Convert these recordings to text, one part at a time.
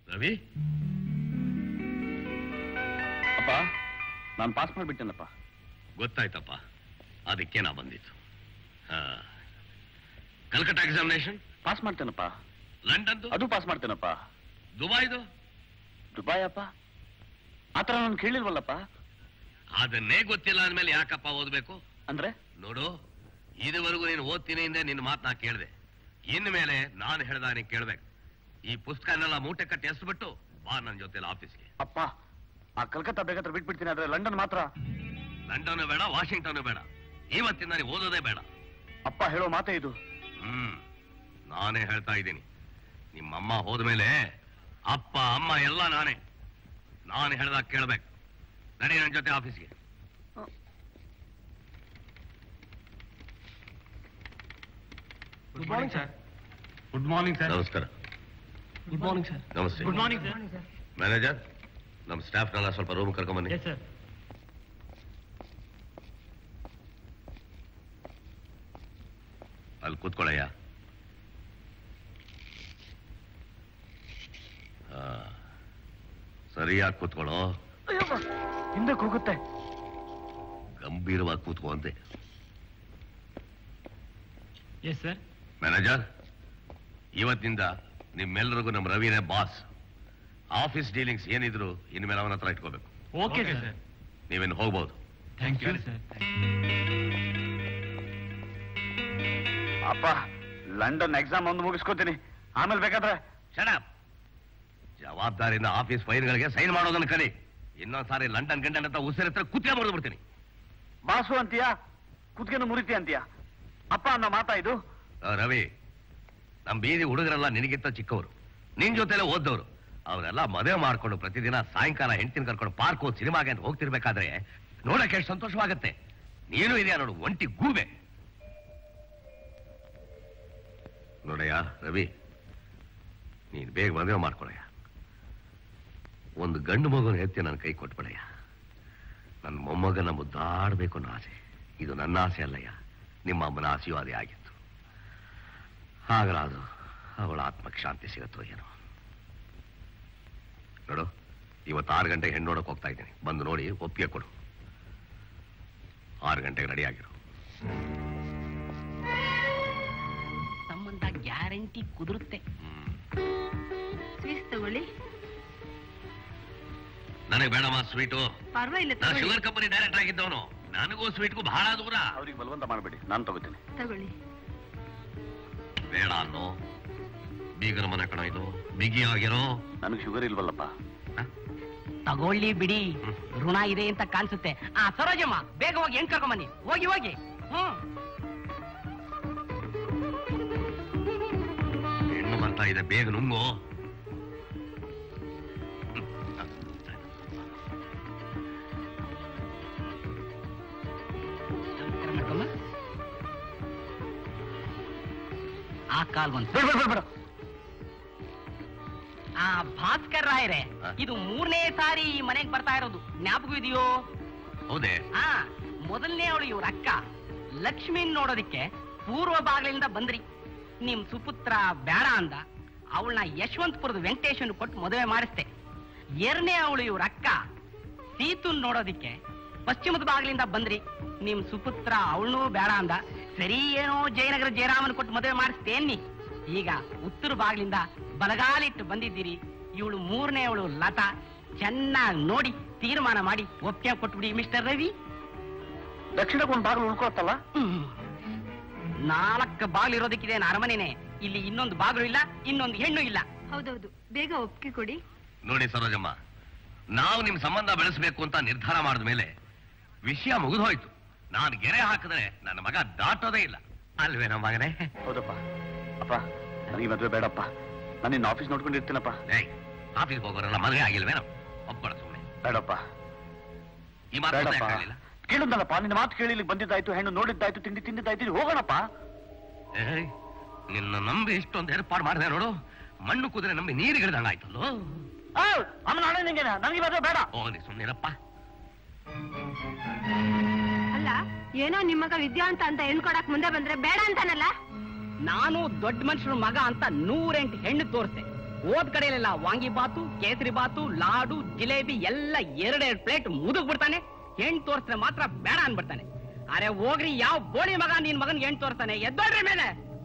ರವಿ ಅಪ್ಪ ನಾನು ಪಾಸ್ ಮಾಡಿಬಿಟ್ಟೇನಪ್ಪ ಗೊತ್ತಾಯ್ತಪ್ಪ ಅದಕ್ಕೆ ನಾ ಬಂದಿತ್ತು ಹಾ ಕಲ್ಕಟ್ಟ ಎಕ್ಸಾಮಿನೇಷನ್ ಪಾಸ್ ಮಾಡ್ತೇನಪ್ಪ ಲಂಡನ್ದು ಅದು ಪಾಸ್ ಮಾಡ್ತೇನಪ್ಪ ದುಬೈದು ದುಬಾಯ್ ಅಪ್ಪ ಆ ಥರ ನಾನು ಕೇಳಿಲ್ವಲ್ಲಪ್ಪ ಅದನ್ನೇ ಗೊತ್ತಿಲ್ಲ ಅಂದ್ಮೇಲೆ ಯಾಕಪ್ಪ ಓದ್ಬೇಕು ಅಂದ್ರೆ ನೋಡು ಇದುವರೆಗೂ ನೀನು ಓದ್ತೀನಿ ಹಿಂದೆ ನಿನ್ನ ಮಾತು ನಾ ಕೇಳಿದೆ ಇನ್ಮೇಲೆ ನಾನು ಹೇಳ್ದ ನೀನು ಕೇಳ್ಬೇಕು ಈ ಪುಸ್ತಕನೆಲ್ಲ ಮೂಟೆ ಕಟ್ಟಿ ಎಸ್ಬಿಟ್ಟು ಬಾ ನನ್ನ ಜೊತೆಲಿ ಆಫೀಸ್ಗೆ ಅಪ್ಪ ಆ ಕಲ್ಕತ್ತಾ ಬೇಕಾದ್ರೆ ಬಿಟ್ಬಿಡ್ತೀನಿ ಆದ್ರೆ ಲಂಡನ್ ಮಾತ್ರ ಲಂಡನ್ ಬೇಡ ವಾಷಿಂಗ್ಟನ್ ಬೇಡ ಇವತ್ತಿಂದ ನೀವು ಓದೋದೇ ಬೇಡ ಅಪ್ಪ ಹೇಳೋ ಮಾತೇ ಇದು ಹ್ಮ್ ನಾನೇ ಹೇಳ್ತಾ ಇದ್ದೀನಿ ನಿಮ್ಮಮ್ಮ ಹೋದ್ಮೇಲೆ ಅಪ್ಪ ಅಮ್ಮ ಎಲ್ಲ ನಾನೇ ನಾನು ಹೇಳ್ದಾಗ ಕೇಳ್ಬೇಕು ನಡಿ ನನ್ನ ಜೊತೆ ಆಫೀಸ್ಗೆ good morning sir good morning sir ನಮಸ್ಕಾರ ಗುಡ್ ಮಾರ್ನಿಂಗ್ ಸರ್ ನಮಸ್ತೆ ಗುಡ್ ಮಾರ್ನಿಂಗ್ ಸರ್ ಮ್ಯಾನೇಜರ್ ನಮ್ಮ ಸ್ಟಾಫ್ನೆಲ್ಲ ಸ್ವಲ್ಪ ರೂಮ್ ಕರ್ಕೊಂಬನ್ನಿ ಎಸ್ ಸರ್ ಅಲ್ಲಿ ಕೂತ್ಕೊಳ್ಳಯ್ಯ ಹಾ. ಸರಿಯಾಗಿ ಕೂತ್ಕೊಳ್ಳೋ ಅಯ್ಯಪ್ಪ ಹಿಂದಕ್ಕೆ ಹೋಗುತ್ತೆ ಗಂಭೀರವಾಗಿ ಕೂತ್ಕೋ ಅಂತೆ ಎಸ್ ಸರ್ ಮ್ಯಾನೇಜರ್ ಇವತ್ತಿನಿಂದ ನಿಮ್ಮೆಲ್ಲರಿಗೂ ನಮ್ಮ ರವಿನೇ ಬಾಸ್ ಆಫೀಸ್ ಡೀಲಿಂಗ್ಸ್ ಏನಿದ್ರು ಇನ್ಮೇಲೆ ಅವನ ಹತ್ರ ಇಟ್ಕೋಬೇಕು ಓಕೆ ಸರ್ ನೀವೇನು ಹೋಗ್ಬೋದು ಥ್ಯಾಂಕ್ ಯು ಸರ್ ಅಪ್ಪ ಲಂಡನ್ ಎಕ್ಸಾಮ್ ಒಂದು ಮುಗಿಸ್ಕೊತೀನಿ ಆಮೇಲೆ ಬೇಕಾದ್ರೆ ಶಡಪ್ ಜವಾಬ್ದಾರಿಯಿಂದ ಆಫೀಸ್ ಫೈಲ್ಗಳಿಗೆ ಸೈನ್ ಮಾಡೋದನ್ನ ಕಲಿ ಇನ್ನೊಂದ್ಸಾರಿ ಲಂಡನ್ ಗಂಡನ್ ಅಂತ ಉಸಿರತ್ರ ಕುತ್ತಿಗೆ ಮುರಿದು ಬಿಡ್ತೀನಿ ಬಾಸು ಅಂತೀಯಾ ಕುತ್ಗೆನು ಮುರಿತಿ ಅಂತೀಯಾ ಅಪ್ಪ ಅನ್ನೋ ಮಾತಾ ಇದು ಆ, ರವಿ ನಮ್ ಬೀದಿ ಹುಡುಗರೆಲ್ಲ ನಿನಗಿಂತ ಚಿಕ್ಕವರು ನಿನ್ ಜೊತೆಲೆ ಓದ್ದವರು ಅವರೆಲ್ಲ ಮದುವೆ ಮಾಡ್ಕೊಂಡು ಪ್ರತಿದಿನ ಸಾಯಂಕಾಲ ಹೆಂಡತಿನ ಕರ್ಕೊಂಡು ಪಾರ್ಕ್ ಹೋಗಿ ಸಿನಿಮಾಗೆ ಅಂತ ಹೋಗ್ತಿರ್ಬೇಕಾದ್ರೆ ನೋಡಕ್ಕೆ ಎಷ್ಟು ಸಂತೋಷವಾಗತ್ತೆ ನೀನು ಇದೆಯಾ ನೋಡು ಒಂಟಿ ಗೂಬೆ ನೋಡಯ್ಯ ರವಿ ನೀನ್ ಬೇಗ ಮದುವೆ ಮಾಡ್ಕೊಳಯ್ಯ ಒಂದು ಗಂಡು ಮಗುನ ಎತ್ತಿ ನನ್ನ ಕೈ ಕೊಟ್ಬಿಡಯ್ಯ ನನ್ನ ಮೊಮ್ಮಗನ ಮುದ್ದಾಡಬೇಕು ಅನ್ನೋ ಆಸೆ ಇದು ನನ್ನ ಆಸೆ ಅಲ್ಲಯ್ಯ ನಿಮ್ಮ ಅಮ್ಮನ ಆಸೆಯೂ ಅದೇ ಆಗಿತ್ತು ಹಾಗಲಾದು ಅವಳ ಆತ್ಮಕ್ಕೆ ಶಾಂತಿ ಸಿಗತ್ತೋ ಏನೋ ನೋಡು ಇವತ್ತು ಆರು ಗಂಟೆಗೆ ಹೆಣ್ಣು ನೋಡಕ್ ಹೋಗ್ತಾ ಇದ್ದೀನಿ ಬಂದು ನೋಡಿ ಒಪ್ಪಿಗೆ ಕೊಡು ಆರು ಗಂಟೆಗೆ ರೆಡಿ ಆಗಿರು ಸಂಬಂಧ ಗ್ಯಾರಂಟಿ ಕುದುರುತ್ತೆ ಸ್ವೀಟ್ಸ್ ತಗೊಳ್ಳಿ ನನಗೆ ಬೇಡಮ್ಮ ಸ್ವೀಟು ಪರವಾಗಿಲ್ಲ ನಾನು ತಗೊಳ್ಳಿ ಶುಗರ್ ಕಂಪನಿ ಡೈರೆಕ್ಟರ್ ಆಗಿದ್ದವನು ನನಗೂ ಸ್ವೀಟ್ಗೂ ಬಹಳ ದೂರ ಅವ್ರಿಗೆ ಬಲವಂತ ಮಾಡಬೇಡಿ ನಾನು ತಗೋತೀನಿ ತಗೊಳ್ಳಿ ಬೇಡ ಅನ್ನೋ ಬೀಗರ ಮನೆ ಕಣ ಇದು ಬಿಗಿ ಆಗಿರೋ ನನಗೆ ಶುಗರ್ ಇಲ್ವಲ್ಲಪ್ಪ ತಗೊಳ್ಳಿ ಬಿಡಿ ಋಣ ಇದೆ ಅಂತ ಕಾಣಿಸುತ್ತೆ ಆ ಸರೋಜಮ್ಮ ಬೇಗ ಹೋಗಿ ಹೆಣ್ ಕರ್ಕೊಂಬನ್ನಿ ಹೋಗಿ ಹೋಗಿ ಹ್ಮ್ ಹೆಣ್ಣು ಬರ್ತಾ ಇದೆ ಬೇಗ ನುಂಗು ಮಾಡ್ಕೊಂಬ. ಆ ಕಾಲ್ ಬಂತು ಬೇಡ ಬೇಡ ಬೇಡ ಆ ಭಾಸ್ಕರ್ ರಾಯರೇ ಹ? ಇದು ಮೂರನೇ ಸಾರಿ ಈ ಮನೆಗೆ ಬರ್ತಾ ಇರೋದು ಜ್ಞಾಪಕ ಇದೆಯೋ ಹೌದೇ ಆ ಮೊದಲನೇ ಅವಳು ಇವ್ರ ಅಕ್ಕ ಲಕ್ಷ್ಮಿನ್ ನೋಡೋದಿಕ್ಕೆ ಪೂರ್ವ ಬಾಗಿಲಿಂದ ಬಂದ್ರಿ ನಿಮ್ ಸುಪುತ್ರ ಬೇಡ ಅಂದ ಅವಳನ್ನ ಯಶವಂತಪುರದ ವೆಂಕಟೇಶನ್ ಕೊಟ್ಟು ಮದುವೆ ಮಾಡಿಸ್ತೆ ಎರಡನೇ ಅವಳು ಇವ್ರ ಅಕ್ಕ ಸೀತುನ್ ನೋಡೋದಿಕ್ಕೆ ಪಶ್ಚಿಮದ ಬಾಗಿಲಿಂದ ಬಂದ್ರಿ ನಿಮ್ ಸುಪುತ್ರ ಅವಳನ್ನೂ ಬೇಡ ಅಂದ ಸರಿ ಏನೋ ಜಯನಗರ ಜಯರಾಮನ್ ಕೊಟ್ಟು ಮದುವೆ ಮಾಡಿಸ್ತೇನ್ನಿ ಈಗ ಉತ್ತರ ಬಾಗಿಲಿಂದ ಬಲಗಾಲಿಟ್ಟು ಬಂದಿದ್ದೀರಿ ಇವಳು ಮೂರನೇ ಅವಳು ಲತಾ ಚೆನ್ನಾಗಿ ನೋಡಿ ತೀರ್ಮಾನ ಮಾಡಿ ಒಪ್ಪಿಗೆ ಕೊಟ್ಬಿಡಿ ಮಿಸ್ಟರ್ ರವಿ ದಕ್ಷಿಣಕ್ಕೆ ಒಂದು ಬಾಗಿಲು ಉಳ್ಕೊತ್ತಲ್ಲ ಹ್ಮ್. ನಾಲ್ಕು ಬಾಗಿಲು ಇರೋದಕ್ಕಿದೆ ಅರಮನೆನೆ ಇಲ್ಲಿ ಇನ್ನೊಂದು ಬಾಗಿಲು ಇಲ್ಲ ಇನ್ನೊಂದು ಹೆಣ್ಣು ಇಲ್ಲ ಹೌದೌದು ಬೇಗ ಒಪ್ಪಿಗೆ ಕೊಡಿ ನೋಡಿ ಸರೋಜಮ್ಮ ನಾವು ನಿಮ್ ಸಂಬಂಧ ಬೆಳೆಸಬೇಕು ಅಂತ ನಿರ್ಧಾರ ಮಾಡಿದ ಮೇಲೆ ವಿಷಯ ಮುಗಿದು ಹೋಯ್ತು ನಾನು ಗೆರೆ ಹಾಕಿದ್ರೆ ನನ್ನ ಮಗ ದಾಟೋದೇ ಇಲ್ಲ ಅಲ್ವೇ ನಮ್ಮ ಮಗನೇ ಹೌದಪ್ಪ ಅಪ್ಪ ನನಗೆ ಈ ಮದುವೆ ಬೇಡಪ್ಪ ನಾನು ಇನ್ನು ಆಫೀಸ್ ನೋಡ್ಕೊಂಡಿರ್ತೀನಪ್ಪ ಏಯ್ ಆಫೀಸ್ಗೆ ಹೋಗೋರೆಲ್ಲ ಮದುವೆ ಆಗಿಲ್ವೇನೋ ಒಪ್ಕೊಳ್ಳ ಸುಮ್ಮನೆ ಬೇಡಪ್ಪ ಈ ಮಾತು ಬೇಡಪ್ಪ ಹೇಳಿಲ್ಲ ಕೇಳಿದ್ನಲ್ಲಪ್ಪ ನಿನ್ನ ಮಾತು ಕೇಳಿ ಇಲ್ಲಿಗೆ ಬಂದಿದ್ದಾಯ್ತು ಹೆಣ್ಣು ನೋಡಿದ್ದಾಯ್ತು ತಿಂಡಿ ತಿಂದಿದ್ದಾಯ್ತು ಇಲ್ಲಿ ಹೋಗೋಣಪ್ಪ ಏಯ್ ನಿನ್ನ ನಂಬಿ ಇಷ್ಟೊಂದು ಏರ್ಪಾಡು ಮಾಡಿದೆ ನೋಡು ಮಣ್ಣು ಕುದುರೆ ನಂಬಿ ನೀರಿಗಿಡ್ದಂಗಾಯ್ತಲ್ಲೋ ಅಮ್ಮ ನಾಳೆ ನಿಂಗೆ ನನಗೆ ಮದುವೆ ಬೇಡ ಓ ನೀ ಸುಮ್ಮನಿರಪ್ಪ ಅಲ್ಲ ಏನೋ ನಿಮ್ಮಗ ವಿದ್ಯಾ ಅಂತ ಅಂತ ಹೆಣ್ಕೊಡಕ್ ಮುಂದೆ ಬಂದ್ರೆ ಬೇಡ ಅಂತಾನಲ್ಲ ನಾನು ದೊಡ್ಡ ಮನುಷ್ಯನ ಮಗ ಅಂತ ನೂರೆಂಟು ಹೆಣ್ಣು ತೋರಿಸ್ದೆ ಹೋದ್ ಕಡೆಯಲ್ಲೆಲ್ಲ ವಾಂಗಿ ಬಾತು ಕೇಸರಿ ಬಾತು ಲಾಡು ಜಿಲೇಬಿ ಎಲ್ಲ ಎರಡೆರಡು ಪ್ಲೇಟ್ ಮುದುಗ್ ಬಿಡ್ತಾನೆ ಹೆಣ್ ತೋರಿಸಿದ್ರೆ ಮಾತ್ರ ಬೇಡ ಅನ್ಬಿಡ್ತಾನೆ ಅರೆ ಹೋಗ್ರಿ ಯಾವ ಬೋಳಿ ಮಗ ನಿನ್ ಮಗನ್ ಹೆಣ್ ತೋರ್ತಾನೆ ಎದ್ದೋಡ್ರಿ ಮೇಲೆ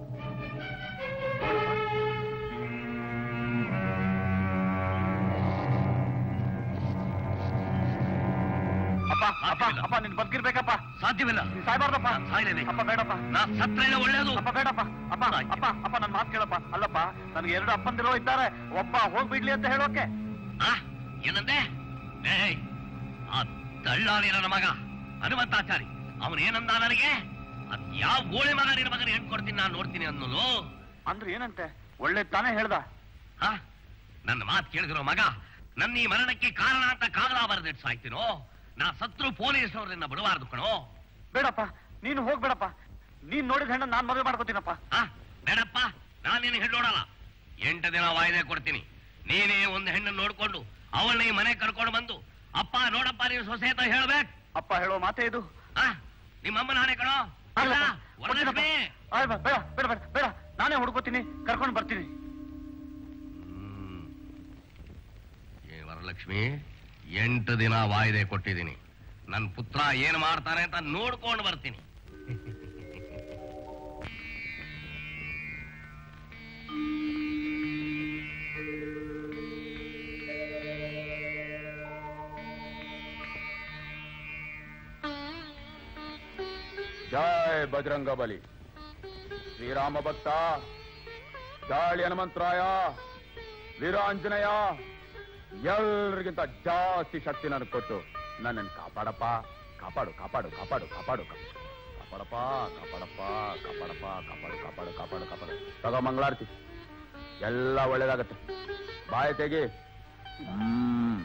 ಅಪ್ಪ ಅಪ್ಪ ಅಪ್ಪ ನಿನ್ ಬದುಕಿರ್ಬೇಕಪ್ಪ ಸಾಧ್ಯವಿಲ್ಲ ನೀನ್ ಸಾಯ್ಬಾರ್ದಪ್ಪ ನಾನ್ ಸಾಯ್ಲೇನೆ. ಅಪ್ಪ ಬೇಡಪ್ಪ ನಾ ಸತ್ರೇನೆ ಒಳ್ಳೇದು ಅಪ್ಪ ಬೇಡಪ್ಪ ಅಪ್ಪ ಸಾಯ್ತೀನಿ. ಅಪ್ಪ ಅಪ್ಪ ನನ್ ಮಾತು ಕೇಳಪ್ಪ ಅಲ್ಲಪ್ಪ ನನಗೆ ಎರಡು ಅಪ್ಪಂದಿರೋ ಇದ್ದಾರೆ ಒಬ್ಬ ಹೋಗ್ಬಿಡ್ಲಿ ಅಂತ ಹೇಳೋಕೆ ಆ? ಏನಂದೆ ಏಯ್ ಆ ದಳ್ಳಾಳಿ ನನ್ನ ಮಗ ಹನುಮಂತಾಚಾರಿ ಅವನು ಏನಂದ ನನಗೆ ಅದ್ ಯಾವ ಗೋಳಿ ಮಗ ನಿನ್ನ ಮಗನ ಹೆಣ್ ಕೊಡ್ತೀನಿ ನಾನು ನೋಡ್ತೀನಿ ಅನ್ನೋನು ಅಂದ್ರೆ ಏನಂತೆ ಒಳ್ಳೆ ತಾನೇ ಹೇಳ್ದ ಆ? ನನ್ನ ಮಾತು ಕೇಳಿದಿರೋ ಮಗ ನನ್ನ ಈ ಮರಣಕ್ಕೆ ಕಾರಣ ಅಂತ ಕಾಗದ ಬರೆದಿಟ್ಟು ಸಾಯ್ತೀನೋ ನಾ ಸತ್ರು ಪೊಲೀಸ್ನವ್ರನ್ನ ಬಿಡಬಾರ್ದು ಕಣೋ ಬೇಡಪ್ಪ ನೀನು ಹೋಗ್ಬೇಡಪ್ಪ ನೀನ್ ನೋಡಿದ ಹೆಣ್ಣ ನಾನ್ ಮದುವೆ ಮಾಡ್ಕೋತೀನಪ್ಪ ಆ? ಬೇಡಪ್ಪ ನಾನು ನಿನ್ನ ಹೆಣ್ಣು ನೋಡಲ್ಲ ಎಂಟು ದಿನ ವಾಯ್ದೆ ಕೊಡ್ತೀನಿ ನೀನೇ ಒಂದು ಹೆಣ್ಣನ್ನು ನೋಡ್ಕೊಂಡು ಅವಳನ್ನ ಈ ಮನೆ ಕರ್ಕೊಂಡು ಬಂದು ಅಪ್ಪ ನೋಡಪ್ಪ ನೀವು ಸೊಸೆ ಅಂತ ಹೇಳ್ಬೇಕು ಅಪ್ಪ ಹೇಳೋ ಮಾತೇ ಇದು ಆ? ನಿಮ್ಮಮ್ಮ ನಾನೇ ಕಣೋ ಇಲ್ಲ, ಆಗ್ಲಪ್ಪ, ವರಲಕ್ಷ್ಮಿ. ಕೊಡ್ತೀನಪ್ಪ. ಆಯ್ ಬಾ, ಬೇಡ ಬೇಡ ಬೇಡ ಬೇಡ ನಾನೇ ಹುಡ್ಕೋತೀನಿ ಕರ್ಕೊಂಡು ಬರ್ತೀನಿ ಹ್ಮ್. ಏ ವರಲಕ್ಷ್ಮಿ ಎಂಟು ದಿನ ವಾಯ್ದೆ ಕೊಟ್ಟಿದ್ದೀನಿ ನನ್ನ ಪುತ್ರ ಏನ್ ಮಾಡ್ತಾನೆ ಅಂತ ನೋಡ್ಕೊಂಡು ಬರ್ತೀನಿ ಜಯ ಬಜರಂಗ ಬಲಿ ಶ್ರೀರಾಮ ಭಕ್ತ ದಾಳಿ ಹನುಮಂತರಾಯ ವೀರಾಂಜನೇಯ ಎಲ್ರಿಗಿಂತ ಜಾಸ್ತಿ ಶಕ್ತಿ ನನಗೆ ಕೊಟ್ಟು ನನ್ನನ್ನು ಕಾಪಾಡಪ್ಪ ಕಾಪಾಡು ಕಾಪಾಡು ಕಾಪಾಡು ಕಾಪಾಡು ಕಾಪಾಡಪ್ಪ ಕಾಪಾಡಪ್ಪ ಕಾಪಾಡಪ್ಪ ಕಾಪಾಡು ಕಾಪಾಡು ಕಾಪಾಡು ಕಾಪಾಡು ತಗೋ ಮಂಗಳಾರತಿ ಎಲ್ಲ ಒಳ್ಳೇದಾಗತ್ತೆ ಬಾಯಿ ತೆಗಿ ಹ್ಮ್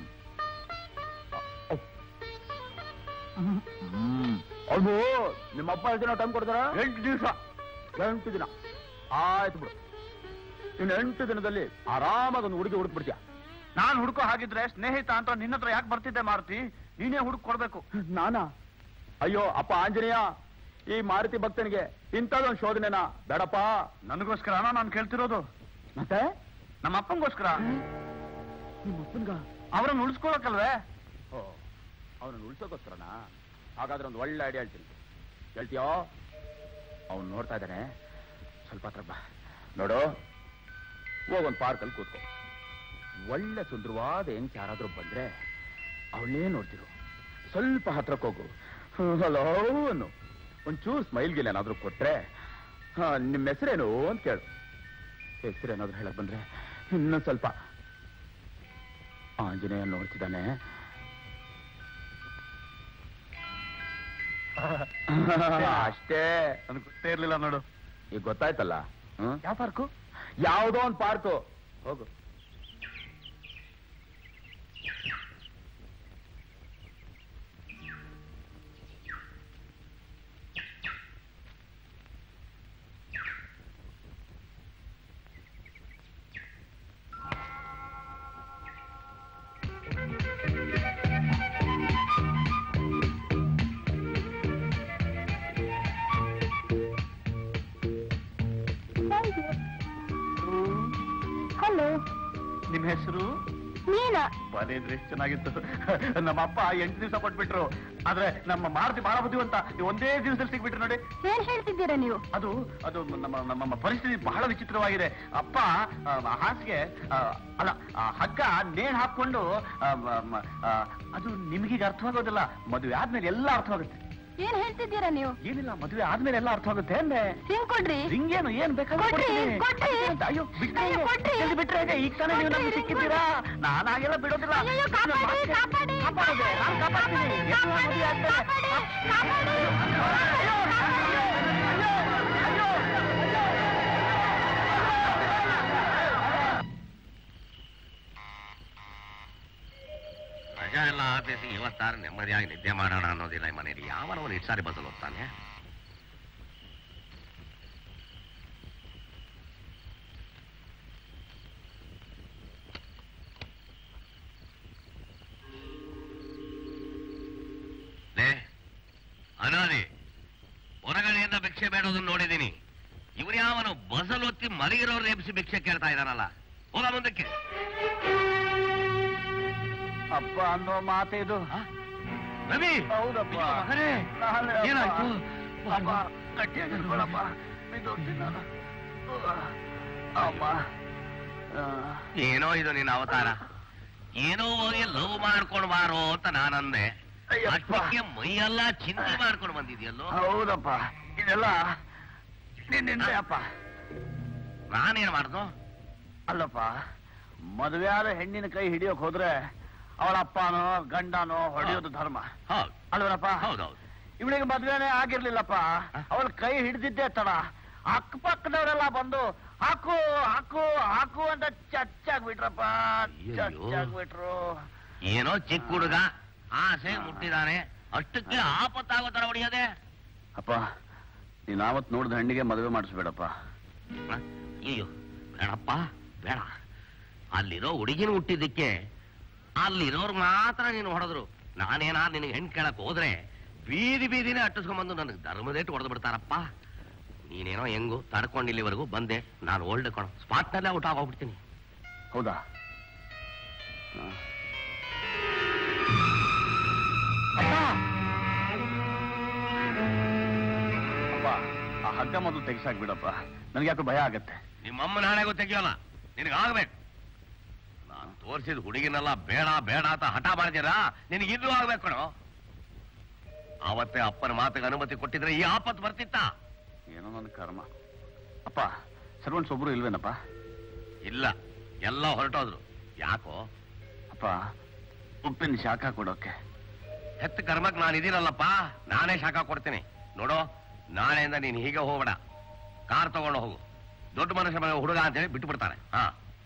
ಹ್ಮ್ ಅದು ನಿಮ್ಮ ಅಪ್ಪ ಎಷ್ಟು ದಿನ ಟೈಮ್ ಕೊಡ್ತಾರ ಎಂಟು ದಿವಸ ಎಂಟು ದಿನ ಆಯ್ತು ಬಿಡು ಇನ್ನು ಎಂಟು ದಿನದಲ್ಲಿ ಆರಾಮಾಗಿ ಒಂದು ಹುಡುಗಿ ಹುಡುಕ್ಬಿಡ್ತೀಯ ನಾನ್ ಹುಡ್ಕೋ ಹಾಗಿದ್ರೆ ಸ್ನೇಹಿತ ಅಂತ ನಿನ್ನ ಹತ್ರ ಯಾಕೆ ಬರ್ತಿದ್ದೆ ಮಾರುತಿ ನೀನೇ ಹುಡುಕ್ ಕೊಡ್ಬೇಕು ನಾನಾ ಅಯ್ಯೋ ಅಪ್ಪ ಆಂಜನೇಯ ಈ ಮಾರುತಿ ಭಕ್ತನಿಗೆ ಇಂಥದೊಂದು ಶೋಧನೆನಾ ಬೇಡಪ್ಪ ನನಗೋಸ್ಕರನ ನಾನು ಕೇಳ್ತಿರೋದು ಮತ್ತೆ ನಮ್ಮ ಅಪ್ಪಂಗೋಸ್ಕರ ನಿಮ್ಮ ಅಪ್ಪನ್ಗ ಅವರನ್ನು ಉಳಿಸ್ಕೊಳಕಲ್ವೇ ಓ ಅವನನ್ನು ಉಳ್ಸೋಕೋಸ್ಕರನಾ ಹಾಗಾದ್ರೆ ಒಂದು ಒಳ್ಳೆ ಐಡಿಯಾ ಹೇಳ್ತೀನಿ ಹೇಳ್ತೀಯೋ ಅವನು ನೋಡ್ತಾ ಇದ್ದಾನೆ ಸ್ವಲ್ಪ ಹತ್ರ ಬಾ ನೋಡು ಹೋಗೊಂದು ಪಾರ್ಕಲ್ಲಿ ಕೂತ್ಕೋ ಒಳ್ಳೆ ಸುಂದರವಾದ ಹೆಂಗ್ ಯಾರಾದ್ರೂ ಬಂದ್ರೆ ಅವಳನ್ನೇ ನೋಡ್ತಿರು ಸ್ವಲ್ಪ ಹತ್ರಕ್ಕೆ ಹೋಗು ಹಲೋ ಅನ್ನು ಒಂಚೂರು ಸ್ಮೈಲ್ಗಿಲ್ಲ ಏನಾದ್ರೂ ಕೊಟ್ರೆ ಹಾ, ನಿಮ್ಮ ಹೆಸರೇನು ಅಂತ ಕೇಳು ಹೆಸರೇನಾದ್ರೂ ಹೇಳಕ್ ಬಂದ್ರೆ ಇನ್ನೊಂದ್ ಸ್ವಲ್ಪ ಆಂಜನೇಯ ನೋಡ್ತಿದ್ದಾನೆ ಅಷ್ಟೇ ನನಗೆ ಗೊತ್ತೇ ಇರ್ಲಿಲ್ಲ ನೋಡು ಈಗ ಗೊತ್ತಾಯ್ತಲ್ಲ ಹ್ಮ್ ಯಾವ ಪಾರ್ಕು ಯಾವುದೋ ಒಂದು ಪಾರ್ಕು ಹೋಗು ಹಲೋ ನಿಮ್ ಹೆಸರು ನೀನಾ ಬರೀ ಇದ್ರೆ ಎಷ್ಟು ಚೆನ್ನಾಗಿತ್ತು ನಮ್ಮ ಅಪ್ಪ ಎಂಟು ದಿವಸ ಕೊಟ್ಬಿಟ್ರು ಆದ್ರೆ ನಮ್ಮ ಮಾರುತಿ ಬಹಳ ಬುದ್ಧಿವಂತ ನೀವು ಒಂದೇ ದಿವಸದಲ್ಲಿ ಸಿಗ್ಬಿಟ್ರು ನೋಡಿ ಏನ್ ಹೇಳ್ತಿದ್ದೀರಾ ನೀವು ಅದು ಅದು ನಮ್ಮ ನಮ್ಮ ಪರಿಸ್ಥಿತಿ ಬಹಳ ವಿಚಿತ್ರವಾಗಿದೆ ಅಪ್ಪ ಆ, ಹಾಸಿಗೆ ಆ, ಅಲ್ಲ ಆ, ಹಗ್ಗ ನೇಣ್ ಹಾಕೊಂಡು ಆ, ಮ- ಮ- ಆ, ಅದು ನಿಮಗೀಗ ಅರ್ಥವಾಗೋದಿಲ್ಲ ಮದುವೆ ಆದ್ಮೇಲೆ ಎಲ್ಲ ಅರ್ಥವಾಗುತ್ತೆ ಏನ್ ಹೇಳ್ತಿದ್ದೀರಾ ನೀವು ಏನಿಲ್ಲ ಮದುವೆ ಆದ್ಮೇಲೆ ಎಲ್ಲ ಅರ್ಥವಾಗುತ್ತೆ ಅಂದೆ ಹಿಂಗ್ ಕೊಡ್ರಿ ಹಿಂಗೇನು ಏನ್ ಬೇಕಾದ್ರೂ ಕೊಡ್ರಿ, ಕೊಡ್ತೀನಿ. ಕೊಡ್ರಿ. ಅಂತ, ಅಯ್ಯೋ ಬಿಟ್ರೆ ಅಯ್ಯೋ, ಹೇಗೆ? ಕೊಡ್ರಿ. ಜಲ್ದಿ ಬಿಟ್ರೆ ಹೇಗೆ? ಈಗ ತಾನೇ ನೀವು ನಮ್ಗೆ ಕೊಡ್ರಿ, ಸಿಕ್ಕಿದ್ದೀರಾ ನಾನಾಗೆಲ್ಲ ಬಿಡೋದಿಲ್ಲ ಅಯ್ಯಯ್ಯೋ, ಕಾಪಾಡಿ, ನನ್ನ ಮಾತಿಗೆ- ಕಾಪಾಡಿ, ಕಾಪಾಡೋದೆ, ನಾನು ಕಾಪಾಡ್ತೀನಿ. ಕಾಪಾಡಿ, ಎಷ್ಟು ಮದುವೆ ಆಗ್ತದೆ? ಕಾಪಾಡಿ, ಕಾಪಾಡಿ. ಅಯ್ಯೋ, ಅಯ್ಯೋ, ಅಯ್ಯೋ, ಅಯ್ಯೋ. ರಜಾ ಎಲ್ಲ ಆಫೀಸಿ ಇವತ್ತಾರು ನೆಮ್ಮದಿಯಾಗಿ ನಿದ್ದೆ ಮಾಡೋಣ ಅನ್ನೋದಿಲ್ಲ ಈ ಮನೇಲಿ ಯಾವನವನು ಇಷ್ಟು ಸಾರಿ ಬದಲು ಹೋಗ್ತಾನೆ ಲೇ, ಅನಾದಿ ಹೊರಗಡೆಯಿಂದ ಭಿಕ್ಷೆ ಬೇಡೋದನ್ನ ನೋಡಿದ್ದೀನಿ ಇವ್ರು ಯಾವನು ಬಸಲೊತ್ತಿ ಮಲಗಿರೋರು ಎಬ್ಸಿ ಭಿಕ್ಷೆ ಕೇಳ್ತಾ ಇದಾನಲ್ಲ ಹೋಗ ಮುಂದಕ್ಕೆ ಅಪ್ಪ ಅನ್ನೋ ಮಾತೆ ಇದು ರವಿ ಹೌದಪ್ಪ ಅಯ್ಯೋ, ಮಗನೇ. ನಾನೇ ಅಪ್ಪ. ಏನಾಯ್ತು? ಅಪ್ಪ ಗಟ್ಟಿಯಾಗಿ ಹಿಡ್ಕೊಳಪ್ಪ ಬಿದ್ದೋಗ್ತೀನಿ ನಾನು ಅಮ್ಮ ಆ, ಏನೋ ಇದು ನಿನ್ನ ಅವತಾರ ಏನೋ ಹೋಗಿ ಲವ್ ಮಾಡ್ಕೊಂಡು ಬಾರೋ ಅಂತ ನಾನಂದೆ ಅಯ್ಯಪ್ಪ. ಅಷ್ಟಕ್ಕೆ ಮೈಯೆಲ್ಲ ಚಿಂತೆ ಮಾಡ್ಕೊಂಡು ಬಂದಿದ್ಯಲ್ಲೋ ಹೌದಪ್ಪ ಇದೆಲ್ಲ ನಿನ್ನಿಂದೆ ಅಪ್ಪ ನಾನೇನ್ ಮಾಡ್ದು ಅಲ್ಲಪ್ಪ ಮದುವೆಯಾದ ಹೆಣ್ಣಿನ ಕೈ ಹಿಡಿಯೋಕ್ ಹೋದ್ರೆ ಅವಳ ಅಪ್ಪನೋ ಗಂಡನೋ ಹೊಡೆಯೋದು ಧರ್ಮ ಹೌದು ಅಲ್ವನಪ್ಪ ಹೌದೌದು ಇವಳಿಗೆ ಮದ್ವೆನೇ ಆಗಿರ್ಲಿಲ್ಲಪ್ಪ ಅವಳ ಕೈ ಹಿಡಿದಿದ್ದೆ ತಡ ಅಕ್ಕಪಕ್ಕದವರೆಲ್ಲ ಬಂದು ಹಾಕು ಹಾಕು ಹಾಕು ಅಂತ ಚಚ್ಚಾಗ್ಬಿಟ್ರಪ್ಪ ಅಯ್ಯಯ್ಯೋ. ಚಚ್ಚಾಗ್ಬಿಟ್ರು ಏನೋ ಚಿಕ್ಕ ಹುಡುಗ ಆಸೆ ಮುಟ್ಟಿದಾನೆ ಅಷ್ಟಕ್ಕೆ ಆಪತ್ತಾಗೋ ತರ ಹೊಡಿಯೋದೆ ಅಪ್ಪ ನೀನ್ ಆವತ್ ನೋಡಿದ ಹೆಣ್ಣಿಗೆ ಮದುವೆ ಮಾಡಿಸ್ಬೇಡಪ್ಪ ಹ? ಅಯ್ಯೋ ಬೇಡಪ್ಪ ಬೇಡ ಅಲ್ಲಿರೋ ಹುಡುಗಿನ ಹುಟ್ಟಿದ್ದಕ್ಕೆ ಅಲ್ಲಿರೋರ್ ಮಾತ್ರ ನೀನು ಹೊಡೆದ್ರು ನಾನೇನಾ ನಿನಗೆ ಹೆಣ್ ಕೇಳಕ್ ಹೋದ್ರೆ ಬೀದಿ ಬೀದಿನೇ ಅಟ್ಟಿಸ್ಕೊಂಡ್ಬಂದು ನನಗೆ ಧರ್ಮದೇಟ್ ಹೊಡೆದು ಬಿಡ್ತಾರಪ್ಪ ನೀನೇನೋ ಹೆಂಗು ತಡ್ಕೊಂಡು ಇಲ್ಲಿವರೆಗೂ ಬಂದೆ ನಾನು ಓಲ್ಡ್ ಕಣೋ ಸ್ಪಾಟ್ನಲ್ಲೇ ಔಟ್ ಆಗೋಗ್ಬಿಡ್ತೀನಿ ಹೌದಾ ಹ. ಅಪ್ಪ ಆ ಹಗ್ಗ ಮೊದಲು ತೆಗಿಸಾಕ್ಬಿಡಪ್ಪ ನನಗೆ ಯಾಕೋ ಭಯ ಆಗತ್ತೆ ನಿಮ್ಮಮ್ಮನ ಹಣೆಗೂ ತೆಗಿಯೋಲ್ಲ ನಿನಗೆ ಆಗ್ಬೇಕು ನಾನು ತೋರಿಸಿದ ಹುಡುಗಿನೆಲ್ಲ ಬೇಡ ಬೇಡ ಅಂತ ಹಠ ಮಾಡಿದ್ದೀರಾ ನಿನಗೆ ಇನ್ನೂ ಆಗ್ಬೇಕು ಕಣೋ ಆವತ್ತೇ ಅಪ್ಪನ ಮಾತಿಗೆ ಅನುಮತಿ ಕೊಟ್ಟಿದ್ರೆ ಈ ಆಪತ್ತು ಬರ್ತಿತ್ತ ಏನೋ ನನ್ನ ಕರ್ಮ ಅಪ್ಪ ಸರ್ವಂಟ್ಸ್ ಒಬ್ರು ಇಲ್ವೇನಪ್ಪ ಇಲ್ಲ ಎಲ್ಲ ಹೊರಟೋದ್ರು ಯಾಕೋ ಅಪ್ಪ ಉಪ್ಪಿನ ಶಾಖ ಕೊಡೋಕೆ ಹೆತ್ತ ಕರ್ಮಕ್ ನಾನು ಇದೀನಲ್ಲಪ್ಪ ನಾನೇ ಶಾಖ ಕೊಡ್ತೀನಿ ನೋಡೋ ನಾಳೆಯಿಂದ ನೀನು ಹೀಗೆ ಹೋಗ್ಬೇಡ ಕಾರ್ ತಗೊಂಡು ಹೋಗು ದೊಡ್ಡ ಮನುಷ್ಯ ಮನೆ ಹುಡುಗ ಅಂತ ಹೇಳಿ ಬಿಟ್ಟು ಬಿಡ್ತಾರೆ ಹಾ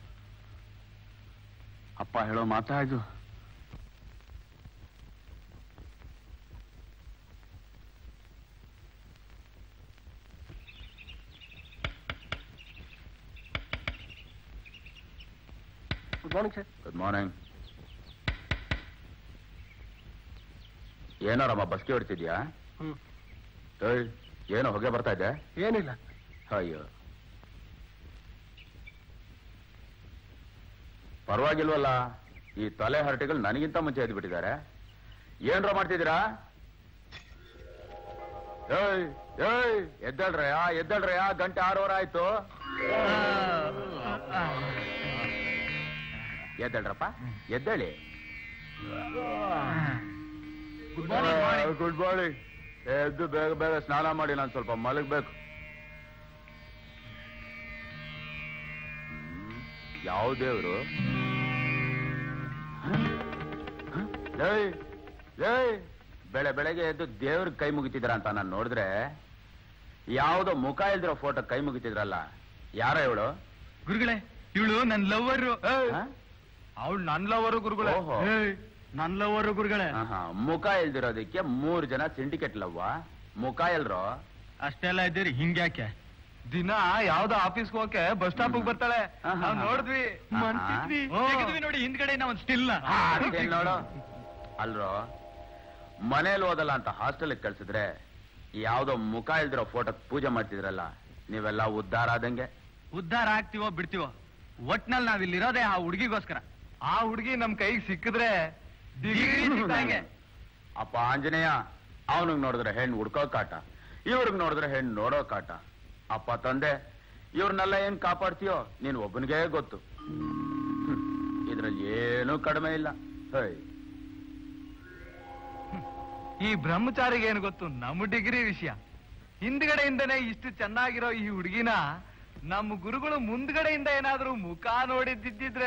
ಅಪ್ಪ ಹೇಳೋ ಮಾತಾ ಇದು good morning sir good morning ಏನಾರಮ್ಮ ಬಸ್ಗೆ ಹೊಡ್ತಿದ್ಯಾ ಹ್ಮ್ ಏಯ್ ಏನೋ ಹೊಗೆ ಬರ್ತಾ ಇದೆ ಏನಿಲ್ಲ ಅಯ್ಯೋ ಪರವಾಗಿಲ್ವಲ್ಲ ಈ ತಲೆ ಹರಟೆಗಳು ನನಗಿಂತ ಮುಂಚೆ ಎದ್ದು ಬಿಟ್ಟಿದ್ದಾರೆ ಏನ್ರ ಮಾಡ್ತಿದ್ದೀರಾ ಏಯ್ ಏಯ್ ಎದ್ದೇಳ್ರಯ್ಯ ಎದ್ದೇಳ್ರಯ್ಯ ಗಂಟೆ ಆರೂವರೆ ಆಯ್ತು ಎದ್ದೇಳ್ರಪ್ಪ ಎದ್ದೇಳಿ ಗುಡ್ ಮಾರ್ನಿಂಗ್ ಗುಡ್ ಮಾರ್ನಿಂಗ್ ಎದ್ದು ಬೇಗ ಬೇಗ ಸ್ನಾನ ಮಾಡಿ ನಾನು ಸ್ವಲ್ಪ ಮಲಗಬೇಕು ಯಾವ ದೇವ್ರು ಏಯ್ ಏಯ್ ಬೆಳೆ ಬೆಳಗ್ಗೆ ಎದ್ದು ದೇವ್ರ ಕೈ ಮುಗಿತಿದ್ರ ಅಂತ ನಾನು ನೋಡಿದ್ರೆ ಯಾವ್ದೋ ಮುಖ ಇಲ್ದಿರೋ ಫೋಟೋ ಕೈ ಮುಗಿತಿದ್ರಲ್ಲ ಯಾರ ಇವಳು ಗುರುಗಳೇ ಇವಳು ನನ್ ಲವರ್ ಅವಳು ನನ್ ಲವರು ಗುರುಗಳೇ ಓಹೋ. ಏಯ್, ನನ್ ಲವರು ಗುರುಗಳೇ ಆಹಾ, ಮುಖ ಇಲ್ದಿರೋದಕ್ಕೆ ಮೂರ್ ಜನ ಸಿಂಡಿಕೇಟ್ ಲವ್ವ ಮುಖ ಎಲ್ರೋ ಅಷ್ಟೆಲ್ಲ ಇದ್ದೀರಿ ಹಿಂಗ್ಯಾಕೆ ದಿನ ಯಾವ್ದೋ ಆಫೀಸ್ಗೆ ಹೋಗಕ್ಕೆ ಬಸ್ ಸ್ಟಾಪ್ ಬರ್ತಾಳೆ ಆಹಾ. ನಾವ್ ನೋಡಿದ್ವಿ ಆಹಾ. ಮನ್ಸಿದ್ವಿ ಓ. ತೆಗೆದ್ವಿ ನೋಡಿ ಹಿಂದ್ಗಡೆ ಒಂದ್ ಸ್ಟಿಲ್ ಆ, ಅದೇನ್ ನೋಡು ಅಲ್ರೋ ಮನೇಲಿ ಓದಲ್ಲ ಅಂತ ಹಾಸ್ಟೆಲ್ ಕಳ್ಸಿದ್ರೆ ಯಾವ್ದೋ ಮುಖ ಇಲ್ದಿರೋ ಫೋಟೋ ಪೂಜೆ ಮಾಡ್ತಿದ್ರಲ್ಲ ನೀವೆಲ್ಲ ಉದ್ಧಾರ ಆದಂಗೆ ಉದ್ಧಾರ ಆಗ್ತೀವೋ ಬಿಡ್ತೀವೋ ಒಟ್ನಲ್ಲಿ ನಾವ್ ಇಲ್ಲಿರೋದೇ ಆ ಹುಡುಗಿಗೋಸ್ಕರ ಆ ಹುಡುಗಿ ನಮ್ ಕೈಗೆ ಸಿಕ್ಕಿದ್ರೆ ಡಿಗ್ರಿ ಸಿಕ್ದಂಗೆ ಅಪ್ಪ ಆಂಜನೇಯ ಅವನಿಗೆ ನೋಡಿದ್ರೆ ಹೆಣ್ಣು ಹುಡ್ಕೋ ಕಾಟ ಇವ್ರಿಗೆ ನೋಡಿದ್ರೆ ಹೆಣ್ಣು ನೋಡೋ ಕಾಟ ಅಪ್ಪ ತಂದೆ ಇವ್ರನ್ನೆಲ್ಲ ಏನ್ ಕಾಪಾಡ್ತೀಯೋ ನೀನ್ ಒಬ್ಬನಿಗೆ ಗೊತ್ತು ಹ್ಮ್. ಇದ್ರಲ್ಲಿ ಏನೂ ಕಡಿಮೆ ಇಲ್ಲ ಹೇಯ್ ಈ ಬ್ರಹ್ಮಚಾರಿಗೆ ಏನು ಗೊತ್ತು ನಮ್ಮ ಡಿಗ್ರಿ ವಿಷಯ ಹಿಂದ್ಗಡೆಯಿಂದನೇ ಇಷ್ಟು ಚೆನ್ನಾಗಿರೋ ಈ ಹುಡುಗಿನ ನಮ್ಮ ಗುರುಗಳು ಮುಂದ್ಗಡೆಯಿಂದ ಏನಾದ್ರೂ ಮುಖ ನೋಡಿದ್ದಿದ್ರೆ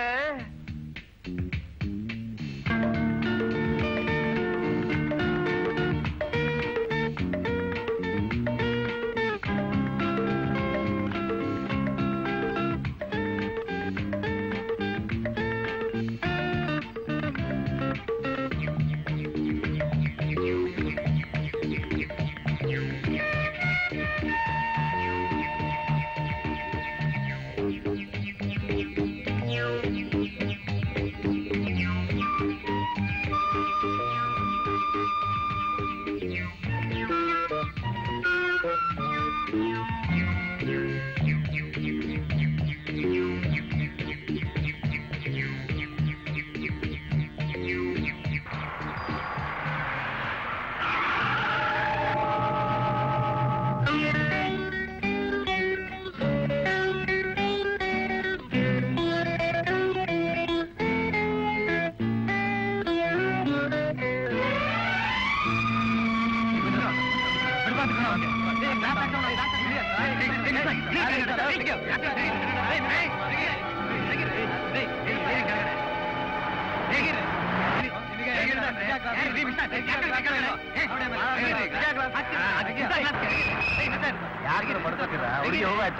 ಯಾರಿಗಾರು ಬಡ್ಕೋತೀರ ಹುಡುಗಿ ಹೋಗಾಯ್ತು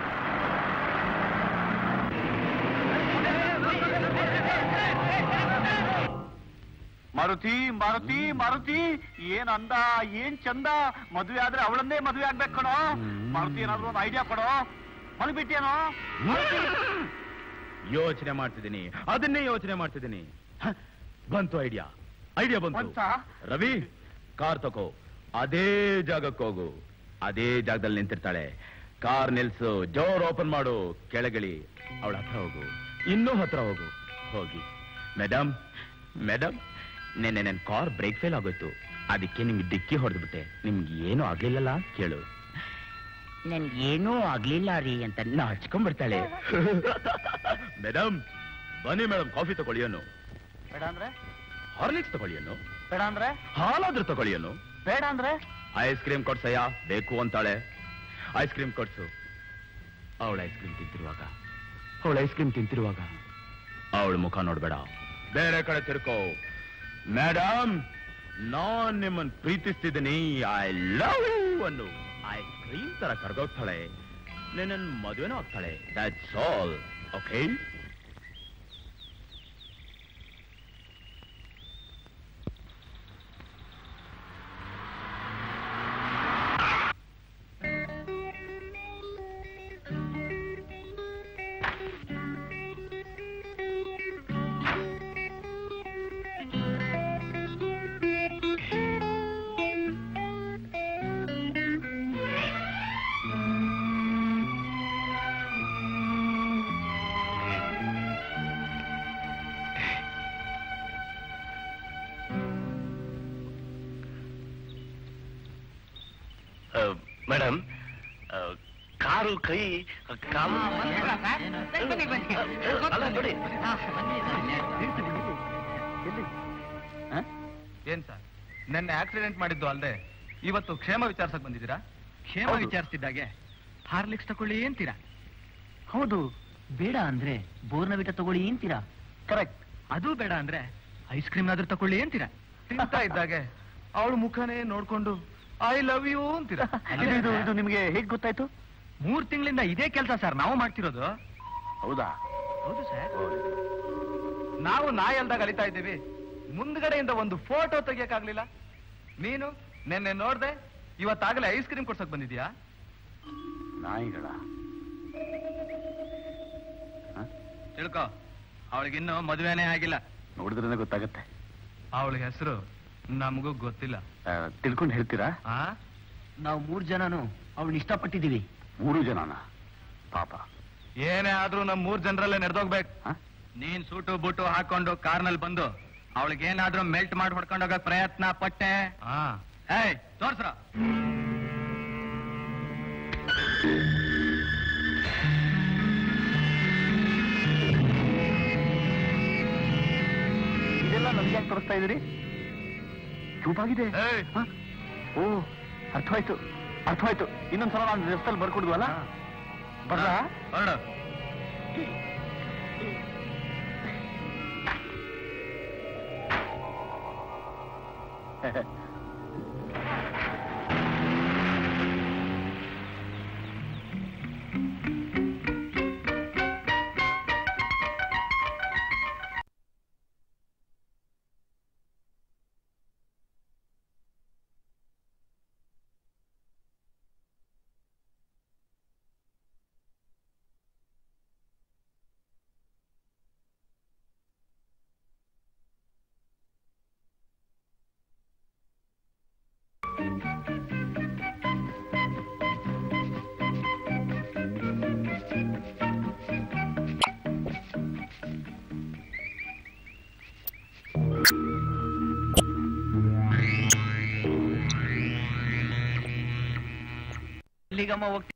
ಮಾರುತಿ ಮಾರುತಿ ಮಾರುತಿ ಏನ್ ಅಂದ ಏನ್ ಚಂದ ಮದುವೆ ಆದ್ರೆ ಅವಳನ್ನೇ ಮದುವೆ ಆಗ್ಬೇಕು ಕಣೋ ಮಾರುತಿ ಏನಾದ್ರು ಒಂದು ಐಡಿಯಾ ಕೊಡೋ ಮಲ್ಬಿಟ್ಟೇನೋ ಯೋಚನೆ ಮಾಡ್ತಿದ್ದೀನಿ ಅದನ್ನೇ ಯೋಚನೆ ಮಾಡ್ತಿದ್ದೀನಿ ಹ, ಬಂತು ಐಡಿಯಾ ಐಡಿಯಾ ಬಂತು ಬಂತಾ? ರವಿ ಕಾರ್ ತಗೋ ಅದೇ ಜಾಗಕ್ಕೆ ಹೋಗು ಅದೇ ಜಾಗದಲ್ಲಿ ನಿಂತಿರ್ತಾಳೆ ಕಾರ್ ನಿಲ್ಸು ಜೋರ್ ಓಪನ್ ಮಾಡು ಕೆಳಗಿಳಿ ಅವಳ ಹತ್ರ ಹೋಗು ಇನ್ನೂ ಹತ್ರ ಹೋಗು ಹೋಗಿ ಮೇಡಮ್ ಮೇಡಮ್ ನೆನ್ನೆ ನನ್ನ ಕಾರ್ ಬ್ರೇಕ್ ಫೇಲ್ ಆಗೋಯ್ತು ಅದಕ್ಕೆ ನಿಮ್ಗೆ ಡಿಕ್ಕಿ ಹೊಡೆದ್ಬಿಟ್ಟೆ ನಿಮ್ಗೆ ಏನೂ ಆಗ್ಲಿಲ್ಲಲ್ಲ ಕೇಳು ನನ್ಗೇನೂ ಆಗ್ಲಿಲ್ಲ ರೀ ಅಂತ ನಾಚ್ಕೊಂಡ್ಬಿಡ್ತಾಳೆ ಮೇಡಮ್ ಬನ್ನಿ ಮೇಡಮ್ ಕಾಫಿ ತಗೊಳ್ಳಿಯನು ಬೇಡ ಅಂದ್ರೆ ಹಾರ್ಲಿಕ್ಸ್ ತಗೊಳ್ಳಿಯನು ಬೇಡ ಅಂದ್ರೆ ಹಾಲಾದ್ರೂ ತಗೊಳ್ಳಿಯನು ಬೇಡ ಅಂದ್ರೆ ಐಸ್ ಕ್ರೀಮ್ ಕೊಡ್ಸಯ್ಯ ಬೇಕು ಅಂತಾಳೆ ಐಸ್ ಕ್ರೀಮ್ ಕೊಡ್ಸು ಅವಳ ಐಸ್ ಕ್ರೀಮ್ ತಿಂತಿರುವಾಗ ಅವಳ ಐಸ್ ಕ್ರೀಮ್ ತಿಂತಿರುವಾಗ ಅವಳ ಮುಖ ನೋಡ್ಬೇಡ ಬೇರೆ ಕಡೆ ತಿರ್ಕೋ ಮೇಡಮ್ ನಾನ್ ನಿಮ್ಮನ್ ಪ್ರೀತಿಸ್ತಿದ್ದೀನಿ ಐ ಲವ್ ಯು ಅನ್ನು ಐಸ್ ಕ್ರೀಮ್ ತರ ಕರ್ಗೋಗ್ತಾಳೆ ನಿನ್ನ ಮದುವೆನೂ ಆಗ್ತಾಳೆ that's all okay madam car ಕೈ ಕಾಲು ಬನ್ನಿ, ಬನ್ನಿ. ಅಲ್ಲ ನೋಡಿ ಏನ್ ಸರ್ ನಿನ್ನೆ ಆಕ್ಸಿಡೆಂಟ್ ಮಾಡಿದ್ದು ಅಲ್ಲದೆ ಇವತ್ತು ಕ್ಷೇಮ ವಿಚಾರಿಸಕ್ ಬಂದಿದ್ದೀರಾ ಕ್ಷೇಮ ಹೌದು. ವಿಚಾರಿಸ್ತಿದ್ದಾಗೆ ಹಾರ್ಲಿಕ್ಸ್ ತಕೊಳ್ಳಿ ಅಂತೀರಾ ಹೌದು ಬೇಡ ಅಂದ್ರೆ ಬೋರ್ನವಿಟ ತಗೊಳ್ಳಿ ಅಂತೀರಾ ಕರೆಕ್ಟ್ ಅದು ಬೇಡ ಅಂದ್ರೆ ಐಸ್ ಕ್ರೀಮ್ ಆದ್ರೂ ತಕೊಳ್ಳಿ ಅಂತೀರಾ ತಿಂತಾ ಇದ್ದಾಗೆ ಅವಳ ಮುಖನೇ ನೋಡ್ಕೊಂಡು ಐ ಲವ್ ಯು ಅಂತೀರಾ ಇದು ಇದು ಇದು ನಿಮ್ಗೆ ಹೇಗ್ ಗೊತ್ತಾಯ್ತು ಮೂರ್ ತಿಂಗಳಿಂದ ಇದೇ ಕೆಲಸ ಸರ್ ನಾವು ಮಾಡ್ತಿರೋದು ಹೌದಾ ಹೌದು ಸರ್ ನಾವು ನಾಯಿ ಅಲ್ದಾಗ ಅಲಿತಾ ಇದ್ದೀವಿ ಮುಂದ್ಗಡೆಯಿಂದ ಒಂದು ಫೋಟೋ ತೆಗಿಯಕ್ಕಾಗ್ಲಿಲ್ಲ ನೀನು ನಿನ್ನೆ ನೋಡ್ದೆ ಇವತ್ತಾಗಲೇ ಐಸ್ ಕ್ರೀಮ್ ಕೊಡ್ಸಕ್ ಬಂದಿದ್ಯಾ ನಾಯಿಗಳ ತಿಳ್ಕೊ ಅವಳಿಗಿನ್ನೂ ಮದುವೆನೇ ಆಗಿಲ್ಲ ನೋಡಿದ್ರೆ ಗೊತ್ತಾಗತ್ತೆ ಅವಳ ಹೆಸರು ನಮಗೂ ಗೊತ್ತಿಲ್ಲ ಆ, ತಿಳ್ಕೊಂಡು ಹೇಳ್ತೀರಾ ಆ ನಾವು ಮೂರ್ ಜನನು ಅವಳನ್ನ ಇಷ್ಟಪಟ್ಟಿದ್ದೀವಿ ಮೂರು ಜನನ ಪಾಪ ಏನೇ ಆದ್ರೂ ನಮ್ ಮೂರ್ ಜನರಲ್ಲೇ ನಡೆದೋಗ್ಬೇಕು ಹ? ನೀನ್ ಸೂಟು ಬೂಟು ಹಾಕೊಂಡು ಕಾರ್ನಲ್ಲಿ ಬಂದು ಅವಳಿಗೇನಾದ್ರೂ ಮೆಲ್ಟ್ ಮಾಡಿ ಹೊಡ್ಕೊಂಡು ಹೋಗಕ್ ಪ್ರಯತ್ನ ಪಟ್ಟೆ ಏಯ್ ತೋರ್ಸ್ರ ಇದೆಲ್ಲ ನಮ್ಗೆ ಯಾಕೆ ತೋರಿಸ್ತಾ ಇದೀರಿ ಚೂಪಾಗಿದೆ ಏಯ್. ಹ? ಓ ಅರ್ಥವಾಯ್ತು ಅರ್ಥವಾಯ್ತು ಇನ್ನೊಂದ್ಸಲ ನಾನು ರಸ್ತಲ್ಲಿ ಬರ್ಕೊಡ್ದ್ವಲ್ಲ ಬರ್ಲಾ ಹೊರಡು ಎಲ್ಲಿಗಮ್ಮ ಹೋಗ್ತಿ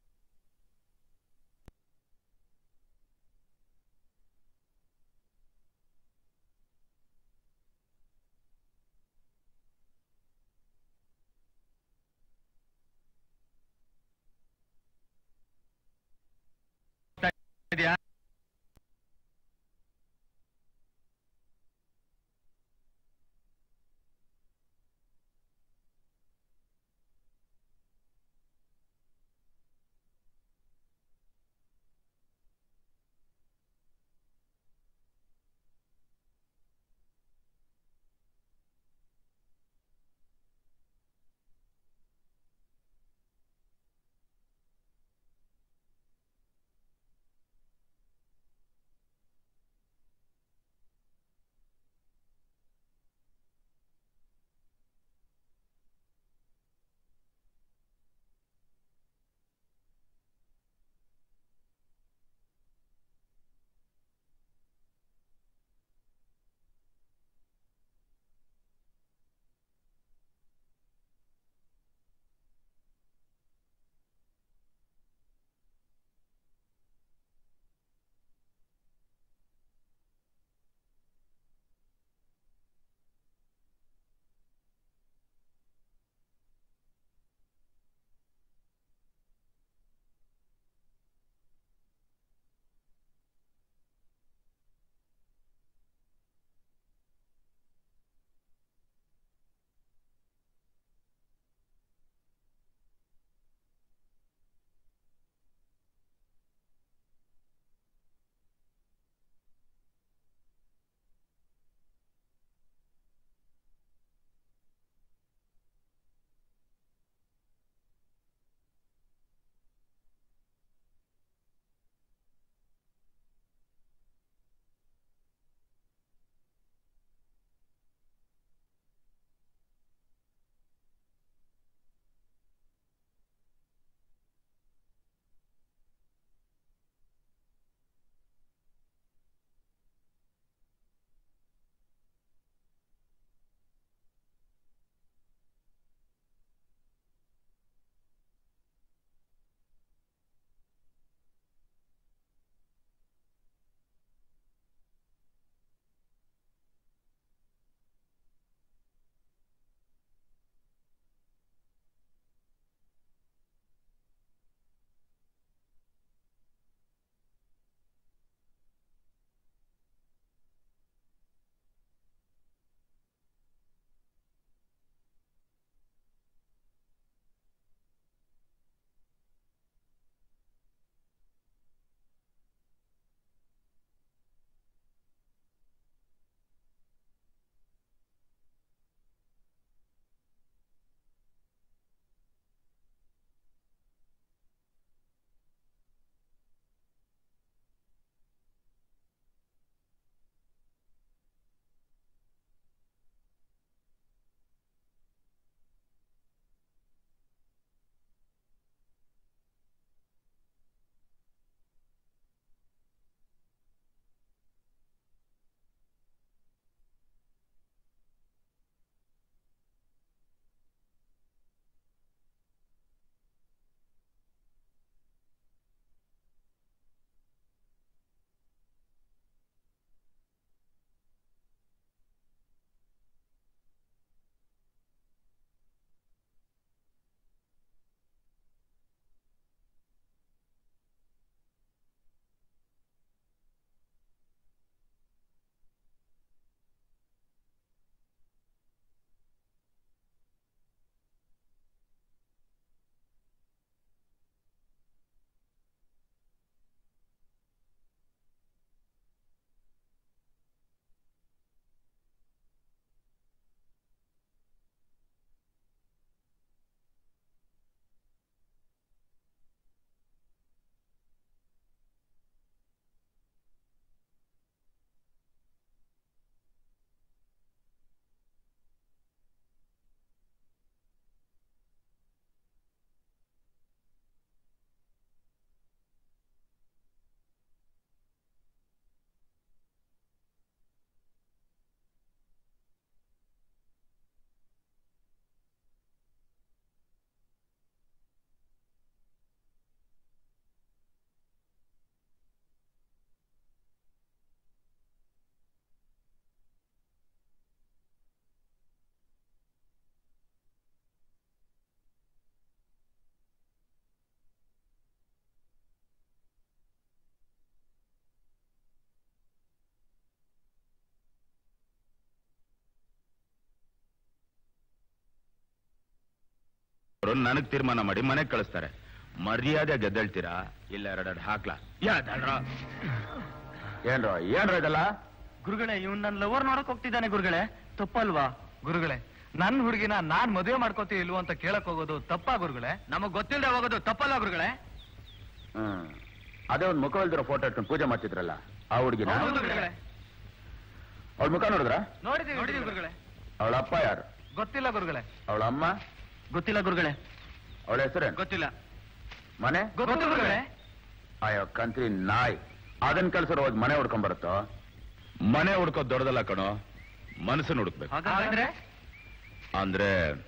ಅವ್ರು ನನಗ್ ತೀರ್ಮಾನ ಮಾಡಿ ಮನೆಗ್ ಕಳಿಸ್ತಾರೆ ಮರ್ಯಾದೆ ಗೆದ್ದಳ್ತೀರಾ ಇಲ್ಲ ಎರಡೆರಡು ಹಾಕ್ಲಾ ಯಾ ದಡ್ರ ಏನ್ರ ಏನ್ರ ಇದಲ್ಲ ಗುರುಗಳೇ ಇವ್ನ್ ನನ್ನ ಲವರ್ ನೋಡಕ್ ಹೋಗ್ತಿದ್ದಾನೆ ಗುರುಗಳೇ ತಪ್ಪಲ್ವಾ ಗುರುಗಳೇ ನನ್ ಹುಡುಗಿನ ನಾನ್ ಮದುವೆ ಮಾಡ್ಕೋತೀವಿ ಇಲ್ವೋ ಅಂತ ಕೇಳಕ್ ಹೋಗೋದು ತಪ್ಪಾ ಗುರುಗಳೇ ನಮಗ್ ಗೊತ್ತಿಲ್ಲದೆ ಹೋಗೋದು ತಪ್ಪಲ್ಲ ಗುರುಗಳೇ ಹ್ಮ್ ಅದೇ ಒಂದ್ ಮುಖವಲ್ದಿರೋ ಫೋಟೋ ಇಟ್ಕೊಂಡು ಪೂಜೆ ಮಾಡ್ತಿದ್ರಲ್ಲ ಆ ಹುಡುಗಿನ ಹೌದು ಗುರುಗಳೇ ಅವಳ ಮುಖ ನೋಡಿದ್ರ ನೋಡಿದೀವಿ ನೋಡಿದೀವಿ ಗುರುಗಳೇ ಅವಳ ಅಪ್ಪ ಯಾರು ಗೊತ್ತಿಲ್ಲ ಗುರುಗಳೇ ಅವಳ ಅಮ್ಮ ಗೊತ್ತಿಲ್ಲ ಗುರುಗಳೇ ಅವಳ ಹೆಸರೇನು ಗೊತ್ತಿಲ್ಲ ಮನೆ ಗೊತ್ತು ಗುರುಗಳೇ ಅಯ್ಯೋ ಕಂತ್ರಿ ನಾಯಿ ಅದನ್ ಕೆಲ್ಸ ಹೋಗಿ ಮನೆ ಹುಡ್ಕೊಂಡ್ ಬರುತ್ತೋ ಮನೆ ಹುಡ್ಕೋದ್ ದೊಡ್ಡದಲ್ಲ ಕಣೋ ಮನಸ್ಸನ್ನ ಹುಡುಕ್ಬೇಕು ಹಾಗಾದ್ರೆ ಅಂದ್ರೆ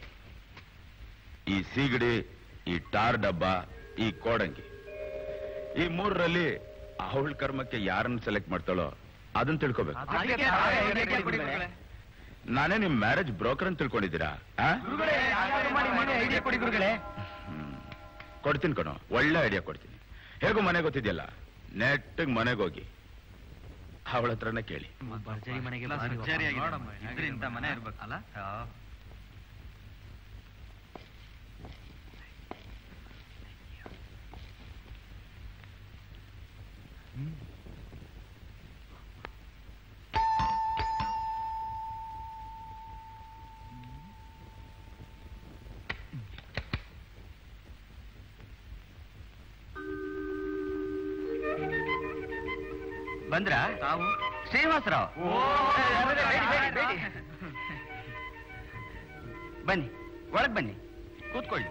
ಈ ಸೀಗಡಿ ಈ ಟಾರ್ ಡಬ್ಬ ಈ ಕೋಡಂಗಿ ಈ ಮೂರರಲ್ಲಿ ಅವಳ ಕರ್ಮಕ್ಕೆ ಯಾರನ್ನ ಸೆಲೆಕ್ಟ್ ಮಾಡ್ತಾಳೋ ಅದನ್ನ ತಿಳ್ಕೊಬೇಕು ಅದಕ್ಕೆ ತಾವೇ idea ಕೊಡಿ ಗುರುಗಳೇ. ನಾನೇ ನಿಮ್ ಮ್ಯಾರೇಜ್ ಬ್ರೋಕರ್ ಅಂತ ತಿಳ್ಕೊಂಡಿದ್ದೀರಾ ಆ? ಗುರುಗಳೇ, ಯಾರಾದ್ರೂ ಮಾಡಿ ಮನೆ idea ಕೊಡಿ ಗುರುಗಳೇ. ಹ್ಮ್. ಕೊಡ್ತೀನಿ ಕಣೋ ಒಳ್ಳೆ ಐಡಿಯಾ ಕೊಡ್ತೀನಿ ಹೇಗೂ ಮನೆ ಗೊತ್ತಿದೆಯಲ್ಲ ನೆಟ್ಟಗ್ ಮನೆಗೆ ಹೋಗಿ ಅವಳ ಹತ್ರನೇ ಕೇಳಿ ಭರ್ಜರಿ ಮನೆಗೆ ಎಲ್ಲ ಭಾರಿ ಸರ್ಜರಿಯಾಗಿದೆ. ನೋಡಮ್ಮ, ಇದ್ರೆ ಇಂಥ ಮನೆ ಇರ್ಬೇಕಲ್ಲ ಬಂದ್ರ ತಾವು ಶ್ರೀನಿವಾಸರಾವ್ ಬನ್ನಿ ಒಳಗ್ ಬನ್ನಿ ಕೂತ್ಕೊಳ್ಳಿ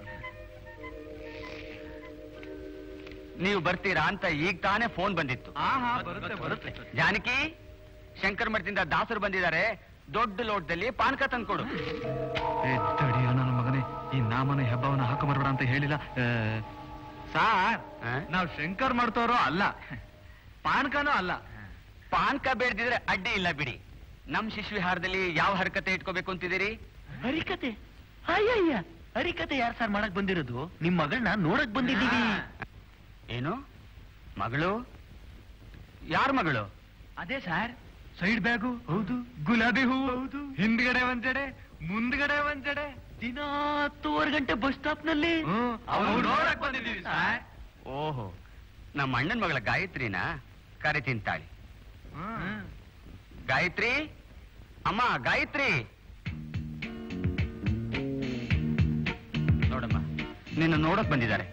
ನೀವು ಬರ್ತೀರಾ ಅಂತ ಈಗ ತಾನೇ ಫೋನ್ ಬಂದಿತ್ತು ಹಾ ಹಾ ಬರುತ್ತೆ ಬರುತ್ತೆ ಜಾನಕಿ ಶಂಕರ್ ಮಠದಿಂದ ದಾಸರು ಬಂದಿದ್ದಾರೆ ದೊಡ್ಡ ಲೋಟದಲ್ಲಿ ಪಾನಕ ತಂದ್ಕೊಡು ಏ, ತಡಿಯೋ ನನ್ನ ಮಗನೇ ಈ ನಾಮನ ಹೆಬ್ಬವನ್ನ ಹಾಕೊಂಬರ್ಬೇಡ ಅಂತ ಹೇಳಿಲ್ಲ ಆ, ಸಾರ್ ಆ? ನಾವ್ ಶಂಕರ್ ಮಾಡ್ತವ್ರೋ ಅಲ್ಲ ಪಾನಕನೂ ಅಲ್ಲ ಪಾನಕ ಬೇಡ್ದಿದ್ರೆ ಅಡ್ಡಿ ಇಲ್ಲ ಬಿಡಿ ನಮ್ ಶಿಶುವಿಹಾರದಲ್ಲಿ ಯಾವ ಹರಕತೆ ಇಟ್ಕೋಬೇಕು ಅಂತಿದ್ದೀರಿ ಹರಿಕತೆ ಅಯ್ಯಯ್ಯ ಹರಿಕತೆ ಯಾರು ಸರ್ ಮಾಡಕ್ ಬಂದಿರೋದು ನಿಮ್ ಮಗಳನ್ನ ನೋಡಕ್ ಬಂದಿದ್ದೀವಿ ಏನು ಮಗಳು ಯಾರ ಮಗಳು ಅದೇ ಸರ್ ಸೈಡ್ ಬ್ಯಾಗು ಹೌದು ಗುಲಾಬಿ ಹೂವು ಹೌದು ಹಿಂದ್ಗಡೆ ಒಂದ್ ಜಡೆ ಮುಂದ್ಗಡೆ ಒಂದ್ ಜಡೆ ದಿನ ಹತ್ತುವರೆ ಗಂಟೆ ಬಸ್ ಸ್ಟಾಪ್ ನಲ್ಲಿ ಅವ್ರು ನೋಡಕ್ ಬಂದಿದ್ದೀವಿ ಸರ್ ಓಹೋ ನಮ್ಮ ಅಣ್ಣನ ಮಗಳ ಗಾಯತ್ರಿನ ಕರೆ ತಿಂತಾಳಿ ಗಾಯತ್ರಿ ಅಮ್ಮ ಗಾಯತ್ರಿ ನೋಡಮ್ಮ ನಿನ್ನ ನೋಡಕ್ ಬಂದಿದ್ದಾರೆ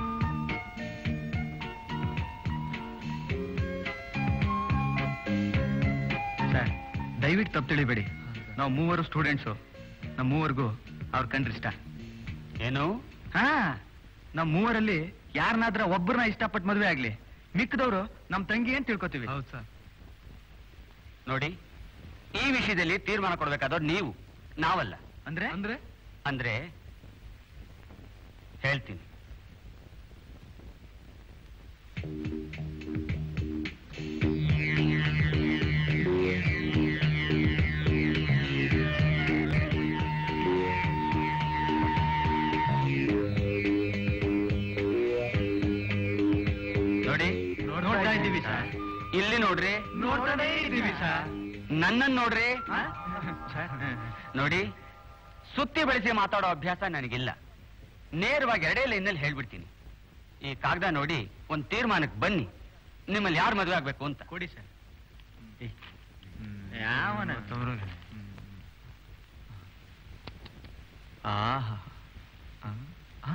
ಸರ್ ದಯವಿಟ್ಟು ತಪ್ಪು ತಿಳಿಬೇಡಿ ನಾವು ಮೂವರು ಸ್ಟೂಡೆಂಟ್ಸು ನಮ್ಮ ಮೂವರ್ಗೂ ಅವ್ರ ಕಂಡ್ರೆ ಇಷ್ಟ ಏನು ಹಾ ನಮ್ ಮೂವರಲ್ಲಿ ಯಾರನ್ನಾದ್ರ ಒಬ್ಬರನ್ನ ಇಷ್ಟಪಟ್ಟು ಮದುವೆ ಆಗ್ಲಿ ಮಿಕ್ಕದವರು ನಮ್ ತಂಗಿ ಅಂತ ತಿಳ್ಕೊತೀವಿ ಹೌದು ಸರ್ ನೋಡಿ ಈ ವಿಷಯದಲ್ಲಿ ತೀರ್ಮಾನ ಕೊಡ್ಬೇಕಾದವ್ರು ನೀವು ನಾವಲ್ಲ ಅಂದ್ರೆ ಅಂದ್ರೆ ಅಂದ್ರೆ ಹೇಳ್ತೀನಿ ನೋಡಿ ನೋಡ್ತಾ ಇದ್ದೀವಿ ಸರ್ ಇಲ್ಲಿ ನೋಡ್ರಿ ನೋಡ್ತಾನೇ ಇದ್ದೀವಿ ಸರ್ ನನ್ನನ್ನು ನೋಡ್ರಿ ನೋಡಿ ಸುತ್ತಿ ಬೆಳೆಸಿ ಮಾತಾಡೋ ಅಭ್ಯಾಸ ನನಗಿಲ್ಲ ನೇರವಾಗಿ ಎರಡೇ ಲೈನಲ್ಲಿ ಹೇಳ್ಬಿಡ್ತೀನಿ ಈ ಕಾಗದ ನೋಡಿ ಒಂದ್ ತೀರ್ಮಾನಕ್ಕೆ ಬನ್ನಿ ನಿಮ್ಮಲ್ಲಿ ಯಾರು ಮದುವೆ ಆಗ್ಬೇಕು ಅಂತ ಕೊಡಿ ಸರ್ ಯಾವನ? ಆಹಾ ಆ? ಆ?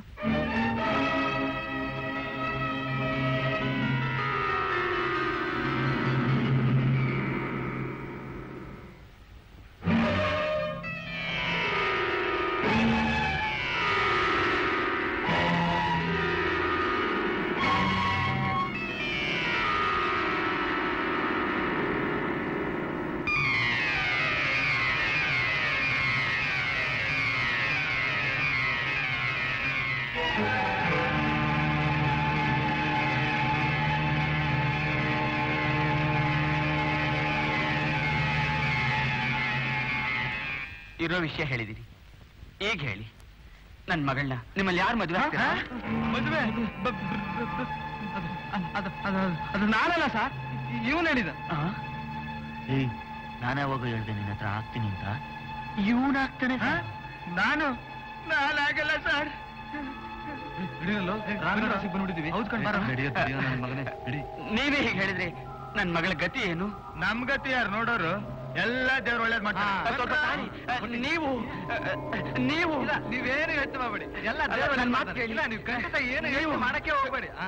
ಇರೋ ವಿಷಯ ಹೇಳಿದಿರಿ ಈಗ ಹೇಳಿ ನನ್ ಮಗಳನ್ನ ನಿಮ್ಮಲ್ಲಿ ಯಾರು ಮದುವೆ ಆಗ್ತೀರಾ ಮದುವೆ ಬ- ಬ- ಬ- ಬ- ಅದು- ಅದು ಅದು- ಅದು ನಾನಲ್ಲ ಸರ್ ಇವನು ಹೇಳಿದ ನಾನು ಯಾವಾಗ ಹೇಳ್ದೆ ನಿನ್ನ ಹತ್ರ ಆಗ್ತೀನಿ ಅಂತ ಇವನ್ ಆಗ್ತಾನೆ ನಾನು ನಾನಾಗಲ್ಲ ಸರ್ ಹೌದ್ ಕಣ್ ಬಾರೋ. ನೀವೇ ಹೀಗೆ ಹೇಳಿದ್ರಿ ನನ್ ಮಗಳ ಗತಿ ಏನು ನಮ್ ಗತಿ ಯಾರು ನೋಡೋರು ಎಲ್ಲ ದೇವ್ರ ಒಳ್ಳೇದ್ ಮಾಡ್ತಾರೆ ನೀವು ನೀವು ಇಲ್ಲ, ನೀವೇನು ಯೋಚನೆ ಮಾಡ್ಬೇಡಿ ಎಲ್ಲ ದೇವ್ರ ನನ್ ಒಳ್ಳೇದ್ ಮಾತ್ ಮಾಡ್ತಾರೆ. ಕೇಳಿ. ಇಲ್ಲ, ನೀವು ಖಂಡಿತ ಏನು ಯೋಚನೆ ಮಾಡಕ್ಕೆ ಹೋಗ್ಬೇಡಿ ಹಾ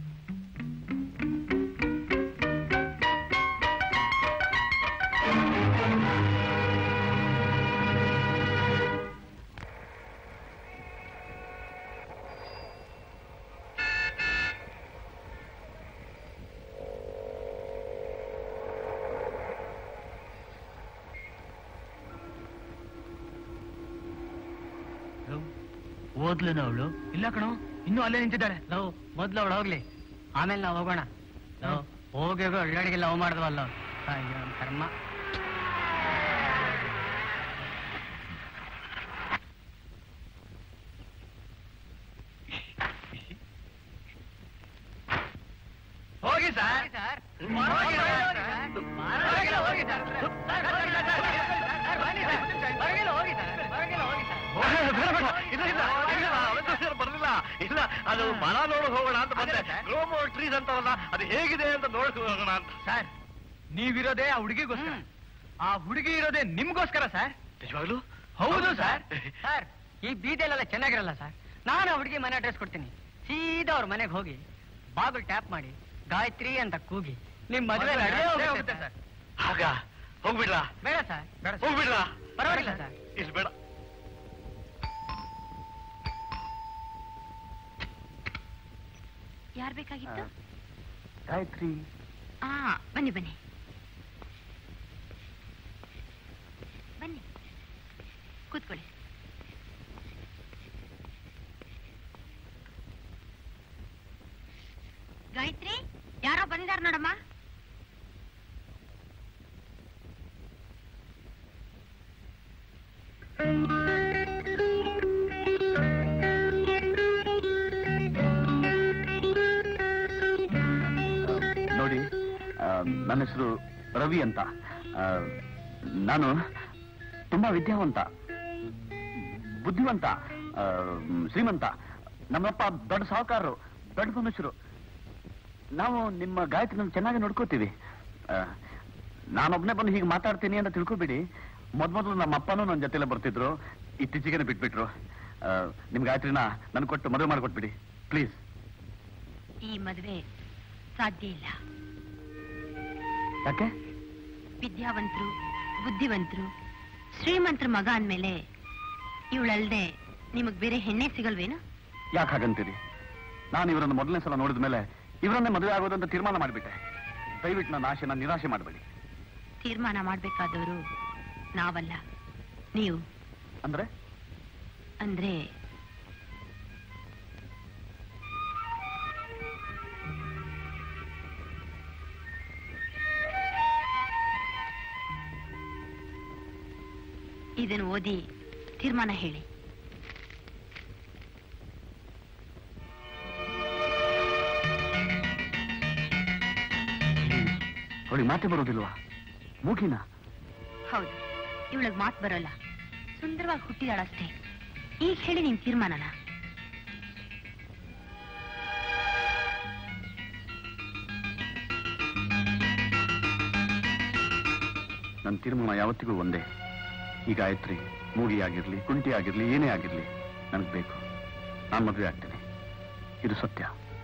ಓದ್ಲೇನ ಅವಳು ಇಲ್ಲ ಕಣೋ ಇನ್ನೂ ಅಲ್ಲೇ ನಿಂತಿದ್ದಾಳೆ ಲವ್ ಮೊದ್ಲು ಅವಳು ಹೋಗ್ಲಿ ಆಮೇಲೆ ನಾವು ಹೋಗೋಣ ಲವ್ ಹೋಗಿ ಹೋಗಿ ಒಳ್ಳೊಳಗೆ ಲವ್ ಮಾಡಿದ್ವಲ್ಲ ಅಯ್ಯೋ ನನ್ ಕರ್ಮ ಹೋಗಿ ಸರ್ ಬರಲಿಲ್ಲ ಇಲ್ಲ ಅದು ಮರ ನೋಡಕ್ ಹೋಗೋಣ ಅಂತ ಬಂದೆ ಗ್ರೋಮೋ ಟ್ರೀಸ್ ಅಂತಾರಲ್ಲ ಅದು ಹೇಗಿದೆ ಅಂತ ನೋಡಕ್ ಹೋಗೋಣ ಅಂತ ಸರ್ ನೀವಿರೋದೇ ಆ ಹುಡುಗಿಗೋಸ್ಕರ ಆ ಹುಡುಗಿ ಇರೋದೇ ನಿಮ್ಗೋಸ್ಕರ ಸರ್ ನಿಜವಾಗ್ಲು ಹೌದು ಸರ್ ಸರ್ ಈ ಬೀದಿಯಲ್ಲೆಲ್ಲ ಚೆನ್ನಾಗಿರಲ್ಲ ಸರ್ ನಾನು ಆ ಹುಡುಗಿ ಮನೆ ಅಡ್ರೆಸ್ ಕೊಡ್ತೀನಿ ಸೀದಾ ಅವ್ರ ಮನೆಗೆ ಹೋಗಿ ಬಾಗಿಲು ಟ್ಯಾಪ್ ಮಾಡಿ ಗಾಯತ್ರಿ ಅಂತ ಕೂಗಿ ನಿಮ್ ಮದುವೆ ನಡೆಯೇ ಹೋಗುತ್ತೆ ಸರ್ ಆಗ ಹೋಗ್ಬಿಡ್ಲಾ ಬೇಡ ಸರ್ ಬೇಡ ಸರ್. ಹೋಗ್ಬಿಡ್ಲಾ ಪರವಾಗಿಲ್ಲ ಸರ್ ಇಲ್ಲಿ ಬೇಡ ಯಾರ್ ಬೇಕಾಗಿತ್ತು ಗಾಯತ್ರಿ ಆ ಬನ್ನಿ ಬನ್ನಿ ಬನ್ನಿ ಕೂತ್ಕೊಳ್ಳಿ ಗಾಯತ್ರಿ ಯಾರೋ ಬಂದಿದಾರ ನೋಡಮ್ಮ ನೋಡಿ ಆ, ನನ್ನ ಹೆಸರು ರವಿ ಅಂತ ಆ, ನಾನು ತುಂಬಾ ವಿದ್ಯಾವಂತ ಬುದ್ಧಿವಂತ ಆ, ಶ್ರೀಮಂತ ನಮ್ಮಪ್ಪ ದೊಡ್ಡ ಸಾಹುಕಾರರು ದೊಡ್ಡ ಮನುಷ್ಯರು ನಾವು ನಿಮ್ಮ ಗಾಯತ್ರಿನ ಚೆನ್ನಾಗಿ ನೋಡ್ಕೋತೀವಿ ಆ, ನಾನೊಬ್ನೇ ಬಂದು ಹೀಗೆ ಮಾತಾಡ್ತೀನಿ ಅಂತ ತಿಳ್ಕೊಬೇಡಿ ಮೊದ್ಮೊದಲು ನಮ್ಮ ಅಪ್ಪನೂ ನನ್ನ ಜೊತೆಲೆ ಬರ್ತಿದ್ರು ಇತ್ತೀಚೆಗೆ ಬಿಟ್ಬಿಟ್ರು ಆ, ನಿಮ್ ಗಾಯತ್ರಿನ ನನ್ ಕೊಟ್ಟು ಮದುವೆ ಮಾಡಿಕೊಟ್ಬಿಡಿ ಪ್ಲೀಸ್ ಈ ಮದುವೆ ಸಾಧ್ಯ ಇಲ್ಲ ಯಾಕೆ ವಿದ್ಯಾವಂತರು ಬುದ್ಧಿವಂತರು ಶ್ರೀಮಂತರ ಮಗ ಅಂದ್ಮೇಲೆ ಇವಳಲ್ದೆ ನಿಮಗ್ ಬೇರೆ ಹೆಣ್ಣೆ ಸಿಗಲ್ವೇನು ಯಾಕೆ ಹಾಗಂತೀರಿ ನಾನು ಇವರನ್ನು ಮೊದಲನೇ ಸಲ ನೋಡಿದ ಮೇಲೆ ಇವರನ್ನೇ ಮದುವೆ ಆಗೋದು ಅಂತ ತೀರ್ಮಾನ ಮಾಡಿಬಿಟ್ಟೆ ದಯವಿಟ್ಟು ನನ್ನ ಆಶೆನ ನಿರಾಶೆ ಮಾಡಬೇಡಿ ತೀರ್ಮಾನ ಮಾಡ್ಬೇಕಾದವರು ನಾವಲ್ಲ ನೀವು ಅಂದ್ರೆ ಅಂದ್ರೆ ಇದನ್ನು ಓದಿ ತೀರ್ಮಾನ ಹೇಳಿ ಅವಳಿಗೆ ಮಾತೆ ಬರೋದಿಲ್ವಾ ಮೂಗಿನ ಹೌದು ಇವಳಿಗೆ ಮಾತು ಬರೋಲ್ಲ ಸುಂದರವಾಗಿ ಹುಟ್ಟಿದಾಳಷ್ಟೇ ಈಗ ಹೇಳಿ ನಿನ್ ತೀರ್ಮಾನನ ನನ್ನ ತೀರ್ಮಾನ ಯಾವತ್ತಿಗೂ ಒಂದೇ ಈ ಗಾಯತ್ರಿ ಮೂಗಿ ಆಗಿರ್ಲಿ ಕುಂಟಿ ಆಗಿರ್ಲಿ ಏನೇ ಆಗಿರ್ಲಿ ನನಗೆ ಬೇಕು ನಾನು ಮದುವೆ ಆಗ್ತೇನೆ ಇದು ಸತ್ಯ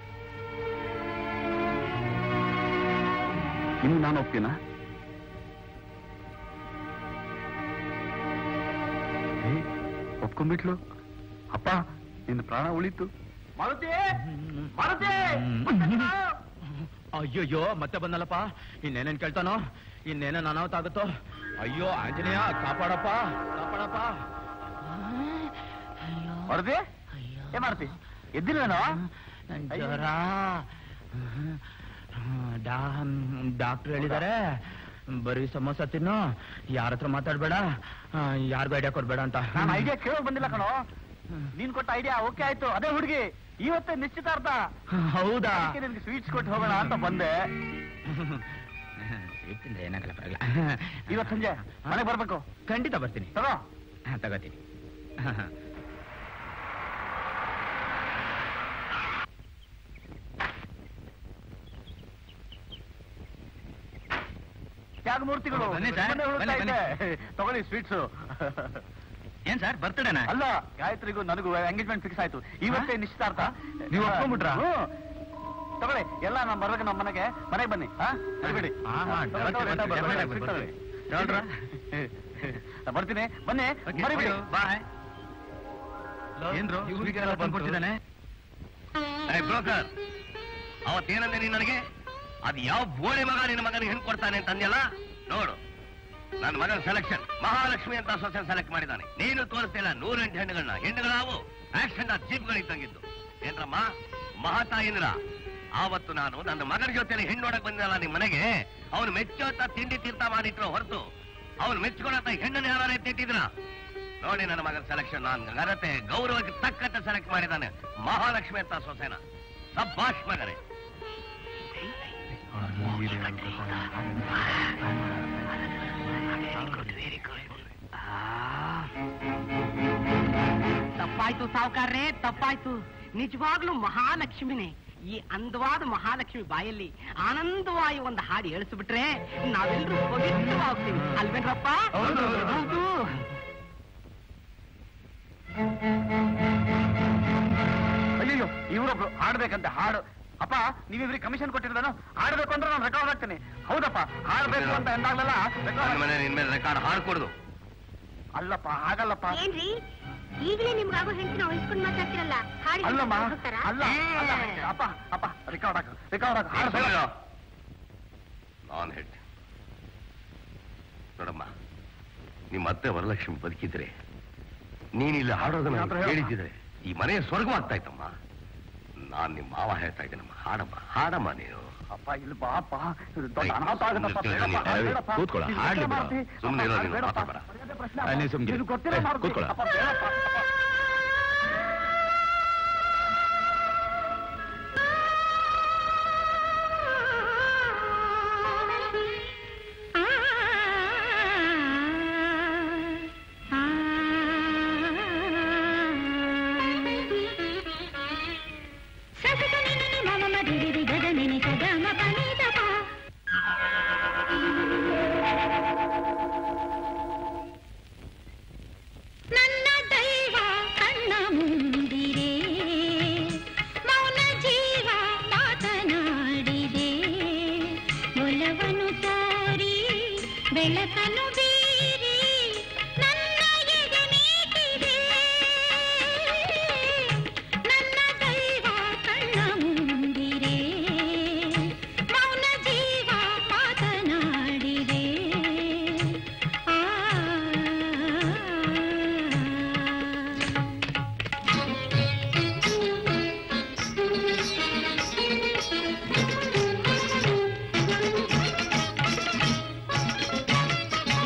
ಇನ್ನು ನಾನು ಒಪ್ತೀನಾ ಏ, ಒಪ್ಕೊಂಡ್ಬಿಟ್ಲು ಅಪ್ಪ ನಿನ್ನ ಪ್ರಾಣ ಉಳಿತು ಮಾರುತಿ ಮಾರುತಿ ಅಯ್ಯೋಯ್ಯೋ ಮತ್ತೆ ಬಂದಲ್ಲಪ್ಪ ಇನ್ನೇನೇನ್ ಕೇಳ್ತಾನೋ ಇನ್ನೇನೇನ್ ಅನಾಹುತ ಆಗುತ್ತೋ ಅಯ್ಯೋ ಆಂಜನೇಯ ಕಾಪಾಡಪ್ಪ ಕಾಪಾಡಪ್ಪ ಮಾರುತಿ ಏ ಮಾರುತಿ ಎದ್ದಿಲ್ವೇನೋ ಜ್ವರ ಡಾಕ್ಟರ್ ಹೇಳಿದ್ದಾರೆ ಬರೀ ಸಮೋಸ ತಿನ್ನು ಯಾರ ಹತ್ರ ಮಾತಾಡ್ಬೇಡ ಯಾರಿಗೂ ಐಡಿಯಾ ಕೊಡ್ಬೇಡ ಅಂತ ನಾನು ಐಡಿಯಾ ಕೇಳೋಕ್ ಬಂದಿಲ್ಲ ಕಣೋ ನೀನ್ ಕೊಟ್ಟ ಐಡಿಯಾ ಓಕೆ ಆಯ್ತು ಅದೇ ಹುಡುಗಿ ಇವತ್ತೇ ನಿಶ್ಚಿತಾರ್ಥ ಹೌದಾ ಅದಕ್ಕೆ ನಿನ್ಗೆ ಸ್ವೀಟ್ಸ್ ಕೊಟ್ಟು ಹೋಗೋಣ ಅಂತ ಬಂದೆ ಸ್ವೀಟ್ ತಿಂದ್ರೆ ಏನಾಗಲ್ಲ ಪರವಾಗಿಲ್ಲ ಇವತ್ತು ಸಂಜೆ ಮನೆಗೆ ಬರ್ಬೇಕು ಖಂಡಿತ ಬರ್ತೀನಿ ತಗೋ ಹಾ, ತಗೋತೀನಿ ನಾಗಮೂರ್ತಿಗಳು ಬನ್ನಿ ಸರ್, ನಿಮ್ಮನ್ನೇ ಹುಡುಕ್ತಾ ಬನ್ನಿ, ಇದ್ದೆ. ತಗೊಳ್ಳಿ ಸ್ವೀಟ್ಸ್ ಏನ್ ಸರ್ ಬರ್ತಡೇನಾ ಅಲ್ಲ ಗಾಯತ್ರಿಗೂ ನನಗೂ ಎಂಗೇಜ್ಮೆಂಟ್ ಫಿಕ್ಸ್ ಆಯ್ತು ಇವತ್ತೇ ನಿಶ್ಚಿತಾರ್ಥ ನೀವು ಒಪ್ಕೊಂಡ್ಬಿಟ್ರಾ? ಹ್ಮ್. ತಗೊಳ್ಳಿ ಎಲ್ಲ ನಮ್ಮ ಬರ್ಬೇಕು ನಮ್ಮ ಮನೆಗೆ ಮನೆಗೆ ಬನ್ನಿ ಹಾ ಮರಿಬೇಡಿ ಹಾ, ಹಾ, ತಗೊಳ್ಳಿ, ತಗೊಳ್ಳಿ, ಬರ್ತೀವಿ, ತಗೊಳ್ಳಿ, ಬರ್ತೀವಿ, ತಗೊಳ್ಳಿ, ಬರ್ತೀವಿ. ತಗೊಳ್ಳಿ. ನಾ ಬರ್ತೀನಿ ಬನ್ನಿ ಮರಿಬೇಡಿ ಬಾಯ್ ಏನ್ರು ಇವ್ರಿಗೆಲ್ಲ ಬಂದ್ಕೊಟ್ಟಿದ್ದಾನೆ ಬ್ರೋಕರ್ ಅವತ್ತೇನಂದೆ ನೀನ್ ನನಗೆ ಅದ್ ಯಾವ ಬೋಳಿ ಮಗ ನಿನ್ನ ಮಗನಿಗೆ ಹೆಣ್ ಕೊಡ್ತಾನೆ ಅಂತ ಅಂದ್ಯಲ್ಲ ನೋಡು ನನ್ನ ಮಗನ ಸೆಲೆಕ್ಷನ್ ಮಹಾಲಕ್ಷ್ಮಿ ಅಂತ ಸೊಸೆ ಸೆಲೆಕ್ಟ್ ಮಾಡಿದ್ದಾನೆ ನೀನು ತೋರಿಸ್ತಿಲ್ಲ ನೂರೆಂಟು ಹೆಣ್ಣುಗಳನ್ನ ಹೆಣ್ಣುಗಳಾವು ಆಕ್ಸಿಡೆಂಟ್ ಜೀಪ್ಗಳಿದ್ದಂಗಿದ್ದು ಏನ್ರಮ್ಮ ಮಹಾತಾಯಿಂದ್ರ ಆವತ್ತು ನಾನು ನನ್ನ ಮಗನ ಜೊತೆಲಿ ಹೆಣ್ಣು ನೋಡಕ್ ಬಂದಿಲ್ಲ ನಿಮ್ ಮನೆಗೆ ಅವನು ಮೆಚ್ಚೋತ ತಿಂಡಿ ತೀರ್ಥ ಮಾಡಿಟ್ರು ಹೊರತು ಅವನು ಮೆಚ್ಕೊಳತ್ತ ಹೆಣ್ಣನ್ನು ಯಾರು ಎತ್ತಿಟ್ಟಿದ್ರ ನೋಡಿ ನನ್ನ ಮಗನ ಸೆಲೆಕ್ಷನ್ ನಾನು ಘನತೆ ಗೌರವಕ್ಕೆ ತಕ್ಕಂತೆ ಸೆಲೆಕ್ಟ್ ಮಾಡಿದ್ದಾನೆ ಮಹಾಲಕ್ಷ್ಮಿ ಅಂತ ಸೊಸೆನ ಸಬ್ಬಾಷ್ ಮಗನೇ ತಪ್ಪಾಯ್ತು ಸಾವುಕಾರ್ರೆ ತಪ್ಪಾಯ್ತು ನಿಜವಾಗ್ಲೂ ಮಹಾಲಕ್ಷ್ಮಿನೇ ಈ ಅಂದವಾದ ಮಹಾಲಕ್ಷ್ಮಿ ಬಾಯಲ್ಲಿ ಆನಂದವಾಗಿ ಒಂದು ಹಾಡು ಹೇಳಿಸ್ಬಿಟ್ರೆ ನಾವೆಲ್ಲರೂ ಪವಿತ್ರವಾಗ್ತೀವಿ ಅಲ್ವೇನ್ರಪ್ಪ ಹೌದು, ಹೌದು, ಹೌದು ಅಯ್ಯೋ ಇವರೊಬ್ರು ಹಾಡ್ಬೇಕಂತೆ ಹಾಡು ಅಪ್ಪ ನೀವಿವ್ರಿಗೆ ಕಮಿಷನ್ ಕೊಟ್ಟಿರೋದನು ಹಾಡ್ಬೇಕು ಅಂದ್ರೆ ನಾನು ರೆಕಾರ್ಡ್ ಹಾಕ್ತೀನಿ ಹೌದಪ್ಪ ಹಾಡ್ಬೇಕು ಅಂತ ಎಂದಾಗ್ಲೆಲ್ಲ ನನ್ನ ರೆಕಾರ್ಡ್ ಮನೆ ನಿನ್ ಮೇಲೆ ರೆಕಾರ್ಡ್ ಹಾಡ್ಕೊಡ್ದು ಅಲ್ಲಪ್ಪ ಹಾಗಲ್ಲಪ್ಪ ಏನ್ರಿ ಈಗಲೇ ನಿಮ್ಗಾಗೋ ಹೆಂಡತಿನ ವಹಿಸ್ಕೊಂಡು ಮಾತಾಡ್ತಿರಲ್ಲ ಹಾಡಿ ಅಲ್ಲಮ್ಮ ಹೋಗ್ತಾರಾ? ಅಲ್ಲ ಅಲ್ಲ ಅಪ್ಪ ಅಪ್ಪ ರೆಕಾರ್ಡ್ ಹಾಕು ರೆಕಾರ್ಡ್ ಹಾಕು ಹಾಡ್ಬೇಕು ನಾನು ಹೇಳ್ತೀನಿ ನೋಡಮ್ಮ ನಿಮ್ಮ ಅತ್ತೆ ವರಲಕ್ಷ್ಮಿ ಬದುಕಿದ್ರೆ ನೀನಿಲ್ಲಿ ಹಾಡೋದನ್ನ ಮಾತ್ರ ಹೇಳಮ್ಮ. ಕೇಳಿದ್ರೆ ಈ ಮನೆ ಸ್ವರ್ಗವಾಗ್ತಾ ಇತ್ತಮ್ಮ ನಾನ್ ನಿಮ್ಮ ಮಾವ ಹೇಳ್ತಾ ಇದ್ದೀನಮ್ಮ ಹಾಡಮ್ಮ ಹಾಡಮ್ಮ ನೀನು ಅಪ್ಪ ಇಲ್ಲಿ ಬಾ ಅಪ್ಪ ಇದು ದೊಡ್ಡ ಏಯ್, ಅನಾಹುತ ಆಗುತ್ತಪ್ಪ. ಸುಮ್ನೆ ಬೇಡಪ್ಪ, ಏಯ್, ಬೇಡಪ್ಪ. ಕೂತ್ಕೊಳ್ಳ, ಇದು ಹಾಡ್ಲಿ ಬಿಡು. ಮಾಡ್ತಿ? ಸುಮ್ನೆ ಇರೋ ಅಪ್ಪ, ನೀನು, ಬೇಡಪ್ಪ. ಮಾತಾಡ್ಬೇಡ. ಮರ್ಯಾದೆ ಪ್ರಶ್ನೆ ಅಯ್ಯ, ನೀ ಅಪ್ಪ. ಸುಮ್ನಿರು. ಇದು ಗೊತ್ತಿರೋ ಏಯ್, ಮಾಡ್ತಿ. ಕೂತ್ಕೊಳ್ಳ. ಅಪ್ಪ, ಬೇಡಪ್ಪ, ಅಪ್ಪ. ನನ್ನ ದೈವ ಕಣ್ಣ ಮುಂದಿರೆ ಮೌನ ಜೀವ ಮಾತನಾಡಿದೆ ಒಲವನು ತಾರಿ ಬೆಳಕನು ಬೀರಿ ನನ್ನ ಎದೆ ಮೀಟಿದೆ ನನ್ನ ದೈವ ಕಣ್ಣ ಮುಂದಿರೆ ಮೌನ ಜೀವ ಮಾತನಾಡಿದೆ ಆ ಆ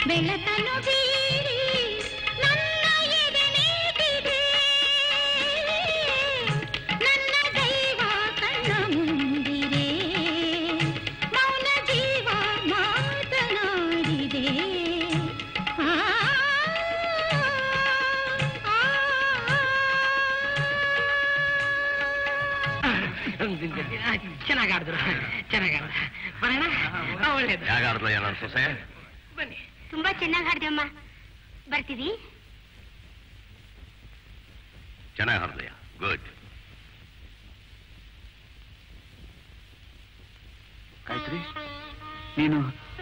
ಬೆಳಕನ್ನು ಬೀರಿ ನನ್ನ ಎದೆ ನೀಡಿದೆ ನನ್ನ ದೈವ ಕಣ್ಣ ಮುಂದಿರೆ ಮೌನ ಜೀವ ಮಾತನಾಡಿದೆ ಆ, ಆ, ಚೆನ್ನಾಗಿ ಆಡಿದ್ರು ಚೆನ್ನಾಗಿ ಆಡಿದ್ರು ಬರೋಣ ಒಳ್ಳೇದು ಯಾಗಾಡ್ದ ನನ್ನ ಸೊಸೆ ಬನ್ನಿ ತುಂಬಾ ಚೆನ್ನಾಗಿ ಹಾಡ್ದಮ್ಮ ಬರ್ತೀವಿ ಚೆನ್ನಾಗಿ ಹಾಡ್ದಯ್ಯ ಗುಡ್ ಗಾಯತ್ರಿ ನೀನು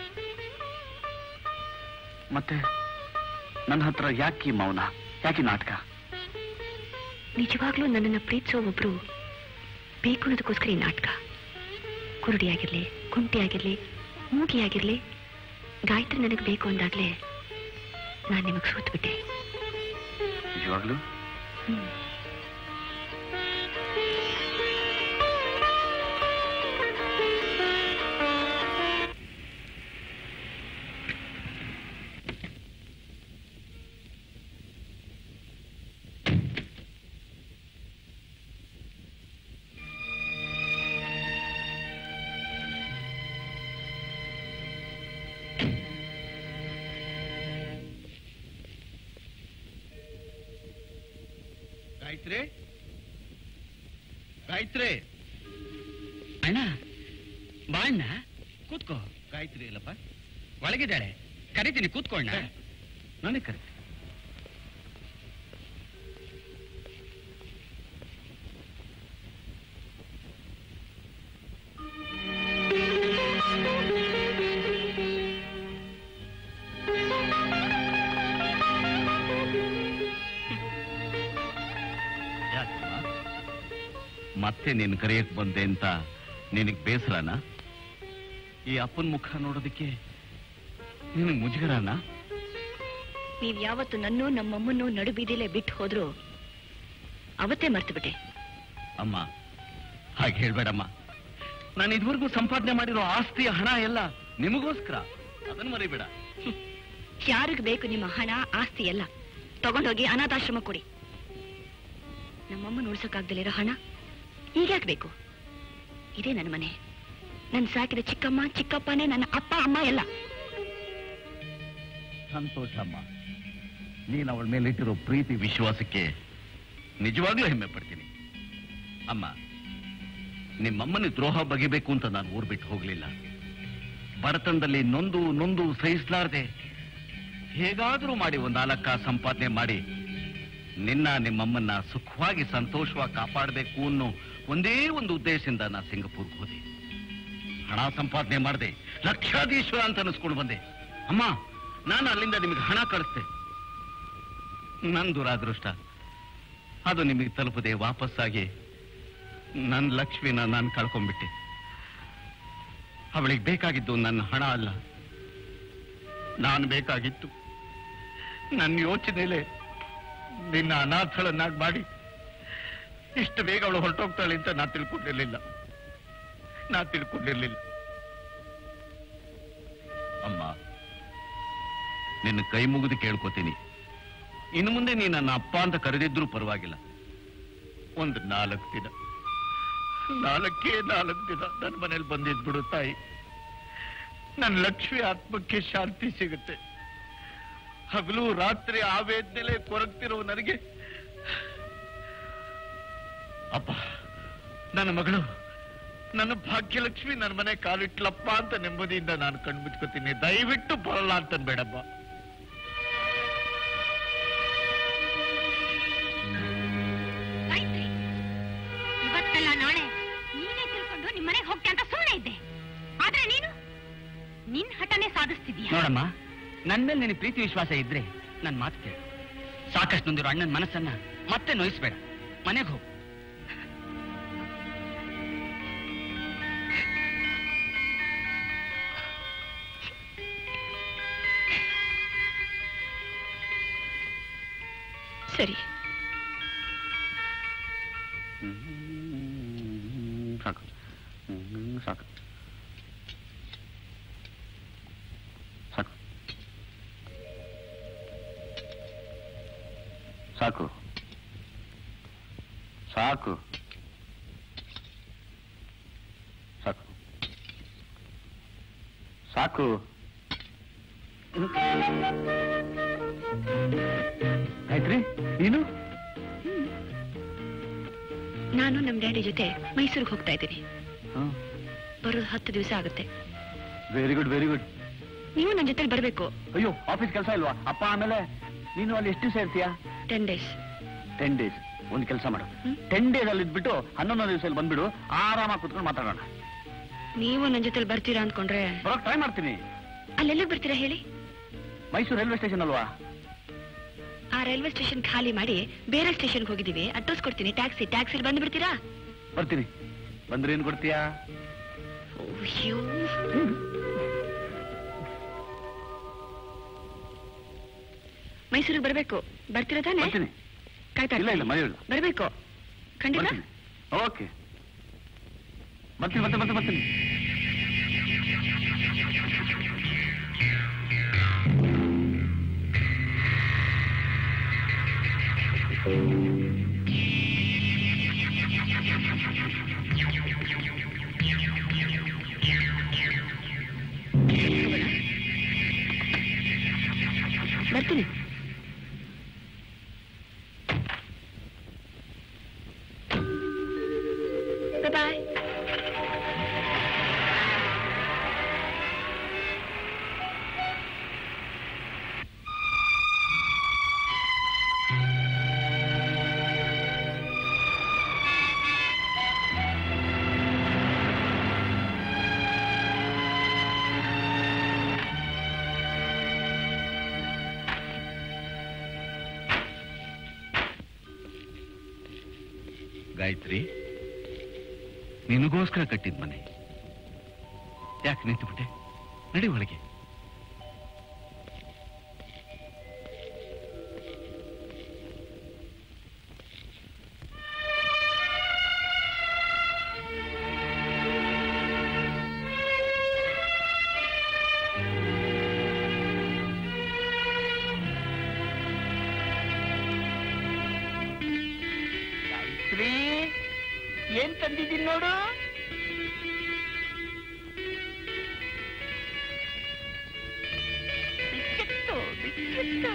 ಮತ್ತೆ ನನ್ನ ಹತ್ರ ಯಾಕೆ ಈ ಮೌನ ಯಾಕೆ ಈ ನಾಟಕ ನಿಜವಾಗ್ಲೂ ನನ್ನನ್ನು ಪ್ರೀತಿಸೋ ಒಬ್ರು ಬೇಕು ಅನ್ನೋದಕ್ಕೋಸ್ಕರ ಈ ನಾಟಕ ಕುರುಡಿಯಾಗಿರ್ಲಿ ಕುಂಟಿಯಾಗಿರ್ಲಿ ಮೂಗಿಯಾಗಿರ್ಲಿ ಗಾಯತ್ರಿ ನನಗೆ ಬೇಕು ಅಂದಾಗ್ಲೇ ನಾನು ನಿಮಗೆ ಸೋತ್ಬಿಟ್ಟೆ ನಿಜವಾಗ್ಲೂ ಹ್ಮ್. ಗಾಯತ್ರಿ ಗಾಯತ್ರಿ ಅಣ್ಣ ಬಾ ಅಣ್ಣ ಕೂತ್ಕೋ ಗಾಯತ್ರಿ ಇಲ್ಲಪ್ಪ ಒಳಗಿದ್ದಾಳೆ ಕರಿತೀನಿ ಕೂತ್ಕೊಳ್ಳ ನನಗೆ ಕರಿ ಯಾಕಮ್ಮ ಮತ್ತೆ ನೀನು ಕರೆಯಕ್ ಬಂದೆ ಅಂತ ನಿನಗ್ ಬೇಸರನ ಈ ಅಪ್ಪನ ಮುಖ ನೋಡೋದಕ್ಕೆ ನಿನಗ್ ಮುಜುಗರನ ನೀವ್ ಯಾವತ್ತು ನನ್ನೂ ನಮ್ಮಮ್ಮನ್ನೂ ನಡುಬೀದಿಲೇ ಬಿಟ್ಟು ಹೋದ್ರು ಅವತ್ತೇ ಮರ್ತು ಬಿಟ್ಟೆ ಅಮ್ಮ ಹಾಗೆ ಹೇಳ್ಬೇಡಮ್ಮ ನಾನು ಇದುವರೆಗೂ ಸಂಪಾದನೆ ಮಾಡಿರೋ ಆಸ್ತಿಯ ಹಣ ಎಲ್ಲ ನಿಮಗೋಸ್ಕರ ಅದನ್ನು ಮರಿಬೇಡ ಯಾರಿಗ್ ಬೇಕು ನಿಮ್ಮ ಹಣ ಆಸ್ತಿ ಎಲ್ಲ ತಗೊಂಡೋಗಿ ಅನಾಥಾಶ್ರಮ ಕೊಡಿ ನಮ್ಮಮ್ಮನ ಉಳ್ಸಕ್ಕಾಗ್ದಲಿರೋ ಹಣ ಈಗ್ಯಾಕ್ ಬೇಕು ಇದೇ ನನ್ನ ಮನೆ ನನ್ ಸಾಕಿದ ಚಿಕ್ಕಮ್ಮ ಚಿಕ್ಕಪ್ಪನೇ ನನ್ನ ಅಪ್ಪ ಅಮ್ಮ ಎಲ್ಲ ಸಂತೋಷ ಅಮ್ಮ ನೀನು ಅವಳ ಮೇಲೆ ಇಟ್ಟಿರೋ ಪ್ರೀತಿ ವಿಶ್ವಾಸಕ್ಕೆ ನಿಜವಾಗ್ಲೂ ಹೆಮ್ಮೆ ಪಡ್ತೀನಿ ಅಮ್ಮ ನಿಮ್ಮಮ್ಮನ ದ್ರೋಹ ಬಗೆಬೇಕು ಅಂತ ನಾನು ಊರ್ ಬಿಟ್ಟು ಹೋಗ್ಲಿಲ್ಲ ಬಡತನದಲ್ಲಿ ನೊಂದು ನೊಂದು ಸಹಿಸಲಾರದೆ ಹೇಗಾದರೂ ಮಾಡಿ ಒಂದು ನಾಲ್ಕ ಸಂಪಾದನೆ ಮಾಡಿ ನಿನ್ನ ನಿಮ್ಮಮ್ಮನ್ನ ಸುಖವಾಗಿ ಸಂತೋಷವಾಗಿ ಕಾಪಾಡಬೇಕು ಅನ್ನೋ ಒಂದೇ ಒಂದು ಉದ್ದೇಶದಿಂದ ನಾ ಸಿಂಗಪುರ್ಗೆ ಹೋದೆ ಹಣ ಸಂಪಾದನೆ ಮಾಡಿದೆ ಲಕ್ಷಾಧೀಶ್ವರ ಅಂತ ಅನಿಸ್ಕೊಂಡು ಬಂದೆ ಅಮ್ಮ ನಾನು ಅಲ್ಲಿಂದ ನಿಮಗೆ ಹಣ ಕಳಿಸ್ತೆ ನನ್ನ ದುರಾದೃಷ್ಟ ಅದು ನಿಮಗೆ ತಲುಪದೆ ವಾಪಸ್ಸಾಗಿ ನನ್ನ ಲಕ್ಷ್ಮಿನ ನಾನು ಕಳ್ಕೊಂಡ್ಬಿಟ್ಟೆ ಅವಳಿಗೆ ಬೇಕಾಗಿದ್ದು ನನ್ನ ಹಣ ಅಲ್ಲ ನಾನು ಬೇಕಾಗಿತ್ತು ನನ್ನ ಯೋಚನೆಲೆ ನಿನ್ನ ಅನಾಥಳನ್ನಾಗಿ ಮಾಡಿ ಇಷ್ಟು ಬೇಗ ಅವಳು ಹೊರಟೋಗ್ತಾಳೆ ಅಂತ ನಾ ತಿಳ್ಕೊಂಡಿರ್ಲಿಲ್ಲ ನಾ ತಿಳ್ಕೊಂಡಿರ್ಲಿಲ್ಲ ಅಮ್ಮ ನಿನ್ನ ಕೈ ಮುಗಿದು ಕೇಳ್ಕೊತೀನಿ ಇನ್ನು ಮುಂದೆ ನೀ ನನ್ನ ಅಪ್ಪ ಅಂತ ಕರೆದಿದ್ರು ಪರವಾಗಿಲ್ಲ ಒಂದು ನಾಲ್ಕು ದಿನ ನಾಲ್ಕೇ ನಾಲ್ಕು ದಿನ ನನ್ನ ಮನೇಲಿ ಬಂದಿದ್ಬಿಡು ತಾಯಿ ನನ್ನ ಲಕ್ಷ್ಮಿ ಆತ್ಮಕ್ಕೆ ಶಾಂತಿ ಸಿಗುತ್ತೆ ಹಗಲು ರಾತ್ರಿ ಆ ವೇದನೆಲೆ ಕೊರಗ್ತಿರೋ ನನಗೆ ಅಪ್ಪ ನನ್ನ ಮಗಳು ನನ್ನ ಭಾಗ್ಯಲಕ್ಷ್ಮಿ ನನ್ನ ಮನೆ ಕಾಲಿಟ್ಲಪ್ಪ ಅಂತ ನೆಮ್ಮದಿಯಿಂದ ನಾನು ಕಣ್ಮುಚ್ಕೋತೀನಿ ದಯವಿಟ್ಟು ಬರಲ್ಲ ಅಂತ ಬೇಡಪ್ಪ ಗಾಯತ್ರಿ ಇವತ್ತಲ್ಲ ನಾಳೆ ನೀನೇ ತಿಳ್ಕೊಂಡು ನಿಮ್ ಮನೆಗೆ ಹೋಗ್ತೆ ಅಂತ ಸುಮ್ಮನೆ ಇದ್ದೆ ಆದ್ರೆ ನೀನು ನಿನ್ ಹಠನೇ ಸಾಧಿಸ್ತಿದೀಯ ನೋಡಮ್ಮ ನನ್ನ ಮೇಲೆ ನಿನಗೆ ಪ್ರೀತಿ ವಿಶ್ವಾಸ ಇದ್ರೆ ನನ್ನ ಮಾತು ಕೇಳು ಸಾಕಷ್ಟು ನೊಂದಿರೋ ಅಣ್ಣನ ಮನಸ್ಸನ್ನ ಮತ್ತೆ ನೋಯಿಸ್ಬೇಡ ಮನೆಗೆ ಹೋಗು ಸರಿ ಸಾಕು ಹ್ಮ್, ಸಾಕು ಸಾಕು ಸಾಕು ಸಾಕು ಸಾಕು ಸಾಕು ಆಯ್ತ್ರಿ ನೀನು ನಾನು ನಮ್ಮ ಡ್ಯಾಡಿ ಜೊತೆ ಮೈಸೂರಿಗೆ ಹೋಗ್ತಾ ಇದ್ದೀನಿ ಬರೋದು ಹತ್ತು ದಿವಸ ಆಗುತ್ತೆ ವೆರಿ ಗುಡ್ ವೆರಿ ಗುಡ್ ನೀವು ನನ್ನ ಜೊತೆ ಬರಬೇಕು ಅಯ್ಯೋ ಆಫೀಸ್ ಕೆಲಸ ಇಲ್ವಾ ಅಪ್ಪ ಆಮೇಲೆ ನೀನು ಅಲ್ಲಿ ಎಷ್ಟು ದಿವಸ ಇರ್ತೀಯಾ ಟೆನ್ ಡೇಸ್ ಟೆನ್ ಡೇಸ್ ಒಂದು ಕೆಲಸ ಮಾಡು ಹ್ಮ್. ಟೆನ್ ಡೇಸ್ ಅಲ್ಲಿ ಇದ್ಬಿಟ್ಟು ಹನ್ನೊಂದು ದಿವಸದಲ್ಲಿ ಬಂದ್ಬಿಡು ಆರಾಮಾಗಿ ಕುತ್ಕೊಂಡು ಮಾತಾಡೋಣ ನೀವು ನನ್ನ ಜೊತೆ ಬರ್ತೀರಾ ಅಂದ್ಕೊಂಡ್ರೆ ಬರೋಕ್ ಟ್ರೈ ಮಾಡ್ತೀನಿ ಅಲ್ಲೆಲ್ಲ ಬರ್ತೀರಾ ಹೇಳಿ ಮೈಸೂರು ರೈಲ್ವೆ ಸ್ಟೇಷನ್ ಅಲ್ವಾ ಆ ರೈಲ್ವೆ ಸ್ಟೇಷನ್ ಖಾಲಿ ಮಾಡಿ ಬೇರೆ ಸ್ಟೇಷನ್ಗೆ ಹೋಗಿದ್ದೀವಿ ಅಡ್ರೆಸ್ ಕೊಡ್ತೀನಿ ಟ್ಯಾಕ್ಸಿ ಟ್ಯಾಕ್ಸಿಲಿ ಬಂದು ಬಿಡ್ತೀರಾ ಬರ್ತೀನಿ ಬಂದ್ರೆ ಏನ್ ಕೊಡ್ತೀಯಾ ಅಯ್ಯೋ. ಮೈಸೂರಿಗೆ ಬರಬೇಕು ಬರ್ತೀರಾ ತಾನೆ ಬರ್ತೀನಿ ಕಾಯ್ತಾ ಇಲ್ಲ ಇಲ್ಲ ಮನೆಯಲ್ಲ ಬರಬೇಕು ಖಂಡಿತ ಬರ್ತೀನಿ ಓಕೆ ಬರ್ತೀನಿ ಬರ್ತೀನಿ ಬರ್ತೀನಿ ಬರ್ತೀನಿ ಬರ್ತೀನಿ ಬಾಯ್ ಗಾಯತ್ರಿ ನಿನಗೋಸ್ಕರ ಕಟ್ಟಿದ ಮನೆ ಯಾಕೆ ನಿಂತುಬಿಟ್ಟೆ ನಡಿ ಒಳಗೆ ಗಾಯತ್ರಿ ಏನ್ ತಂದಿದ್ದೀನಿ ನೋಡು ಬಿಸ್ಕೆಟ್ಟು ಬಿಸ್ಕೆಟ್ಟು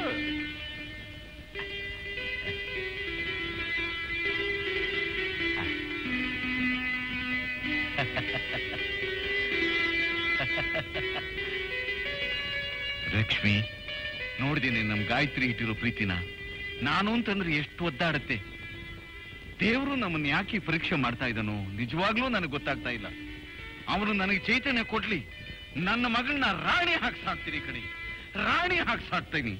ಲಕ್ಷ್ಮಿ ನೋಡಿದ್ದೀನಿ ನಮ್ ಗಾಯತ್ರಿ ಇಟ್ಟಿರೋ ಪ್ರೀತಿನ ನಾನು ಅಂತಂದ್ರೆ ಎಷ್ಟು ಒದ್ದಾಡತ್ತೆ ದೇವರು ನಮ್ಮನ್ನ ಯಾಕೆ ಈ ಪರೀಕ್ಷೆ ಮಾಡ್ತಾ ಇದ್ದಾನೋ ನಿಜವಾಗ್ಲೂ ನನಗೆ ಗೊತ್ತಾಗ್ತಾ ಇಲ್ಲ ಅವನು ನನಗೆ ಚೈತನ್ಯ ಕೊಡ್ಲಿ ನನ್ನ ಮಗಳನ್ನ ರಾಣಿ ಹಾಕಿ ಸಾಕ್ತೀನಿ ಕಣಿ ರಾಣಿ ಹಾಕಿ ಸಾಕ್ತೀನಿ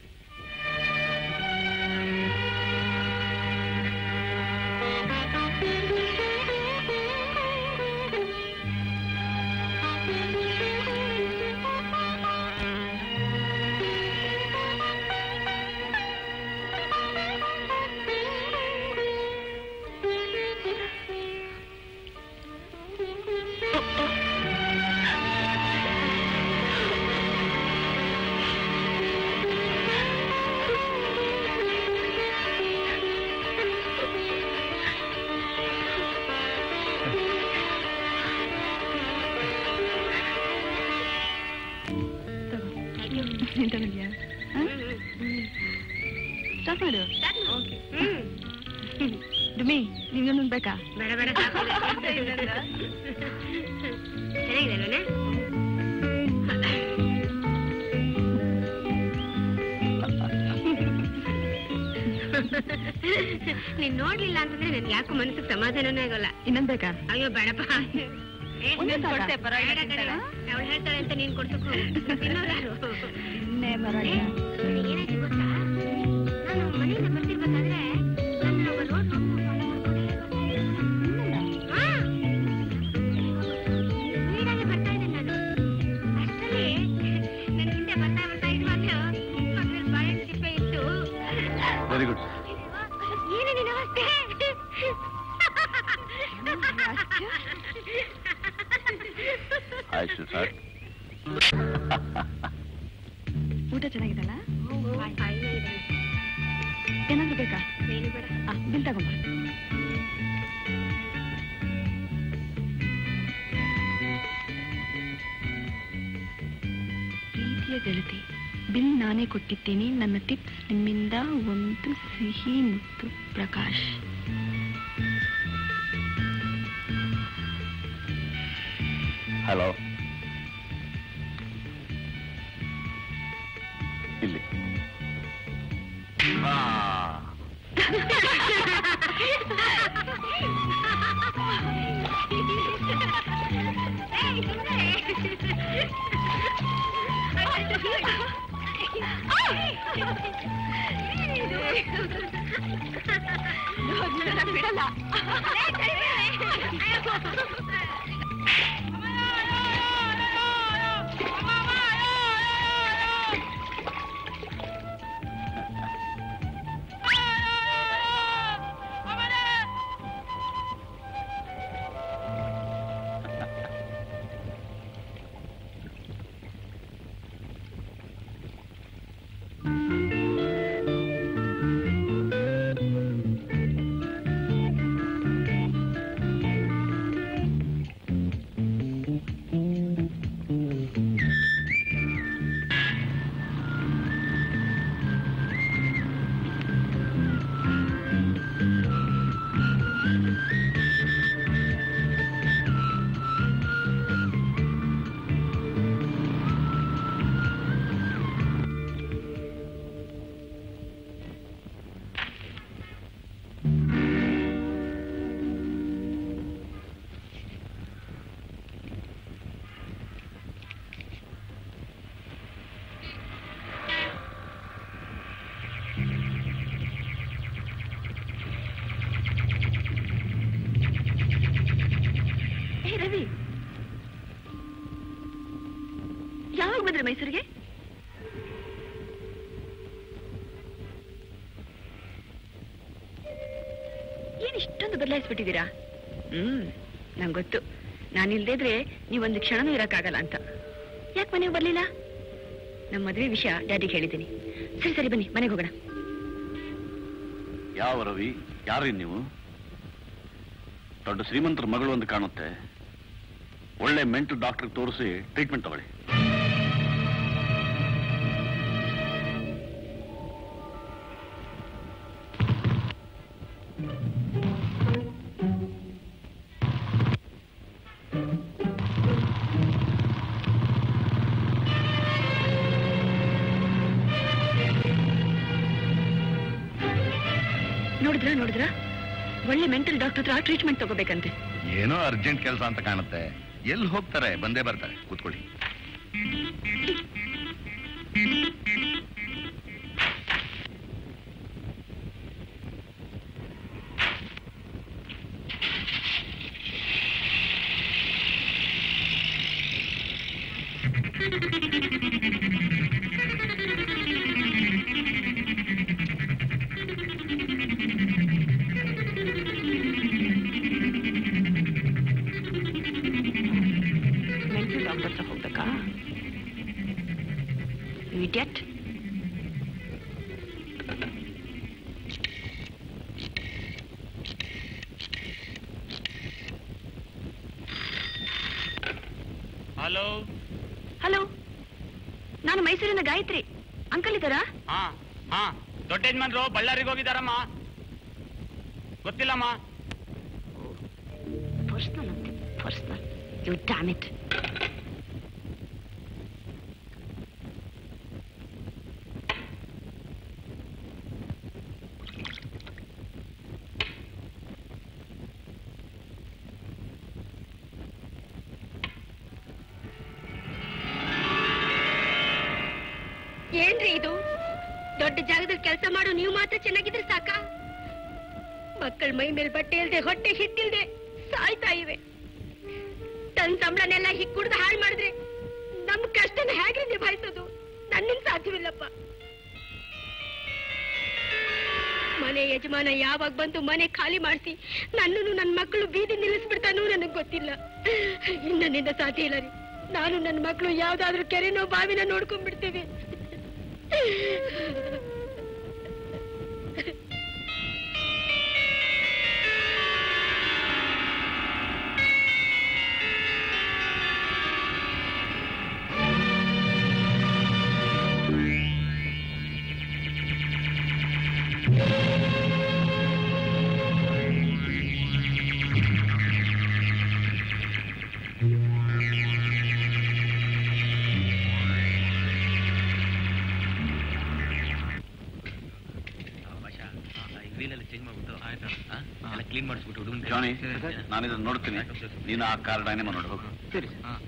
ಸ್ಟಾರ್ಟ್ ಮಾಡು ಡುಮಿ ನಿಂಗೊಂದು ಬೇಕಾ ಬೇಡ ಬೇಡ ಚೆನ್ನಾಗಿದೆ ಅಲ್ವನೇ ನೀನ್ ನೋಡ್ಲಿಲ್ಲ ಅಂತಂದ್ರೆ ನನ್ಗೆ ಯಾಕೋ ಮನಸ್ಸಿಗೆ ಸಮಾಧಾನನೇ ಆಗೋಲ್ಲ ಇನ್ನೊಂದ್ ಬೇಕಾ ಅಯ್ಯೋ ಬೇಡಪ್ಪ ಒಂದೇ ಸಾಕಾ? ಅವಳು ಹೇಳ್ತಾಳೆ ಅಂತ ನೀನ್ ಕೊಡ್ಸಕ್ ತಿನ್ನೋದಾರು ಇನ್ನೇ ಏ, ಏನಾಯ್ತು ಗೊತ್ತಾ ನಾನು ಮನೆಯಿಂದ ಬರ್ತಿರ್ಬೇಕಾದ್ರೆ ನನ್ನ ಒಬ್ಬ ರೋಡ್ ಹಾ ಸ್ಪೀಡಾಗಿ ಬರ್ತಾ ಇದ್ದೆ ನಾನು ಅಷ್ಟರಲ್ಲಿ ನನ್ನ ಹಿಂದೆ ಬರ್ತಾ ಬರ್ತಾ ಇರುವಾಗಲೂ ಪಕ್ಕದಲ್ಲಿ ಬಾಳೆಹಣ್ಣು ಸಿಪ್ಪೆ ಇತ್ತು ವೆರಿ ಗುಡ್ ಏನಿದೆ ನಮಸ್ತೆ ಆಯ್ತು ಸರ್ ಊಟ ಚೆನ್ನಾಗಿದಲ್ಲ ಏನಾದ್ರು ಬೇಕಾ ಏನು ಬೇಡ ಆ, ಬಿಲ್ ತಗೊಂಬ ಪ್ರೀತಿಯ ಗೆಳತಿ ಬಿಲ್ ನಾನೇ ಕೊಟ್ಟಿದ್ದೀನಿ ನನ್ನ ಟಿಪ್ಸ್ ನಿಮ್ಮಿಂದ ಒಂದು ಸಿಹಿ ಮುತ್ತು ಪ್ರಕಾಶ್ ಹಲೋ ಇಲ್ಲಿ ಆ, ಬಿಡಲ್ಲ ಏ ರವಿ ಯಾವಾಗ ಬಂದ್ರೆ ಮೈಸೂರಿಗೆ ಏನ್ ಇಷ್ಟೊಂದು ಬದಲಾಯಿಸ್ಬಿಟ್ಟಿದ್ದೀರಾ ಹ್ಮ್ ನಂಗೆ ಗೊತ್ತು ನಾನಿಲ್ದೇ ಇದ್ರೆ ನೀವೊಂದು ಕ್ಷಣನೂ ಇರಕ್ಕಾಗಲ್ಲ ಅಂತ ಯಾಕೆ ಮನೆಗೆ ಬರ್ಲಿಲ್ಲ ನಮ್ಮ ಮದುವೆ ವಿಷಯ ಡ್ಯಾಡಿಗೆ ಹೇಳಿದ್ದೀನಿ ಸರಿ ಸರಿ ಬನ್ನಿ ಮನೆಗೆ ಹೋಗೋಣ ಯಾವ ರವಿ ಯಾರು ನೀವು ದೊಡ್ಡ ಶ್ರೀಮಂತರ ಮಗಳು ಅಂತ ಕಾಣುತ್ತೆ ಒಳ್ಳೆ ಮೆಂಟಲ್ ಡಾಕ್ಟರ್ ತೋರಿಸಿ ಟ್ರೀಟ್ಮೆಂಟ್ ತಗೊಳ್ಳಿ ನೋಡಿದ್ರಾ ನೋಡಿದ್ರಾ ಒಳ್ಳೆ ಮೆಂಟಲ್ ಡಾಕ್ಟರ್ ಹತ್ರ ಟ್ರೀಟ್ಮೆಂಟ್ ತಗೋಬೇಕಂತೆ ಏನೋ ಅರ್ಜೆಂಟ್ ಕೆಲಸ ಅಂತ ಕಾಣುತ್ತೆ ಎಲ್ಲಿ ಹೋಗ್ತಾರೆ ಬಂದೇ ಬರ್ತಾರೆ ಕೂತ್ಕೊಳ್ಳಿ ಮೆಂಟಲ್ ಡಾಕ್ಟರ್ ಹತ್ರ ಹೋಗ್ಬೇಕಾ ಇಡಿಯಟ್ ಹಲೋ ಹಲೋ ನಾನು ಮೈಸೂರಿನ ಗಾಯತ್ರಿ ಅಂಕಲ್ ಇದ್ದಾರಾ ಹಾ ಹಾ ದೊಡ್ಡ ಯಜಮಾನ್ರು ಬಳ್ಳಾರಿಗೆ ಹೋಗಿದಾರಮ್ಮ ಗೊತ್ತಿಲ್ಲಮ್ಮ ಪರ್ಸ್ನಲ್ ಅಂತೆ ಪರ್ಸ್ನಲ್ ಯು ಡ್ಯಾಮ್ ಇಟ್ ಏನ್ರಿ ಇದು ದೊಡ್ಡ ಜಾಗದಲ್ಲಿ ಕೆಲಸ ಮಾಡೋ ನೀವು ಮಾತ್ರ ಚೆನ್ನಾಗಿದ್ರೆ ಸಾಕ ಮಕ್ಕಳ ಮೈ ಮೇಲೆ ಬಟ್ಟೆ ಇಲ್ದೆ ಹೊಟ್ಟೆ ಹಿಟ್ಟಿಲ್ದೆ ಸಾಯ್ತಾ ಇವೆ ತನ್ನ ಸಂಬಳನೆಲ್ಲ ಹಿಕ್ ಕುಡ್ದು ಹಾಳು ಮಾಡಿದ್ರೆ ನಮ್ ಕಷ್ಟನ ಹೇಗ್ರಿ ನಿಭಾಯಿಸೋದು ನನ್ನಿಂದ ಸಾಧ್ಯವಿಲ್ಲಪ್ಪ ಮನೆ ಯಜಮಾನ ಯಾವಾಗ ಬಂದು ಮನೆ ಖಾಲಿ ಮಾಡಿಸಿ ನನ್ನನ್ನು ನನ್ನ ಮಕ್ಕಳು ಬೀದಿ ನಿಲ್ಲಿಸ್ಬಿಡ್ತಾನೂ ನನಗ್ ಗೊತ್ತಿಲ್ಲ ನನ್ನಿಂದ ಸಾಧ್ಯ ಇಲ್ಲ ರೀ ನಾನು ನನ್ನ ಮಕ್ಕಳು ಯಾವ್ದಾದ್ರೂ ಕೆರೆನೋ ಬಾವಿನ ನೋಡ್ಕೊಂಡ್ಬಿಡ್ತೀವಿ ವೀಲ್ ಎಲ್ಲ ಚೇಂಜ್ ಮಾಡ್ಬಿಟ್ಟು ಆಯ್ತಾ ಎಲ್ಲ ಕ್ಲೀನ್ ಮಾಡಿಸ್ಬಿಟ್ಟು ಹುಡುಗನ್ ಜಾನಿ ನಾನು ಇದನ್ನ ನೋಡ್ತೀನಿ ನೀನು ಆ ಕಾರ್ ಡೈನಮ ನೋಡಿ ಹೋಗು ಸರಿ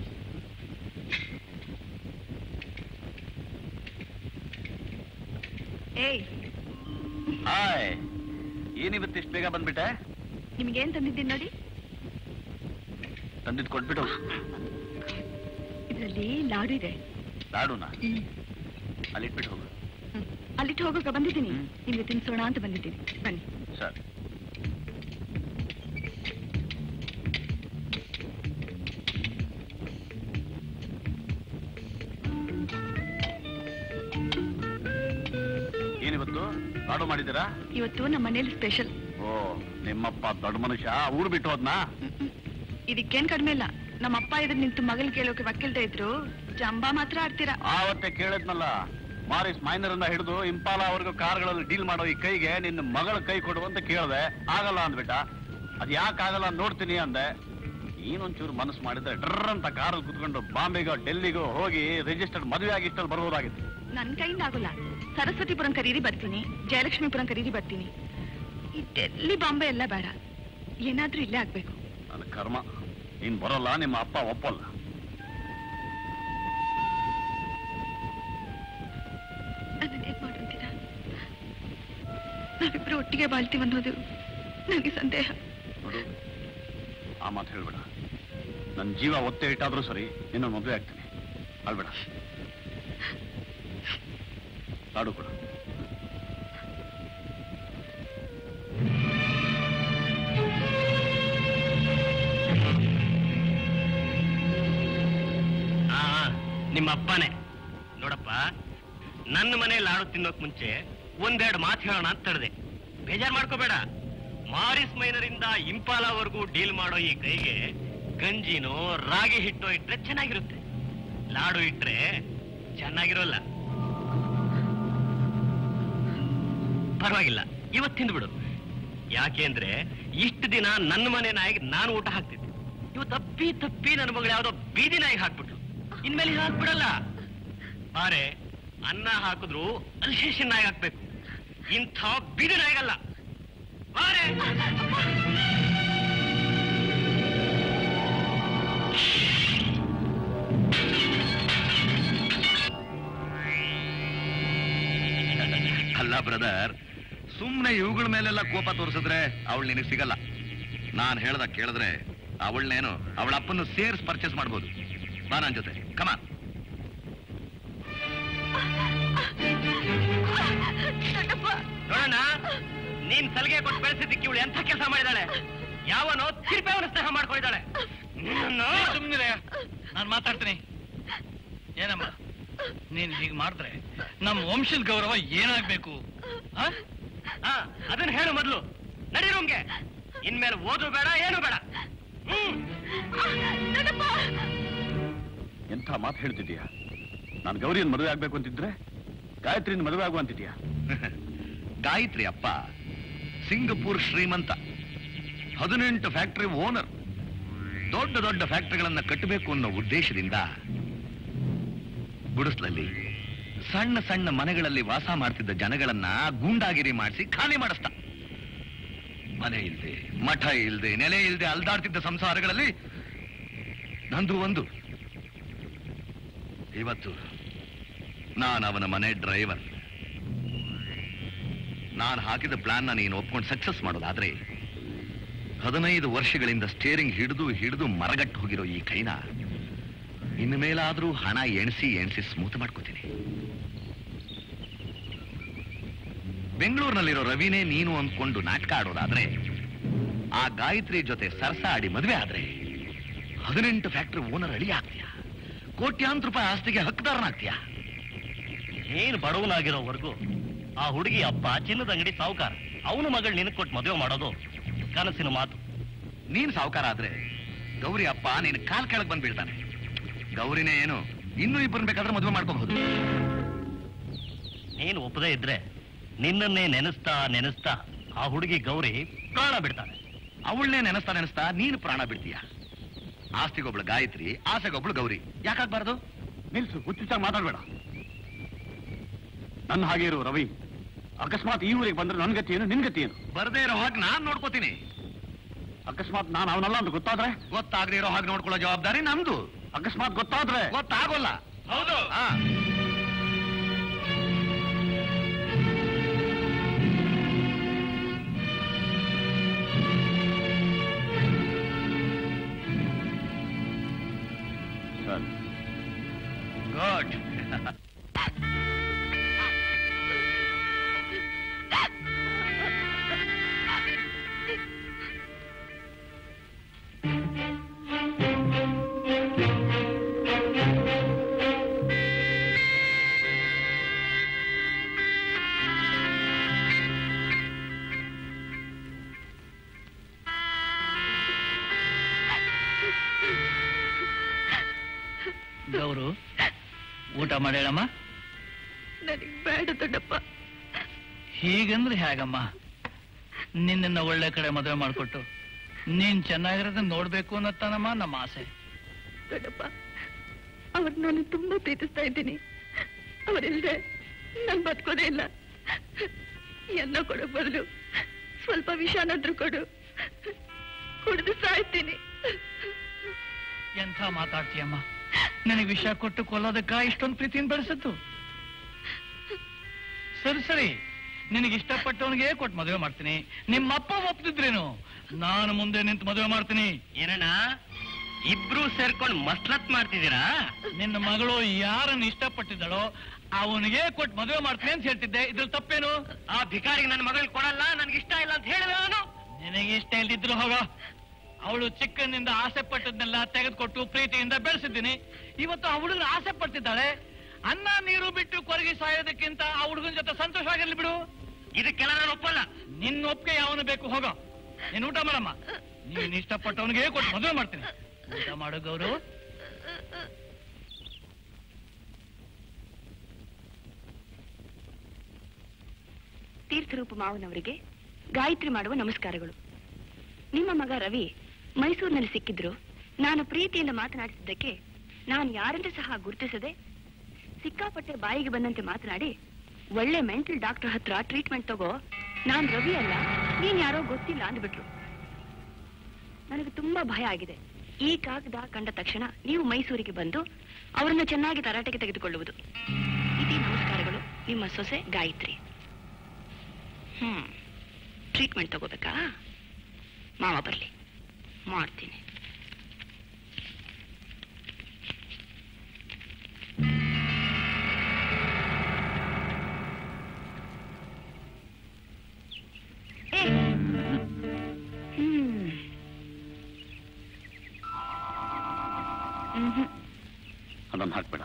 ಏಯ್ ಹಾಯ್ ಏನಿವತ್ತು ಇಷ್ಟು ಬೇಗ ಬಂದ್ಬಿಟ್ಟೆ ನಿಮ್ಗೇನ್ ತಂದಿದ್ದೀನಿ ನೋಡಿ ತಂದಿದ್ದು ಕೊಟ್ಬಿಟ್ಟು ಇದರಲ್ಲಿ ಲಾಡು ಇದೆ ಲಾಡುನ ಅಲ್ಲಿ ಇಟ್ಬಿಟ್ಟು ಹೋಗು ಅಲ್ಲಿಟ್ಟು ಹೋಗೋಕೆ ಬಂದಿದ್ದೀನಿ ನಿಮ್ಗೆ ತಿನ್ಸೋಣ ಅಂತ ಬಂದಿದ್ದೀನಿ ಬನ್ನಿ ಸರ್ ಏನಿವತ್ತು ಲಾಡು ಮಾಡಿದ್ದೀರಾ ಇವತ್ತು ನಮ್ಮ ಮನೇಲಿ ಸ್ಪೆಷಲ್ ಓ ನಿಮ್ಮಪ್ಪ ದೊಡ್ಡ ಮನುಷ್ಯ ಊರು ಬಿಟ್ಟು ಹೋದ್ನಾ ಇದಕ್ಕೇನ್ ಕಡಿಮೆ ಇಲ್ಲ ನಮ್ಮ ಅಪ್ಪ ಇದ್ರ ನಿಂತು ಮಗಲ್ ಕೇಳೋಕೆ ವಕೀಲ್ದೆ ಇದ್ರು ಜಂಬಾ ಮಾತ್ರ ಆಡ್ತೀರಾ ಆವತ್ತೆ ಕೇಳಿದ್ನಲ್ಲ ಮಾರಿಸ್ ಮೈನರ್ ಅನ್ನ ಹಿಡಿದು ಇಂಪಾಲ ಅವ್ರಿಗೂ ಕಾರ್ಗಳಲ್ಲಿ ಡೀಲ್ ಮಾಡೋ ಈ ಕೈಗೆ ನಿನ್ನ ಮಗಳ ಕೈ ಕೊಡು ಅಂತ ಕೇಳ್ದೆ ಆಗಲ್ಲ ಅಂದ್ಬಿಟ್ಟ ಅದ್ ಯಾಕೆ ಆಗಲ್ಲ ಅಂತ ನೋಡ್ತೀನಿ ಅಂದೆ ನೀನೊಂಚೂರು ಮನಸ್ಸು ಮಾಡಿದ್ರೆ ಡ್ರರ್ ಅಂತ ಕಾರಲ್ಲಿ ಕುತ್ಕೊಂಡು ಬಾಂಬೆಗೋ ಡೆಲ್ಲಿಗೋ ಹೋಗಿ ರಿಜಿಸ್ಟರ್ಡ್ ಮದುವೆ ಆಗಿ ಇಷ್ಟಲ್ಲಿ ಬರ್ಬೋದಾಗಿತ್ತು ನನ್ ಕೈಯಿಂದ ಆಗೋಲ್ಲ ಸರಸ್ವತಿಪುರಂ ಕರೀರಿ ಬರ್ತೀನಿ ಜಯಲಕ್ಷ್ಮೀಪುರಂ ಕರೀರಿ ಬರ್ತೀನಿ ಈ ಡೆಲ್ಲಿ ಬಾಂಬೆ ಎಲ್ಲ ಬೇಡ ಏನಾದ್ರೂ ಇಲ್ಲೇ ಆಗ್ಬೇಕು ನನ್ನ ಕರ್ಮ ನೀನ್ ಬರೋಲ್ಲ ನಿಮ್ಮ ಅಪ್ಪ ಒಪ್ಪಲ್ಲ ನನ್ನ ಏನ್ ಮಾಡುತ್ತೀರಾ ನಾವಿಬ್ರು ಒಟ್ಟಿಗೆ ಬಾಳ್ತೀವಿ ಅನ್ನೋದು ನನಗೆ ಸಂದೇಹ ನೋಡು ಆ ಮಾತು ಹೇಳ್ಬೇಡ ನನ್ನ ಜೀವ ಒತ್ತೆ ಇಟ್ಟಾದ್ರೂ ಸರಿ ನಿನ್ನ ಮದುವೆ ಆಗ್ತೀನಿ ಅಳ್ಬೇಡ ಲಾಡು ಕೊಡು ಆ ನಿಮ್ಮ ಅಪ್ಪನೇ ನೋಡಪ್ಪ ನನ್ನ ಮನೆ ಲಾಡು ತಿನ್ನೋಕ್ ಮುಂಚೆ ಒಂದೆರಡು ಮಾತು ಹೇಳೋಣ ಅಂತ ತಡೆದೆ ಬೇಜಾರ್ ಮಾಡ್ಕೋಬೇಡ ಮಾರಿಸ್ ಮೈನರಿಂದ ಇಂಪಾಲವರೆಗೂ ಡೀಲ್ ಮಾಡೋ ಈ ಕೈಗೆ ಗಂಜಿನೋ ರಾಗಿ ಹಿಟ್ಟೋ ಇಟ್ರೆ ಚೆನ್ನಾಗಿರುತ್ತೆ ಲಾಡು ಇಟ್ರೆ ಚೆನ್ನಾಗಿರೋಲ್ಲ ಪರವಾಗಿಲ್ಲ ಇವತ್ತು ತಿಂದ್ಬಿಡು ಯಾಕೆಂದ್ರೆ ಇಷ್ಟು ದಿನ ನನ್ನ ಮನೆ ನಾಯಿಗೆ ನಾನು ಊಟ ಹಾಕ್ತಿದ್ದೆ ಇವತ್ತು ತಪ್ಪಿ ತಪ್ಪಿ ನನ್ನ ಮಗಳು ಯಾವ್ದೋ ಬೀದಿ ನಾಯಿಗೆ ಹಾಕ್ಬಿಟ್ಲು ಇನ್ಮೇಲೆ ಇದು ಹಾಕ್ಬಿಡಲ್ಲ ಬಾರೆ ಅನ್ನ ಹಾಕಿದ್ರು ಅಲ್ಶೇಷನ್ ನಾಯಿಗೆ ಹಾಕ್ಬೇಕು ಇಂಥ ಬೀದಿ ನಾಯಿಗಲ್ಲ ಬಾರೆ ಅಲ್ಲ ಬ್ರದರ್ ಸುಮ್ನೆ ಇವುಗಳ ಮೇಲೆಲ್ಲ ಕೋಪ ತೋರಿಸಿದ್ರೆ ಅವಳು ನಿನಗೆ ಸಿಗಲ್ಲ ನಾನು ಹೇಳ್ದ ಕೇಳಿದ್ರೆ ಅವಳನ್ನೇನು ಅವಳ ಅಪ್ಪನ್ನು ಸೇರ್ಸ್ ಪರ್ಚೇಸ್ ಮಾಡ್ಬೋದು ಬಾ ನನ್ನ ಜೊತೆ ಕಮಾನ್ ನೋಡೋಣ ನೀನ್ ಸಲಿಗೆ ಕೊಟ್ಟು ಬೆಳೆಸಿದ್ದಕ್ಕೆ ಇವಳು ಎಂಥ ಕೆಲಸ ಮಾಡಿದಾಳೆ ಯಾವನೋ ತಿರುಪೇವನ ಸ್ನೇಹ ಮಾಡ್ಕೊಂಡಿದ್ದಾಳೆ ನಿನ್ನನ್ನು ಸುಮ್ಮನೆ ನಾನು ಮಾತಾಡ್ತೀನಿ ಏನಮ್ಮ ನೀನ್ ಹೀಗೆ ಮಾಡಿದ್ರೆ ನಮ್ಮ ವಂಶದ ಗೌರವ ಏನಾಗ್ಬೇಕು ಆ? ಹಾ ಅದನ್ನ ಹೇಳು ಮೊದಲು ನಡೀರುಂಗೆ ಇನ್ಮೇಲೆ ಓದು ಬೇಡ ಏನು ಬೇಡ ಹ್ಮ್ ಎಂಥ ಮಾತು ಹೇಳ್ತಿದ್ದೀಯಾ ನಾನು ಗೌರಿಯನ್ ಮದುವೆ ಆಗ್ಬೇಕು ಅಂತಿದ್ರೆ ಗಾಯತ್ರಿನ ಮದುವೆ ಆಗುವ ಅಂತಿದ್ಯಾ ಗಾಯತ್ರಿ ಅಪ್ಪ ಸಿಂಗಪೂರ್ ಶ್ರೀಮಂತ ಹದಿನೆಂಟು ಫ್ಯಾಕ್ಟರಿ ಓನರ್ ದೊಡ್ಡ ದೊಡ್ಡ ಫ್ಯಾಕ್ಟರಿಗಳನ್ನ ಕಟ್ಟಬೇಕು ಅನ್ನೋ ಉದ್ದೇಶದಿಂದ ಗುಡಿಸ್ಲಲ್ಲಿ ಸಣ್ಣ ಸಣ್ಣ ಮನೆಗಳಲ್ಲಿ ವಾಸ ಮಾಡ್ತಿದ್ದ ಜನಗಳನ್ನ ಗೂಂಡಾಗಿರಿ ಮಾಡಿಸಿ ಖಾಲಿ ಮಾಡಿಸ್ತ ಮನೆ ಇಲ್ದೆ ಮಠ ಇಲ್ದೆ ನೆಲೆ ಇಲ್ದೆ ಅಲ್ದಾಡ್ತಿದ್ದ ಸಂಸಾರಗಳಲ್ಲಿ ನಂದು ಒಂದು ಇವತ್ತು ನಾನು ಅವನ ಮನೆ ಡ್ರೈವರ್ ನಾನು ಹಾಕಿದ ಪ್ಲಾನ್ನ ನೀನು ಒಪ್ಕೊಂಡು ಸಕ್ಸಸ್ ಮಾಡೋದಾದ್ರೆ ಹದಿನೈದು ವರ್ಷಗಳಿಂದ ಸ್ಟೇರಿಂಗ್ ಹಿಡಿದು ಹಿಡಿದು ಮರಗಟ್ಟು ಹೋಗಿರೋ ಈ ಕೈನ ಇನ್ನು ಮೇಲಾದ್ರೂ ಹಣ ಎಣಿಸಿ ಎಣಿಸಿ ಸ್ಮೂತ್ ಮಾಡ್ಕೋತೀನಿ ಬೆಂಗಳೂರಿನಲ್ಲಿರೋ ರವಿನೇ ನೀನು ಅಂದ್ಕೊಂಡು ನಾಟಕ ಆಡೋದಾದ್ರೆ ಆ ಗಾಯತ್ರಿ ಜೊತೆ ಸರಸ ಆಡಿ ಮದುವೆ ಆದ್ರೆ ಹದಿನೆಂಟು ಫ್ಯಾಕ್ಟರಿ ಓನರ್ ಅಳಿ ಆಗ್ತೀಯ ಕೋಟ್ಯಾಂತರ ರೂಪಾಯಿ ಆಸ್ತಿಗೆ ಹಕ್ದಾರನಾಗ್ತೀಯ ನೀನು ಬಡವನಾಗಿರೋವರೆಗೂ ಆ ಹುಡುಗಿ ಅಪ್ಪ ಚಿನ್ನದ ಅಂಗಡಿ ಸಾಹುಕಾರ ಅವನ ಮಗಳು ನಿನಗೆ ಕೊಟ್ಟು ಮದುವೆ ಮಾಡೋದು ಕನಸಿನ ಮಾತು ನೀನ್ ಸಾವುಕಾರ ಆದ್ರೆ ಗೌರಿ ಅಪ್ಪ ನೀನ್ ಕಾಲ್ ಕೆಳಗ್ ಬಂದ್ ಬೀಳ್ತಾನೆ ಗೌರಿನೇ ಏನು ಇನ್ನೂ ಇಬ್ಬರನ್ನ ಬೇಕಾದ್ರೆ ಮದುವೆ ಮಾಡ್ಕೋಬಹುದು ನೀನು ಒಪ್ಪದೇ ಇದ್ರೆ ನಿನ್ನನ್ನೇ ನೆನೆಸ್ತಾ ನೆನೆಸ್ತಾ ಆ ಹುಡುಗಿ ಗೌರಿ ಪ್ರಾಣ ಬಿಡ್ತಾಳೆ ಅವಳನ್ನೇ ನೆನೆಸ್ತಾ ನೆನೆಸ್ತಾ ನೀನು ಪ್ರಾಣ ಬಿಡ್ತೀಯ ಆಸ್ತಿಗೊಬ್ಳು ಗಾಯತ್ರಿ ಆಸೆಗೊಬ್ಳು ಗೌರಿ ಯಾಕಾಗ್ಬಾರ್ದು ನಿಲ್ಸು ಹುಚ್ಚುಚ್ಚಾಗಿ ಮಾತಾಡ್ಬೇಡ ನನ್ನ ಹಾಗೆ ಇರು ರವಿ ಅಕಸ್ಮಾತ್ ಈ ಊರಿಗೆ ಬಂದ್ರೆ ನನ್ ಗತಿ ಏನು ನಿನ್ ಗತಿ ಏನು ಬರ್ದೇ ಇರೋ ಹಾಗೆ ನಾನ್ ನೋಡ್ಕೋತೀನಿ ಅಕಸ್ಮಾತ್ ನಾನು ಅವನಲ್ಲ ಅಂತ ಗೊತ್ತಾದ್ರೆ ಗೊತ್ತಾಗದೇ ಇರೋ ಹಾಗೆ ನೋಡ್ಕೊಳ್ಳೋ ಜವಾಬ್ದಾರಿ ನಮ್ದು ಅಕಸ್ಮಾತ್ ಗೊತ್ತಾದ್ರೆ ಗೊತ್ತಾಗೋಲ್ಲ ಹೌದು ಹಾ ಸರ್ ಗುಡ್ ಗೌರು ಊಟ ಮಾಡ್ಯಾಳಮ್ಮ ನನಗೆ ಬೇಡ ದೊಡ್ಡಪ್ಪ ಹೀಗಂದ್ರೆ ಹೇಗಮ್ಮ ನಿನ್ನ ಒಳ್ಳೆ ಕಡೆ ಮದುವೆ ಮಾಡಿಕೊಟ್ಟು ನೀನ್ ಚೆನ್ನಾಗಿರೋದನ್ನ ನೋಡ್ಬೇಕು ಅನ್ನತ್ತಾನಮ್ಮ ನಮ್ಮ ಆಸೆ ದೊಡ್ಡಪ್ಪ ಅವ್ರು ನಾನು ತುಂಬಾ ಪ್ರೀತಿಸ್ತಾ ಇದ್ದೀನಿ ಅವರಿಲ್ದೆ ನಾನು ಬದುಕೋದೇ ಇಲ್ಲ ಎಲ್ಲ ಕೊಡೋ ಬದಲು ಸ್ವಲ್ಪ ವಿಷಾನಾದ್ರೂ ಕೊಡು ಕುಡಿದು ಸಾಯ್ತೀನಿ ಎಂಥ ಮಾತಾಡ್ತೀಯಮ್ಮ ನನಗೆ ವಿಷ ಕೊಟ್ಟು ಕೊಲ್ಲೋದಕ್ಕ ಇಷ್ಟೊಂದು ಪ್ರೀತಿಯಿಂದ ಬೆಳೆಸತ್ತು ಸರಿ ಸರಿ ನಿನಗೆ ಇಷ್ಟಪಟ್ಟವನಿಗೆ ಕೊಟ್ಟು ಮದುವೆ ಮಾಡ್ತೀನಿ ನಿಮ್ಮಪ್ಪ ಒಪ್ತಿದ್ರೇನು ನಾನು ಮುಂದೆ ನಿಂತು ಮದುವೆ ಮಾಡ್ತೀನಿ ಏನಣ್ಣ ಇಬ್ರು ಸೇರ್ಕೊಂಡು ಮಸ್ಲತ್ ಮಾಡ್ತಿದ್ದೀರಾ ನಿನ್ನ ಮಗಳು ಯಾರನ್ನ ಇಷ್ಟಪಟ್ಟಿದ್ದಾಳೋ ಅವನಿಗೆ ಕೊಟ್ಟು ಮದುವೆ ಮಾಡ್ತೀನಿ ಅಂತ ಹೇಳ್ತಿದ್ದೆ ಇದ್ರಲ್ಲಿ ತಪ್ಪೇನು ಆ ಭಿಕಾರಿಗೆ ನನ್ನ ಮಗಳು ಕೊಡಲ್ಲ ನನ್ಗೆ ಇಷ್ಟ ಇಲ್ಲ ಅಂತ ಹೇಳಿದ ನಾನು ನಿನಗೆ ಇಷ್ಟ ಇಲ್ದಿದ್ರು ಹೋಗ ಅವಳು ಚಿಕ್ಕನಿಂದ ಆಸೆ ಪಟ್ಟದ್ನೆಲ್ಲ ತೆಗೆದುಕೊಟ್ಟು ಪ್ರೀತಿಯಿಂದ ಬೆಳೆಸಿದ್ದೀನಿ ಇವತ್ತು ಆ ಹುಡುಗನ ಆಸೆ ಪಡ್ತಿದ್ದಾಳೆ ಅನ್ನ ನೀರು ಬಿಟ್ಟು ಕೊರಗಿ ಸಾಯೋದಕ್ಕಿಂತ ಆ ಹುಡುಗನ ಜೊತೆ ಸಂತೋಷವಾಗಿರ್ಲಿ ಬಿಡು ಇದಕ್ಕೆಲ್ಲ ನಾನು ಒಪ್ಪಲ್ಲ ನಿನ್ನ ಒಪ್ಪಿಗೆ ಯಾವನು ಬೇಕು ಹೋಗೋ ನೀನ್ ಊಟ ಮಾಡಮ್ಮ ನೀನ್ ಇಷ್ಟಪಟ್ಟವನಿಗೆ ಕೊಟ್ಟು ಮದುವೆ ಮಾಡ್ತೀನಿ ಊಟ ಮಾಡು ಗೌರು ತೀರ್ಥರೂಪ ಮಾವನವರಿಗೆ ಗಾಯತ್ರಿ ಮಾಡುವ ನಮಸ್ಕಾರಗಳು ನಿಮ್ಮ ಮಗ ರವಿ ಮೈಸೂರಿನಲ್ಲಿ ಸಿಕ್ಕಿದ್ರು ನಾನು ಪ್ರೀತಿಯಿಂದ ಮಾತನಾಡಿಸಿದ್ದಕ್ಕೆ ನಾನು ಯಾರೆಂದು ಸಹ ಗುರುತಿಸದೆ ಸಿಕ್ಕಾಪಟ್ಟೆ ಬಾಯಿಗೆ ಬಂದಂತೆ ಮಾತನಾಡಿ ಒಳ್ಳೆ ಮೆಂಟಲ್ ಡಾಕ್ಟರ್ ಹತ್ರ ಟ್ರೀಟ್ಮೆಂಟ್ ತಗೋ ನಾನ್ ರವಿ ಅಲ್ಲ ನೀನ್ ಯಾರೋ ಗೊತ್ತಿಲ್ಲ ಅಂದ್ಬಿಟ್ರು ನನಗೆ ತುಂಬಾ ಭಯ ಆಗಿದೆ ಈ ಕಾಗದ ಕಂಡ ತಕ್ಷಣ ನೀವು ಮೈಸೂರಿಗೆ ಬಂದು ಅವರನ್ನು ಚೆನ್ನಾಗಿ ತರಾಟೆಗೆ ತೆಗೆದುಕೊಳ್ಳುವುದು ಇದೇ ನಮಸ್ಕಾರಗಳು ನಿಮ್ಮ ಸೊಸೆ ಗಾಯತ್ರಿ ಹ್ಮ್ ಟ್ರೀಟ್ಮೆಂಟ್ ತಗೋಬೇಕಾ ಮಾವ ಬರ್ಲಿ ಮಾಡ್ತೀನಿ ಏ. ಹ್ಮ್. ಮ್ಹ್ಮ್. ಅದನ್ನ ಹಾಕ್ಬೇಡ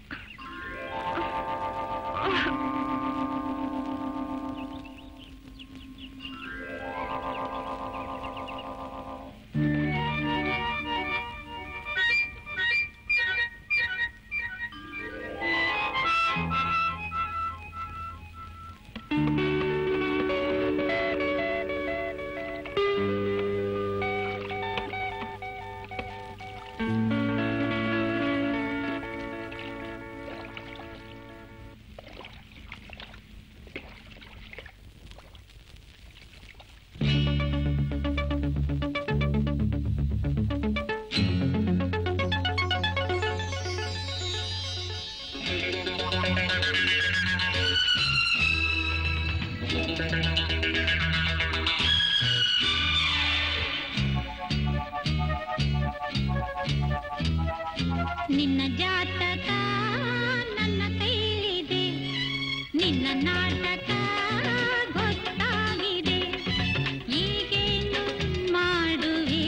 ನಿನ್ನ ಜಾತಕ ನನ್ನ ಕೈಲಿದೆ ನಿನ್ನ ನಾಟಕ ಗೊತ್ತಾಗಿದೆ ಈಗೇನು ಮಾಡುವೆ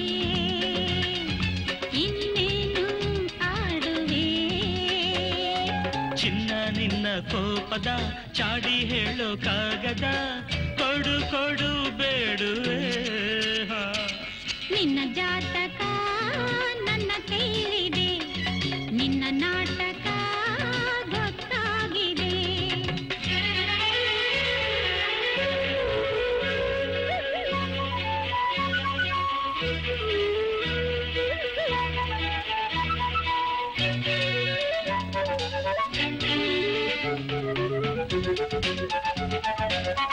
ಇನ್ನೇನು ಆಡುವೆ ಚಿನ್ನ ನಿನ್ನ ಕೋಪದ ಚಾಡಿ ಹೇಳೋ ಕಾಗದ ಕೊಡು ಕೊಡು ಬೇಡುವೆ ಹಾ. ನಿನ್ನ ಜಾತಕ ನನ್ನ ಕೈಲಿದೆ ನಿನ್ನ ನಾಟಕ ಗೊತ್ತಾಗಿದೆ ಆ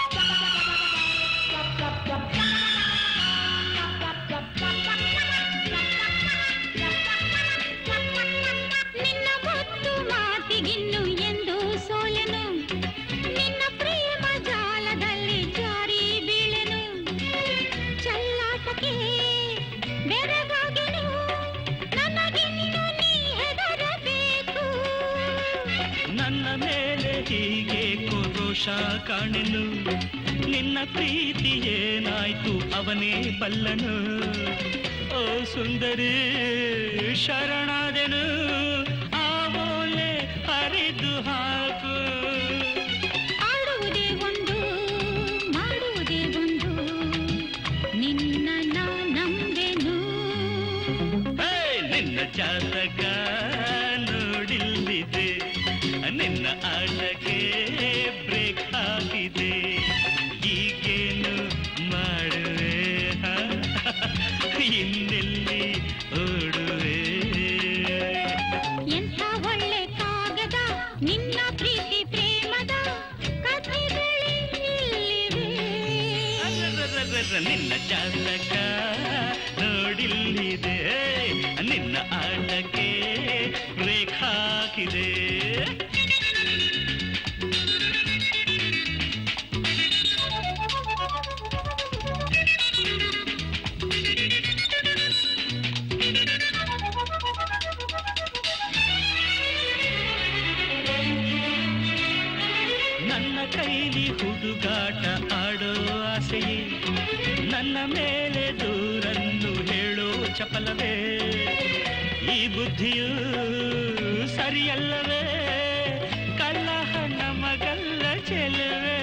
ಈಗೇಕೋ ರೋಷ ಕಾಣೆನು ನಿನ್ನ ಪ್ರೀತಿ ಏನಾಯ್ತು ಅವನೇ ಬಲ್ಲನು ಓ ಸುಂದರಿ ಶರಣಾದೆನು ಆ ಓಲೆ ಹರಿದು ಹಾಕು ಆಡುವುದೇ ಒಂದು ಮಾಡುವುದೇ ಒಂದು ನಿನ್ನ ನಾ ನಂಬೆನು ಹೇ, ನಿನ್ನ ಜಾತಕ ನೋಡಿಲ್ಲಿದೆ ನಿನ್ನ ಆಟಕ್ಕೆ ಬ್ರೇಕ್ ಹಾಕಿದೆ ಈಗೇನು ಮಾಡುವೆ ಹ? ಇನ್ನೆಲ್ಲಿ ಓಡುವೆ ಎಂಥ ಒಳ್ಳೆ ಕಾಗದ ನಿನ್ನ ಪ್ರೀತಿ ಪ್ರೇಮದ ಕಥೆಗಳಿಲ್ಲಿವೆ ಅರರರರರ, ನಿನ್ನ ಜಾತಕ ನೋಡಿಲ್ಲಿದೆ ನಿನ್ನ ಆಟಕ್ಕೆ ಬ್ರೇಕ್ ಹಾಕಿದೆ ನನ್ನ ಕೈಲಿ ಹುಡುಗಾಟ ಆಡೋ ಆಸೆಯೇ ನನ್ನ ಮೇಲೆ ದೂರನ್ನು ಹೇಳೋ ಚಪಲವೇ ಈ ಬುದ್ಧಿಯು ಸರಿಯಲ್ಲವೇ ಕಲ್ಲಹ ನಮಗಲ್ಲ ಚೆಲುವೆ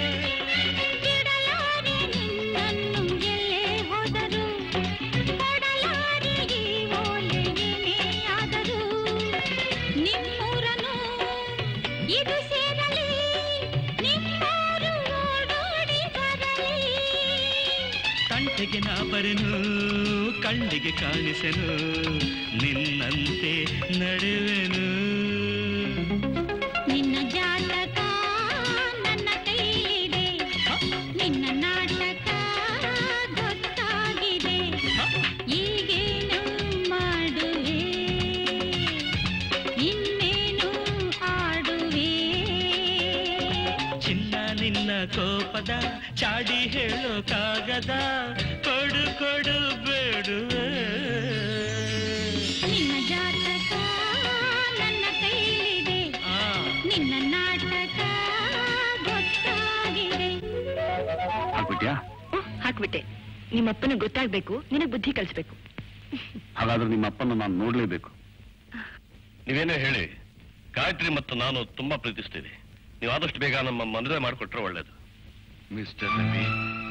ಬಿಡಲಾರೆ ನಿನ್ನನ್ನು ಎಲ್ಲೇ ಹೋದರು ಕೊಡಲಾರೆ ಈ ಓಲೆ ಏನೇ ಆದರೂ ನಿಮ್ಮೂರನು ಇದು ಸೇರಲಿ ನಿಮ್ಮೂರು ಓಡೋಡಿ ಬರಲಿ ತಂಟೆಗೆ ನಾ ಬರೆನು ಕಣ್ಣಿಗೆ ಕಾಣಿಸೆನು ನಿನ್ನಂತೆ ನಡುವೆನು ನಿನ್ನ ಜಾತಕ ನನ್ನ ಕೈಲಿದೆ ನಿನ್ನ ನಾಟಕ ಗೊತ್ತಾಗಿದೆ ಈಗೇನು ಮಾಡುವೆ ಇನ್ನೇನು ಆಡುವೆ ಚಿನ್ನ ನಿನ್ನ ಕೋಪದ ಚಾಡಿ ಹೇಳೋ ಕಾಗದ ಕೊಡು ಕೊಡು ಬೇಡುವೆ ನಿನ್ನ ಜಾತಕ ನನ್ನ ಕೈಲಿದೆ ಆ ನಿನ್ನ ನಾಟಕ ಗೊತ್ತಾಗಿದೆ ಹಾಕ್ಬಿಟ್ಯಾ ಹಾಕ್ಬಿಟ್ಟೆ ನಿಮ್ಮಪ್ಪನ ಗೊತ್ತಾಗ್ಬೇಕು ನಿನಗ್ ಬುದ್ಧಿ ಕಲಿಸ್ಬೇಕು ಹಾಗಾದ್ರೆ ನಿಮ್ಮ ಅಪ್ಪನ ನಾನು ನೋಡ್ಲೇಬೇಕು ನೀವೇನೇ ಹೇಳಿ ಗಾಯತ್ರಿ ಮತ್ತು ನಾನು ತುಂಬಾ ಪ್ರೀತಿಸ್ತೀವಿ ನೀವು ಆದಷ್ಟು ಬೇಗ ನಮ್ಮ ಮದುವೆ ಮಾಡಿಕೊಟ್ರೆ ಒಳ್ಳೇದು ಮಿಸ್ಟರ್ ರವಿ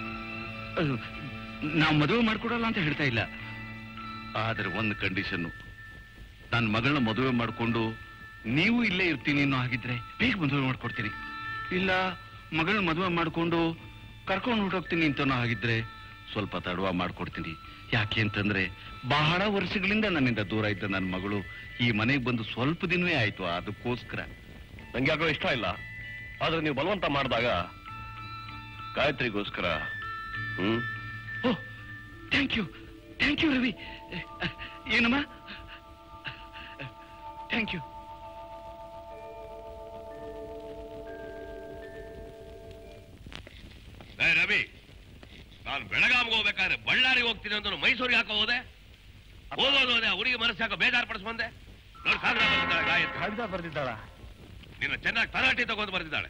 ನಾವು ಮದುವೆ ಮಾಡ್ಕೊಡಲ್ಲ ಅಂತ ಹೇಳ್ತಾ ಇಲ್ಲ ಆದ್ರೆ ಒಂದು ಕಂಡೀಷನ್ನು ನನ್ನ ಮಗಳನ್ನ ಮದುವೆ ಮಾಡಿಕೊಂಡು ನೀವು ಇಲ್ಲೇ ಇರ್ತೀನಿ ಅನ್ನೋ ಹಾಗಿದ್ರೆ ಬೇಗ ಮದುವೆ ಮಾಡ್ಕೊಡ್ತೀನಿ ಇಲ್ಲ ಮಗಳನ್ನ ಮದುವೆ ಮಾಡಿಕೊಂಡು ಕರ್ಕೊಂಡು ಹೊರಟೋಗ್ತೀನಿ ಅಂತನೋ ಹಾಗಿದ್ರೆ ಸ್ವಲ್ಪ ತಡವ ಮಾಡ್ಕೊಡ್ತೀನಿ ಯಾಕೆ ಅಂತಂದ್ರೆ ಬಹಳ ವರ್ಷಗಳಿಂದ ನನ್ನಿಂದ ದೂರ ಇದ್ದ ನನ್ನ ಮಗಳು ಈ ಮನೆಗೆ ಬಂದು ಸ್ವಲ್ಪ ದಿನವೇ ಆಯ್ತು ಅದಕ್ಕೋಸ್ಕರ ನಂಗೆ ಯಾಕೋ ಇಷ್ಟ ಇಲ್ಲ ಆದ್ರೆ ನೀವು ಬಲವಂತ ಮಾಡಿದಾಗ ಗಾಯತ್ರಿಗೋಸ್ಕರ ಹ್ಮ್ ಓ thank you thank you Ravi ಏನಮ್ಮ ಥ್ಯಾಂಕ್ ಯು ಏ ರವಿ ನಾನು ಬೆಳಗಾವಿಗೆ ಹೋಗ್ಬೇಕಾದ್ರೆ ಬಳ್ಳಾರಿಗೆ ಹೋಗ್ತೀನಿ ಅಂತ ಮೈಸೂರಿಗೆ ಯಾಕೋ ಹೋದೆ ಹೋಗೋದು ಹೋದೆ ಹುಡುಗಿ ಮನಸ್ಸು ಯಾಕೋ ಬೇಜಾರು ಪಡಿಸ್ ಬಂದೆ ನೋಡಿ ಕಾಗದ ಬರ್ತಿದ್ದಾಳೆ ಗಾಯತ್ರಿ ಕಾಗದ ಬರ್ದಿದ್ದಾಳ ನಿನ್ನ ಚೆನ್ನಾಗಿ ತಲಾಟಿ ತಗೊಂಡು ಬರ್ತಿದ್ದಾಳೆ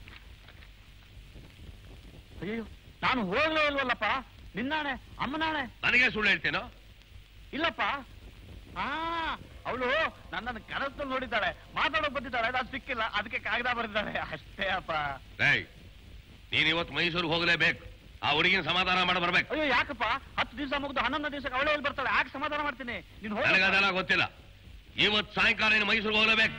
ಅಯ್ಯೋ ನಾನು ಹೋಗ್ಲೇ ಇಲ್ವಲ್ಲಪ್ಪ ನಿನ್ನಾಣೆ ಅಮ್ಮನಾಣೆ ನನಗೆ ಸುಳ್ಳು ಹೇಳ್ತೇನೋ ಇಲ್ಲಪ್ಪ ಹಾ ಅವಳು ನನ್ನನ್ನು ಕನಸಲ್ಲಿ ನೋಡಿದ್ದಾಳೆ ಮಾತಾಡೋಕ್ ಬಂದಿದ್ದಾಳೆ ನಾನು ಸಿಕ್ಕಿಲ್ಲ ಅದಕ್ಕೆ ಕಾಗದ ಬರೆದಿದ್ದಾಳೆ ಅಷ್ಟೇ ಅಪ್ಪ ಏಯ್ ನೀನ್ ಇವತ್ತು ಮೈಸೂರಿಗೆ ಹೋಗಲೇಬೇಕು ಆ ಹುಡುಗಿನ ಸಮಾಧಾನ ಮಾಡಿ ಬರ್ಬೇಕು ಅಯ್ಯೋ ಯಾಕಪ್ಪ ಹತ್ತು ದಿವಸ ಮುಗಿದು ಹನ್ನೊಂದು ದಿವಸಕ್ಕೆ ಅವಳೇ ಎಲ್ಲಿ ಬರ್ತಾಳೆ ಯಾಕೆ ಸಮಾಧಾನ ಮಾಡ್ತೀನಿ ನೀನು ಹೋಗಿ ನನಗದೆಲ್ಲ ಗೊತ್ತಿಲ್ಲ ಇವತ್ತು ಸಾಯಂಕಾಲ ನೀನು ಮೈಸೂರಿಗೆ ಹೋಗಲೇಬೇಕು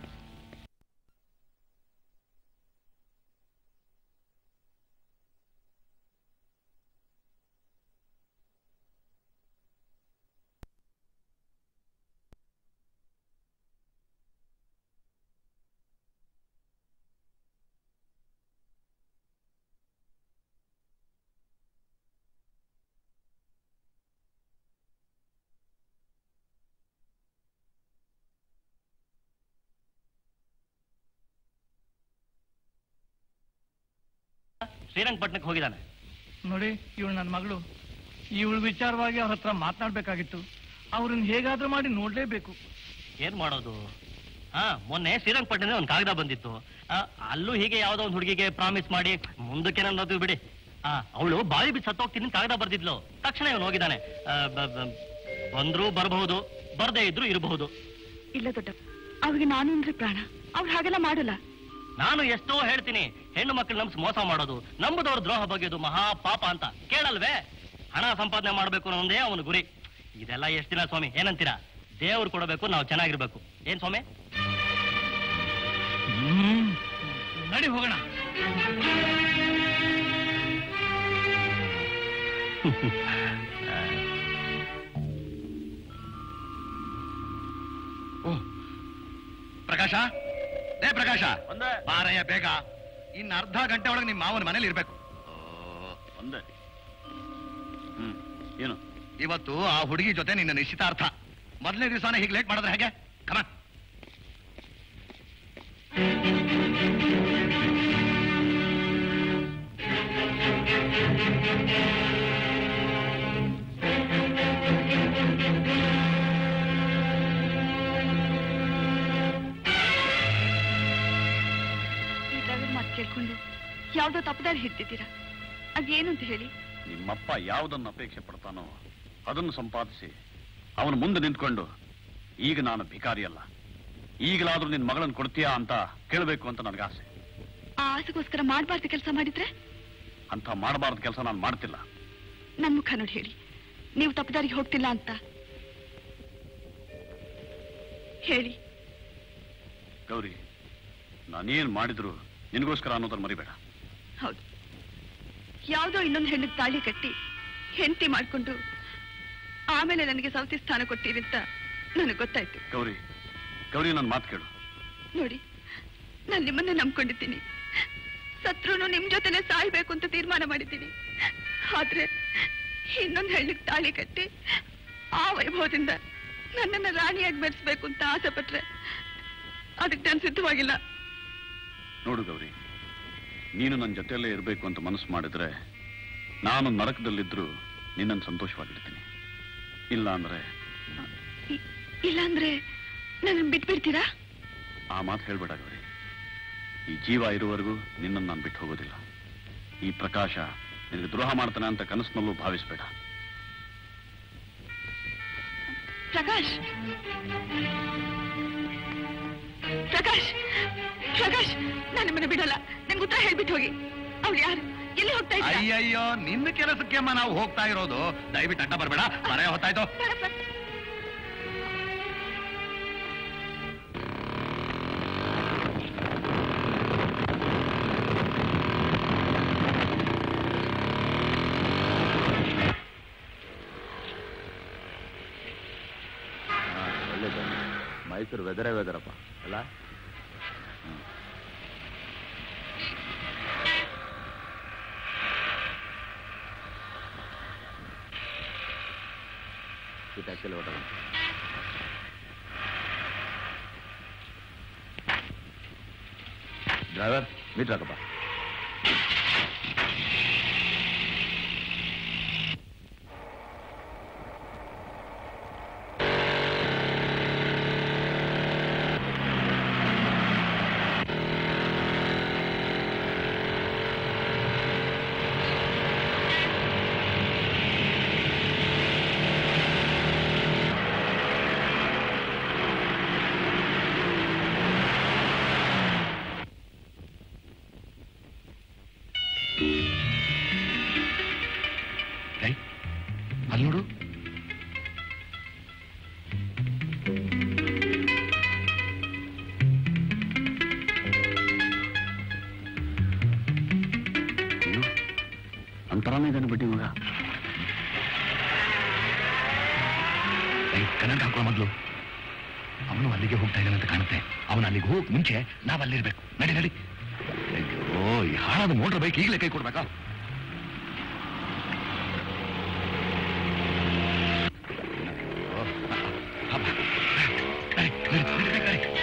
ಶ್ರೀರಂಗಪಟ್ಟಣಕ್ಕೆ ಹೋಗಿದ್ದಾನೆ ನೋಡಿ ಇವಳು ನನ್ನ ಮಗಳು ಇವಳು ವಿಚಾರವಾಗಿ ಅವ್ರ ಹತ್ರ ಮಾತನಾಡ್ಬೇಕಾಗಿತ್ತು ಅವ್ರನ್ನ ಹೇಗಾದ್ರೂ ಮಾಡಿ ನೋಡ್ಲೇಬೇಕು ಏನ್ ಮಾಡೋದು ಹಾ ಮೊನ್ನೆ ಶ್ರೀರಂಗಪಟ್ಟಣದ ಒಂದು ಕಾಗದ ಬಂದಿತ್ತು ಆ, ಅಲ್ಲೂ ಹೀಗೆ ಯಾವ್ದೋ ಒಂದು ಹುಡುಗಿಗೆ ಪ್ರಾಮಿಸ್ ಮಾಡಿ ಮುಂದಕ್ಕೆ ನನ್ನ ಬಿಡಿ ಆ ಅವಳು ಬಾವಿ ಬಿದ್ದು ಸತ್ತೋಗ್ತೀನಿ ಅಂತ ಕಾಗದ ಬರ್ದಿದ್ಲು ತಕ್ಷಣ ಇವನು ಹೋಗಿದ್ದಾನೆ ಆ, ಬ- ಬ- ಬಂದ್ರು ಬರಬಹುದು ಬರ್ದೇ ಇದ್ರು ಇರಬಹುದು ಇಲ್ಲ ದೊಡ್ಡ ಅವ್ರಿಗೆ ನಾನು ಅಂದ್ರೆ ಪ್ರಾಣ ಅವ್ರು ಹಾಗೆಲ್ಲ ಮಾಡಲ್ಲ ನಾನು ಎಷ್ಟೋ ಹೇಳ್ತೀನಿ ಹೆಣ್ಣು ಮಕ್ಕಳು ನಮ್ಸ್ ಮೋಸ ಮಾಡೋದು ನಂಬುದವ್ರ ದ್ರೋಹ ಬಗೆಯೋದು ಮಹಾ ಪಾಪ ಅಂತ ಕೇಳಲ್ವೇ ಹಣ ಸಂಪಾದನೆ ಮಾಡ್ಬೇಕು ಅನ್ನೋದೇ ಅವನ ಗುರಿ ಇದೆಲ್ಲ ಎಷ್ಟ್ ದಿನ ಸ್ವಾಮಿ ಏನಂತೀರಾ ದೇವ್ರು ಕೊಡಬೇಕು ನಾವು ಚೆನ್ನಾಗಿರ್ಬೇಕು ಏನ್ ಸ್ವಾಮಿ ನಡಿ ಹೋಗೋಣ ಪ್ರಕಾಶ ಏ ಪ್ರಕಾಶ ಒಂದೇ ಬಾರಯ್ಯ ಬೇಗ ಇನ್ ಅರ್ಧ ಗಂಟೆ ಒಳಗೆ ನಿಮ್ಮ ಮಾವನ ಮನೇಲಿ ಇರ್ಬೇಕು ಒಂದೇ ಹ್ಮ್ ಏನು ಇವತ್ತು ಆ ಹುಡುಗಿ ಜೊತೆ ನಿನ್ನ ನಿಶ್ಚಿತಾರ್ಥ ಮೊದಲನೇ ದಿವಸನೇ ಹೀಗೆ ಲೇಟ್ ಮಾಡಿದ್ರೆ ಹೇಗೆ ಕಮ ಈ ಡ್ರೈವರ್ ಮಾತು ಕೇಳ್ಕೊಂಡು ಯಾವ್ದೋ ತಪ್ಪದಾರಿ ಹಿಡ್ತಿದ್ದೀರಾ ಅದೇನು ಅಂತ ಹೇಳಿ ನಿಮ್ಮಪ್ಪ ಯಾವುದನ್ನು ಅಪೇಕ್ಷೆ ಪಡ್ತಾನೋ ಅದನ್ನು ಸಂಪಾದಿಸಿ ಅವನ ಮುಂದೆ ನಿಂತ್ಕೊಂಡು ಈಗ ನಾನು ಭಿಕಾರಿ ಅಲ್ಲ ಈಗಲಾದ್ರೂ ನಿನ್ನ ಮಗಳನ್ನು ಕೊಡ್ತೀಯಾ ಅಂತ ಕೇಳಬೇಕು ಅಂತ ನನಗೆ ಆಸೆ ಆ ಆಸೆಗೋಸ್ಕರ ಮಾಡಬಾರ್ದು ಕೆಲಸ ಮಾಡಿದ್ರೆ ಅಂತ ಮಾಡಬಾರ್ದು ಕೆಲಸ ನಾನು ಮಾಡ್ತಿಲ್ಲ ನನ್ ಮುಖ ನೋಡಿ ಹೇಳಿ ನೀವು ತಪ್ಪದಾರಿಗೆ ಹೋಗ್ತಿಲ್ಲ ಅಂತ ಹೇಳಿ ಗೌರಿ ನಾನೇನ್ ಮಾಡಿದ್ರು ನಿನಗೋಸ್ಕರ ಅನ್ನೋದನ್ನ ಮರಿಬೇಡ ಹೌದು ಯಾವುದೋ ಇನ್ನೊಂದು ಹೆಣ್ಣಿಗೆ ತಾಳಿ ಕಟ್ಟಿ ಹೆಂಡತಿ ಮಾಡ್ಕೊಂಡು ಆಮೇಲೆ ನನಗೆ ಸೌತಿ ಸ್ಥಾನ ಕೊಟ್ಟಿರಿ ಅಂತ ನನಗೆ ಗೊತ್ತಾಯ್ತು ಗೌರಿ ಗೌರಿ ನನ್ನ ಮಾತು ಕೇಳು ನೋಡಿ ನಾನು ನಿಮ್ಮನ್ನ ನಂಬ್ಕೊಂಡಿದ್ದೀನಿ ಸತ್ರುನು ನಿಮ್ ಜೊತೆನೆ ಸಾಯ್ಬೇಕು ಅಂತ ತೀರ್ಮಾನ ಮಾಡಿದ್ದೀನಿ ಆದ್ರೆ ಇನ್ನೊಂದು ಹೆಣ್ಣಿಗೆ ತಾಳಿ ಕಟ್ಟಿ ಆ ವೈಭವದಿಂದ ನನ್ನನ್ನ ರಾಣಿಯಾಗಿ ಮೆರೆಸ್ಬೇಕು ಅಂತ ಆಸೆ ಪಟ್ರೆ ಅದಕ್ಕೆ ನಾನು ಸಿದ್ಧವಾಗಿಲ್ಲ ನೋಡು ಗೌರಿ ನೀನು ನನ್ನ ಜೊತೆಯಲ್ಲೇ ಇರಬೇಕು ಅಂತ ಮನಸ್ಸು ಮಾಡಿದ್ರೆ ನಾನು ನರಕದಲ್ಲಿದ್ರು ನಿನ್ನನ್ನು ಸಂತೋಷವಾಗಿರ್ತೀನಿ ಇಲ್ಲ ಅಂದ್ರೆ ಇ- ಇಲ್ಲಾಂದ್ರೆ ನನ್ನ ಬಿಟ್ಬಿಡ್ತೀರಾ ಆ ಮಾತು ಹೇಳ್ಬೇಡ ಗೌರಿ ಈ ಜೀವ ಇರುವವರೆಗೂ ನಿನ್ನನ್ನು ನಾನು ಬಿಟ್ಟು ಹೋಗೋದಿಲ್ಲ ಈ ಪ್ರಕಾಶ ನಿನಗೆ ದ್ರೋಹ ಮಾಡ್ತಾನೆ ಅಂತ ಕನಸಿನಲ್ಲೂ ಭಾವಿಸ್ಬೇಡ ಪ್ರಕಾಶ್ ಪ್ರಕಾಶ್ ಪ್ರಕಾಶ್ ನಾನು ನಿಮ್ಮನ್ನ ಬಿಡಲ್ಲ ನಂಗೆ ಉತ್ತರ ಹೇಳ್ಬಿಟ್ಟು ಹೋಗಿ ಅವ್ರು ಯಾರು ಎಲ್ಲಿ ಹೋಗ್ತಾ ಇದ್ದೀರಾ ಅಯ್ಯಯ್ಯೋ ನಿನ್ನ ಕೆಲಸಕ್ಕೆ ಅಮ್ಮ ನಾವು ಹೋಗ್ತಾ ಇರೋದು ದಯವಿಟ್ಟು ಅಡ್ಡ ಬರಬೇಡ ಬರೇ ಹೊತ್ತಾಯ್ತು ಬೇಡ, ಬೇಡ. ಒಳ್ಳೇದು ಮೈಸೂರು ವೆದರೇ ವೆದರಪ್ಪ ಅಲ್ಲ ಈ ಟ್ಯಾಕ್ಸಿಯಲ್ಲಿ ಹೊರಟೋಣ ಡ್ರೈವರ್ ಮೀಟರ್ ಹಾಕಪ್ಪ ಅಲ್ಲಿ ನೋಡು ಅಂತರಾನೇ ಇದ್ದಾನೆ ಬಿಟ್ಟು ಇವಾಗ ಕನ್ನಡ ಹಾಕುವ ಮೊದಲು ಅವನು ಅಲ್ಲಿಗೆ ಹೋಗ್ತಾ ಇದ್ದಾನೆ ಅಂತ ಕಾಣುತ್ತೆ ಅವನು ಅಲ್ಲಿಗೆ ಹೋಗ್ ಮುಂಚೆ ನಾವು ಅಲ್ಲಿರ್ಬೇಕು ನಡಿ ನಡಿ ಅಯ್ಯೋ ಈ ಹಾಳಾದ ಮೋಟರ್ ಬೈಕ್ ಈಗಲೇ ಕೈ ಕೊಡ್ಬೇಕಾ ಅಯ್ಯೋ, ಅಬ್ಬ. ನಡಿ, ನಡಿ, ನಡಿ, ನಡಿ, ನಡಿ.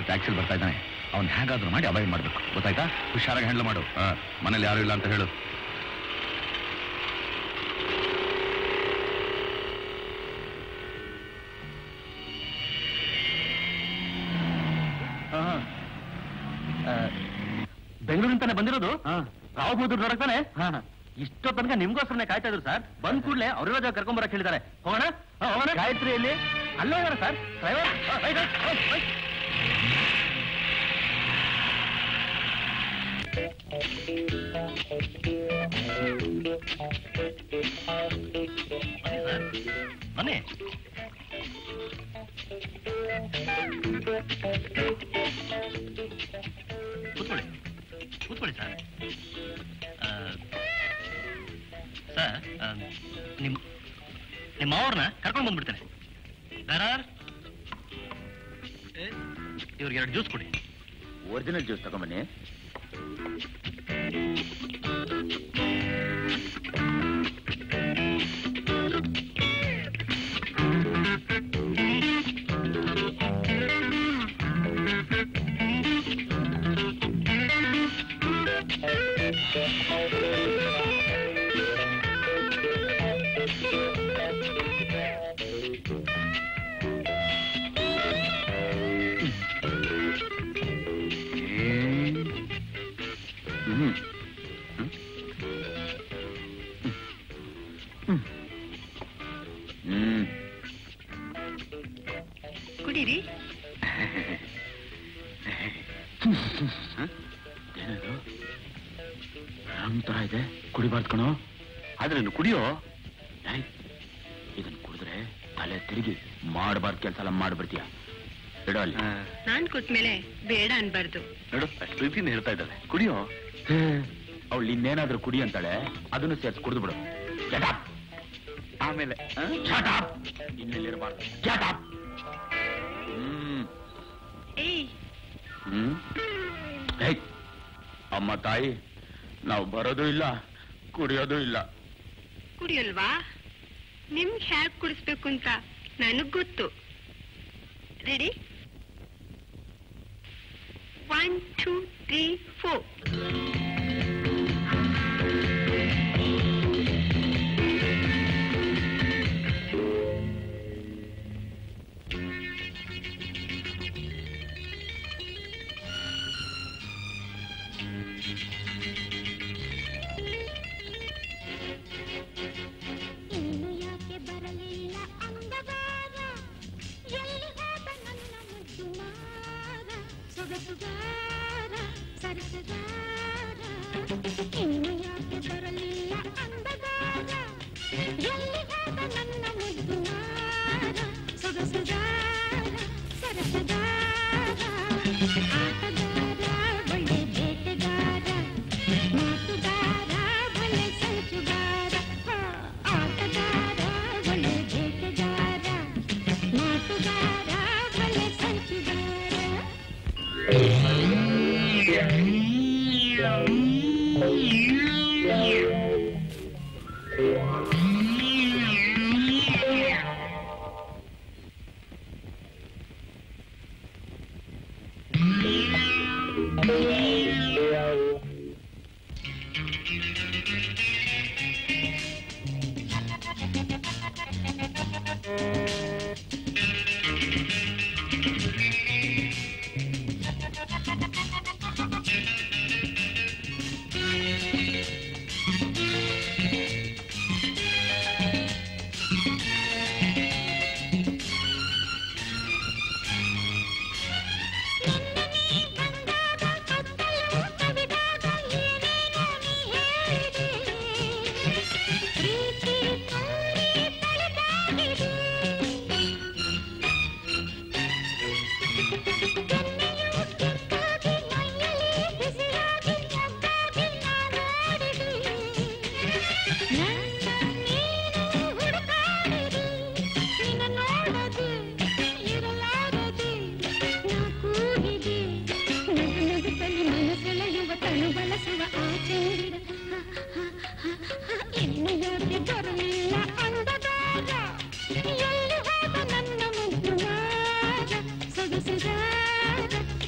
ಟ್ಯಾಕ್ಸಿಲ್ ಬರ್ತಾ ಇದ್ದಾನೆ ಅವ್ನು ಹೇಗಾದ್ರೂ ಮಾಡಿ ಅವಾಯ್ಡ್ ಮಾಡ್ಬೇಕು ಗೊತ್ತಾಯ್ತಾ ಹುಷಾರಾಗಿ ಹ್ಯಾಂಡಲ್ ಮಾಡು ಆ, ಮನೇಲಿ ಯಾರು ಇಲ್ಲ ಅಂತ ಹೇಳು ಬೆಂಗಳೂರಿಂತಾನೆ ಬಂದಿರೋದು ರಾವ್ ಬಹದ್ದೂರ್ ನೋಡಕ್ ತಾನೆ ಇಷ್ಟೋ ತನಕ ನಿಮ್ಗೋಸ್ಕರನೇ ಕಾಯ್ತಾ ಇದ್ರು ಸರ್ ಬಂದ್ ಕೂಡಲೇ ಅವ್ರ ಜಾಗ ಕರ್ಕೊಂಡ್ ಬರಕ್ ಹೇಳಿದ್ದಾರೆ ಹೋಗೋಣ ಹಾ, ಹೋಗೋಣ ಗಾಯತ್ರಿ ಇಲ್ಲಿ ಅಲ್ಲೇ ಹೋಗೋಣ ಸರ್ ಡ್ರೈವರ್ ಬನ್ನಿ ಕೂತ್ಕೊಳ್ಳಿ ಕೂತ್ಕೊಳ್ಳಿ ಸರ್ ಆ, ಸರ್ ಆ, ನಿಮ್ ನಿಮ್ಮ ಅವ್ರನ್ನ ಕರ್ಕೊಂಡು ಬಂದ್ಬಿಡ್ತೇನೆ ದರಾರ್ ಇವ್ರಿಗೆ ಎರಡು ಜ್ಯೂಸ್ ಕೊಡಿ ಒರಿಜಿನಲ್ ಜ್ಯೂಸ್ ತಗೊಂಬನ್ನಿ ಹ್ಮ್ ಹ್ಮ್ ಕುಡೀರಿ ಏನದು ರಂಗ್ ತರ ಇದೆ ಕುಡಿಬಾರ್ದು ಕಣೋ ಆದ್ರೆ ನೀನು ಕುಡಿಯೋ ಏಯ್, ಇದನ್ನ ಕುಡಿದ್ರೆ ತಲೆ ತಿರುಗಿ ಮಾಡಬಾರ್ದು ಕೆಲಸ ಎಲ್ಲ ಮಾಡ್ಬಿಡ್ತೀಯ ಇಡೋ ಅಲ್ಲಿ ನಾನ್ ಕೊಟ್ಮೇಲೆ ಬೇಡ ಅನ್ಬಾರ್ದು ನೋಡು ಅಷ್ಟು ಪ್ರೀತಿಯಿಂದ ಹೇಳ್ತಾ ಇದ್ದಾಳೆ ಕುಡಿಯೋ ಅವಳು ಇನ್ನೇನಾದ್ರೂ ಕುಡಿ ಅಂತಾಳೆ ಅದನ್ನು ಸೇರ್ಸಿ ಕುಡಿದು ಬಿಡು Get up. ಆಮೇಲೆ ಇನ್ನೆಲ್ಲಿರಬಾರ್ದು Get up. ಹ್ಮ್ ಏಯ್ ಹ್ಮ್ ಏಯ್, ಅಮ್ಮ ತಾಯಿ ನಾವು ಬರೋದು ಇಲ್ಲ ಕುಡಿಯೋದು ಇಲ್ಲ ಕುಡಿಯಲ್ವಾ ನಿಮ್ಗೆ ಹ್ಯಾಕ್ ಕುಡಿಸ್ಬೇಕು ಅಂತ ನನಗ್ ಗೊತ್ತು ready one two three four ಇನ್ನು ಯಾಕೆ ಬರಲಿಲ್ಲ ಅಂದಗಾರ ಎಲ್ಲಿ ಹೋದ ನನ್ನ ಮುದ್ದು ಮಾರ ಸೊಗಸುಗಾರ ಸರಸಗಾರ ಇನ್ನು ಯಾಕೆ ಬರಲಿಲ್ಲ ಅಂದಗಾರ ಎಲ್ಲಿ ಹೋದ ನನ್ನ ಮುದ್ದು ಮಾರ ಸೊಗಸುಗಾರ ಸರಸಗಾರ ಆಟಗಾರ ಒಳ್ಳೆ ಬೇಟೆಗಾರ ಮಾತುಗಾರ ಭಲೆ ಸಂಚುಗಾರ ಹಾ, ಆಟಗಾರ ಒಳ್ಳೆ ಬೇಟೆಗಾರ ಮಾತುಗಾರ ಭಲೆ ಸಂಚುಗಾರ ತನು ಬಳಸುವ ಆಚೆಂದಿರ ಇನ್ನು ಯಾಕೆ ಬರಲಿಲ್ಲ ಅಂದಗಾರ ಎಲ್ಲಿ ಹೋದ ನನ್ನ ಮುದ್ದು ಮಾರ ಸೊಗಸುಗಾರ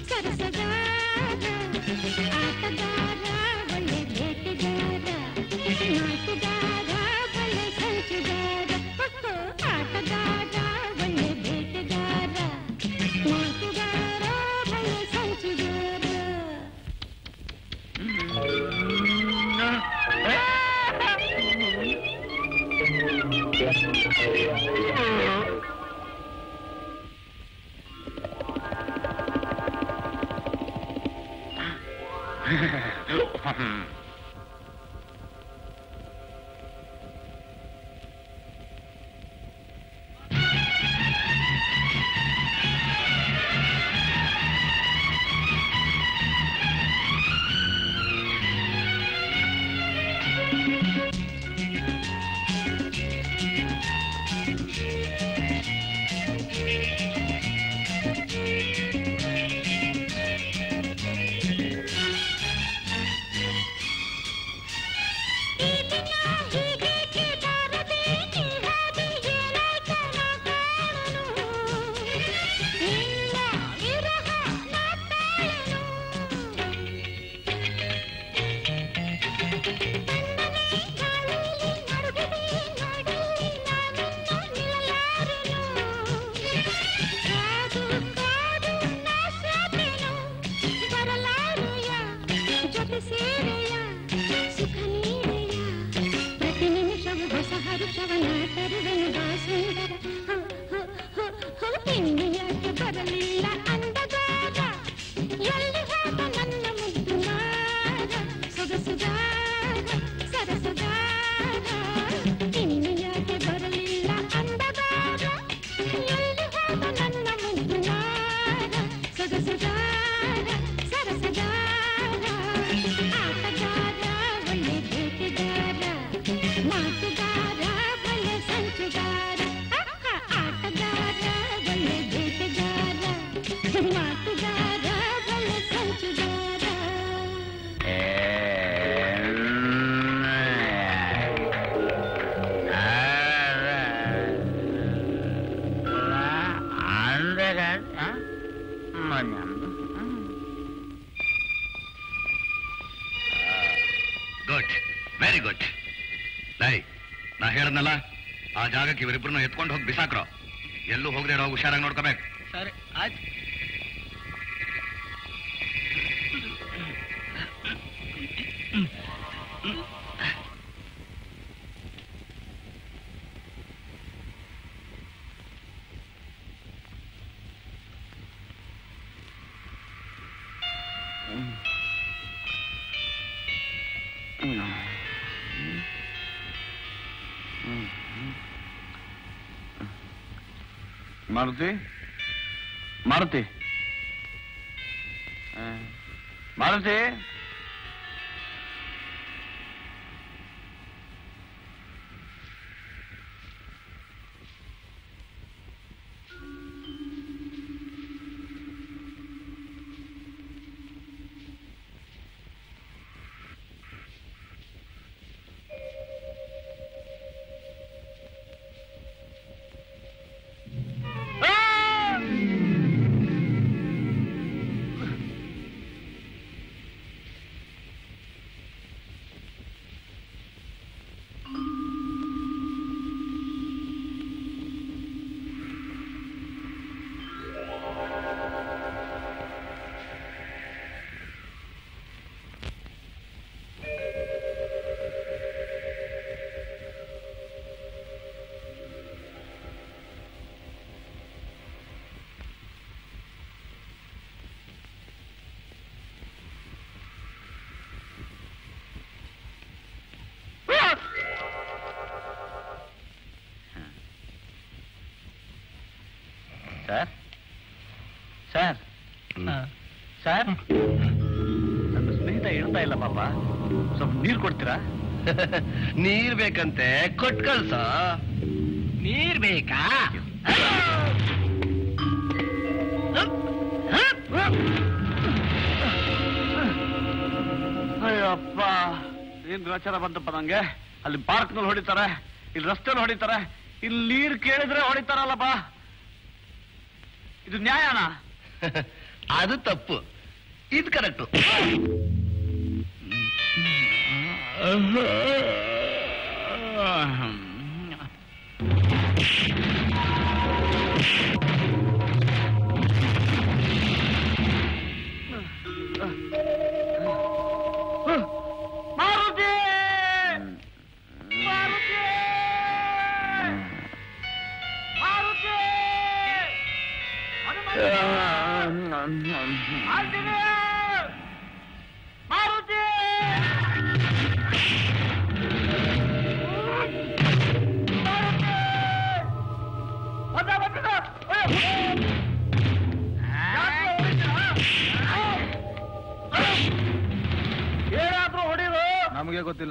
ಜೊತೆ ಸೇರೆಯ ಸುಖ ನೀಡೆಯ ಪ್ರತಿ ನಿಮಿಷವು ಹೊಸ ಹರುಷವನ ತರುವೆನು ಬಾ ಸುಂದರ ಹ, ಹ, ಹ, ಹ, ಇನ್ನು ಯಾಕೆ ಬರಲಿಲ್ಲ ಅಂದಗಾರ ಎಲ್ಲಿ ಹೋದ ನನ್ನ ಮುದ್ದು ಮಾರ ಸೊಗಸುಗಾರ ಸರಸುಗಾರ ಇನ್ನು ಯಾಕೆ ಬರಲಿಲ್ಲ ಅಂದಗಾರ ಎಲ್ಲಿ ಹೋದ ನನ್ನ ಮುದ್ದು ಮಾರ ಸೊಗಸುಗಾರ ಸರಸಗಾರ ಆಟಗಾರ ಒಳ್ಳೆ ಬೇಟೆಗಾರ ಮಾತುಗಾರ ಒಳ್ಳೆ ಸಂಚುಗಾರ ಆಹಾ, ಆಟಗಾರ ಒಳ್ಳೆ ಬೇಟೆಗಾರ ಮಾತುಗಾರ ಒಳ್ಳೆ ಸಂಚುಗಾರ ಗುಡ್ ವೆರಿ ಗುಡ್ ಲೈ ನಾ ಹೇಳದ್ನಲ್ಲ ಆ ಜಾಗಕ್ಕೆ ಇವರಿಬ್ಬರನ್ನ ಎತ್ಕೊಂಡು ಹೋಗಿ ಬಿಸಾಕ್ರೋ ಎಲ್ಲೂ ಹೋಗದೆ ಇರೋ ಹುಷಾರಾಗಿ ನೋಡ್ಕೋಬೇಕು ಸರಿ ಆಯ್ತು ಮಾರುತಿ ಮಾರುತಿ ಆ, ಮಾರುತಿ ಸರ್ ಸರ್ ಸರ್ ನನ್ನ ಸ್ನೇಹಿತ ಹೇಳ್ತಾ ಇಲ್ಲ ಪಾಪ ಸ್ವಲ್ಪ ನೀರು ಕೊಡ್ತೀರಾ ನೀರ್ ಬೇಕಂತೆ ಕೊಟ್ ಕಳ್ಸ ನೀರ್ ಬೇಕಾ ಅಯ್ಯಪ್ಪ ಏನ್ ಗ್ರಾಚಾರ ಬಂತಪ್ಪ ನಂಗೆ ಅಲ್ಲಿ ಪಾರ್ಕ್ ನಲ್ಲಿ ಹೊಡಿತಾರೆ ಇಲ್ಲಿ ರಸ್ತೆಯಲ್ಲಿ ಹೊಡಿತಾರೆ ಇಲ್ಲಿ ನೀರ್ ಕೇಳಿದ್ರೆ ಹೊಡಿತಾರಲ್ಲಪ್ಪ ಇದು ನ್ಯಾಯನಾ ಅದು ತಪ್ಪು ಇದು ಕರೆಕ್ಟು ಮಾರುತಿ ಮಾರುತಿ ಏನಾದ್ರೂ ಹೊಡಿರು ನಮಗೆ ಗೊತ್ತಿಲ್ಲ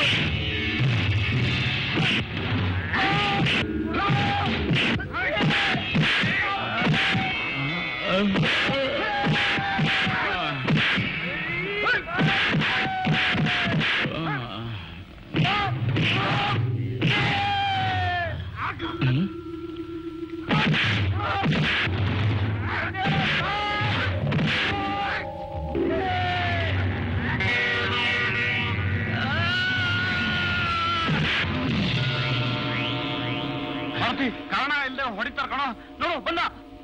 ಭಾರತಿ ಕಾರಣ ಇಲ್ಲದೆ ಹೊಡಿತಾರ ಕಣ ನೋಡು ಬಂದ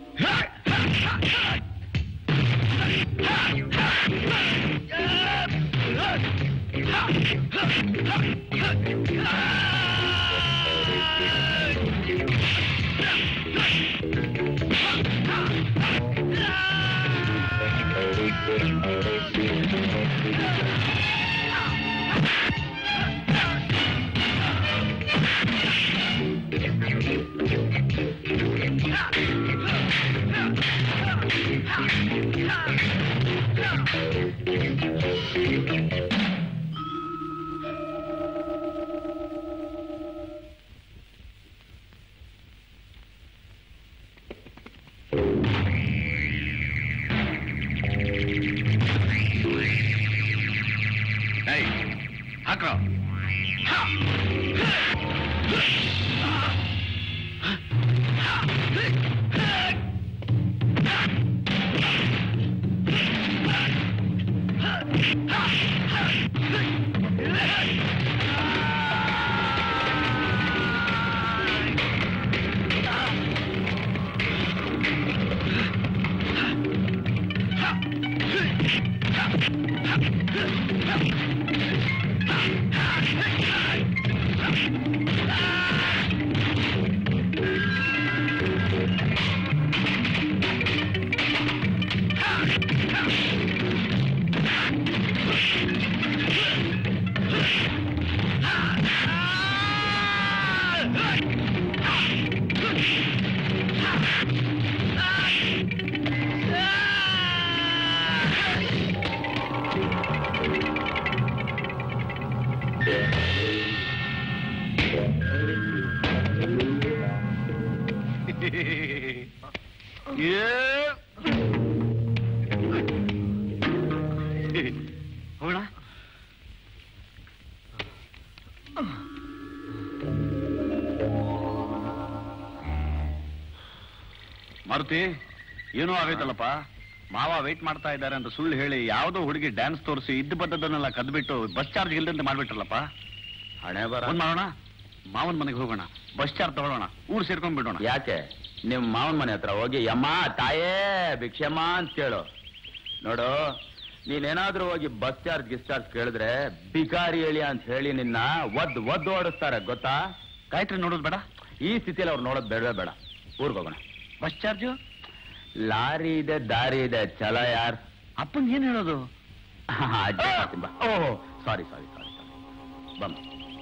ಏಯ್ ಹಾಕ್ರೋ ಹೋಗೋಣ ಮಾರುತಿ ಏನೋ ಆಗೈತಲ್ಲಪ್ಪ ಮಾವ ವೆಯ್ಟ್ ಮಾಡ್ತಾ ಇದ್ದಾರೆ ಅಂತ ಸುಳ್ಳು ಹೇಳಿ ಯಾವುದೋ ಹುಡುಗಿ ಡ್ಯಾನ್ಸ್ ತೋರಿಸಿ ಇದ್ದು ಬದ್ದದನ್ನೆಲ್ಲ ಕದ್ಬಿಟ್ಟು ಬಸ್ ಚಾರ್ಜ್ ಇಲ್ದಂತೆ ಮಾಡ್ಬಿಟ್ರಲ್ಲಪ್ಪ ಹಣೆ ಬರ ಒಂದ್ ಮಾಡೋಣ ಮಾವನ್ ಮನೆಗೆ ಹೋಗೋಣ ಬಸ್ ಚಾರ್ಜ್ ತಗೊಳ್ಳೋಣ ಊರು ಸೇರ್ಕೊಂಡ್ ಬಿಡೋಣ ಯಾಕೆ ನಿಮ್ ಮಾವನ್ ಮನೆ ಹತ್ರ ಹೋಗಿ ಯಮ್ಮ ತಾಯೇ ಭಿಕ್ಷಮ್ಮ ಅಂತ ಕೇಳು ನೋಡು ನೀನೇನಾದ್ರೂ ಹೋಗಿ ಬಸ್ ಚಾರ್ಜ್ ಗಿಸ್ ಚಾರ್ಜ್ ಕೇಳಿದ್ರೆ ಬಿಕಾರಿ ಹೇಳಿ ಅಂತ ಹೇಳಿ ನಿನ್ನ ಒದ್ ಒದ್ದು ಓಡಿಸ್ತಾರೆ ಗೊತ್ತಾ ಗಾಯತ್ರಿ ನೋಡೋದು ಬೇಡ ಈ ಸ್ಥಿತಿಯಲ್ಲಿ ಅವ್ರು ನೋಡೋದು ಬೇಡವೇ ಬೇಡ ಊರ್ಗ್ ಹೋಗೋಣ ಬಸ್ ಚಾರ್ಜು ಲಾರಿ ಇದೆ ದಾರಿ ಇದೆ ಛಲ ಯಾರ್ ಅಪ್ಪನ್ ಏನ್ ಹೇಳೋದು ಓ ಸಾರಿ ಸಾರಿ ಸಾರಿ ಸಾರಿ ಬಮ್ಮ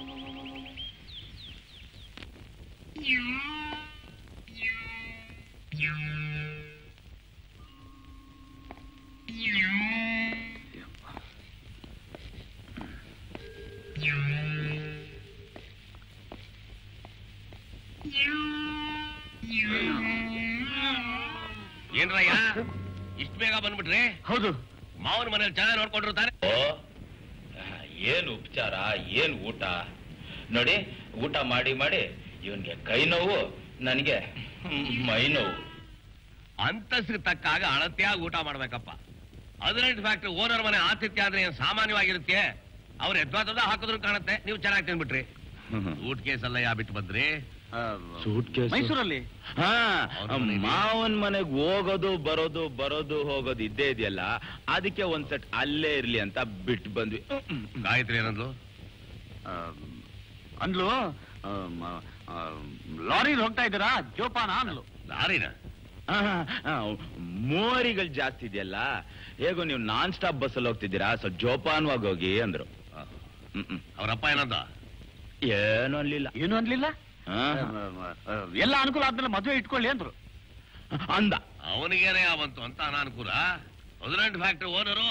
ಏನ್ರಯ್ಯ ಇಷ್ಟು ಬೇಗ ಬಂದ್ಬಿಟ್ರಿ ಹೌದು ಮಾವನ ಮನೇಲಿ ಚೆನ್ನಾಗಿ ನೋಡ್ಕೊಂಡಿರ್ತಾರೆ ಓ ಏನ್ ಉಪಚಾರ ಏನ್ ಊಟ ನೋಡಿ ಊಟ ಮಾಡಿ ಮಾಡಿ ಇವನ್ಗೆ ಕೈ ನೋವು ನನಗೆ ಮೈ ನೋವು ಅಂತಸ್ತಿಗೆ ತಕ್ಕಾಗ ಅಳತೆಯಾಗಿ ಊಟ ಮಾಡ್ಬೇಕಪ್ಪ ಹದಿನೆಂಟು ಫ್ಯಾಕ್ಟ್ರಿ ಓನರ್ ಮನೆ ಆತಿಥ್ಯ ಆದ್ರೆ ಏನ್ ಸಾಮಾನ್ಯವಾಗಿರುತ್ತೆ ಅವ್ರು ಎದ್ವಾತದ ಹಾಕಿದ್ರು ಕಾಣುತ್ತೆ ನೀವು ಚೆನ್ನಾಗಿ ತಿನ್ಬಿಟ್ರಿ ಊಟ ಕೇಸ್ ಎಲ್ಲ ಯಾ ಬಿಟ್ಟು ಬಂದ್ರಿ ಮೈಸೂರಲ್ಲಿ ಹಾ ಅವ್ರ ಮನೆಗೆ. ಮಾವನ್ ಮನೆಗ್ ಹೋಗೋದು ಬರೋದು ಬರೋದು ಹೋಗೋದು ಇದ್ದೇ ಇದೆಯಲ್ಲ ಅದಕ್ಕೆ ಒಂದ್ ಸೆಟ್ ಅಲ್ಲೇ ಇರ್ಲಿ ಅಂತ ಬಿಟ್ಟು ಬಂದ್ವಿ ಗಾಯತ್ರಿ ಏನಂದ್ಲು ಆ, ಅಂದ್ಲು ಲಾರಿ ಹೋಗ್ತಾ ಇದ್ದೀರಾ ಜೋಪಾನ ಅಂದ್ಲು ಲಾರಿನ ಮೋರಿಗಳು ಜಾಸ್ತಿ ಇದೆಯಲ್ಲ ಹೇಗೋ ನೀವು ನಾನ್ ಸ್ಟಾಪ್ ಬಸ್ಸಲ್ಲಿ ಹೋಗ್ತಿದ್ದೀರಾ ಸ್ವಲ್ಪ ಜೋಪಾನವಾಗಿ ಹೋಗಿ ಅಂದ್ರು ಹ್ಮ್, ಹ್ಮ್. ಅವರಪ್ಪ ಏನಂದ ಏನು ಅನ್ಲಿಲ್ಲ ಏನು ಅನ್ಲಿಲ್ಲ ಹಾ, ಆ, ಎಲ್ಲ ಅನುಕೂಲ ಆದ್ಮೇಲೆ ಮದುವೆ ಇಟ್ಕೊಳ್ಳಿ ಅಂದ್ರು ಅಂದ ಅವನಿಗೇನೇ ಯಾವಂತು ಅಂತ ಅನಾನುಕೂಲ ಹದಿನೆಂಟು ಫ್ಯಾಕ್ಟ್ರಿ ಓನರು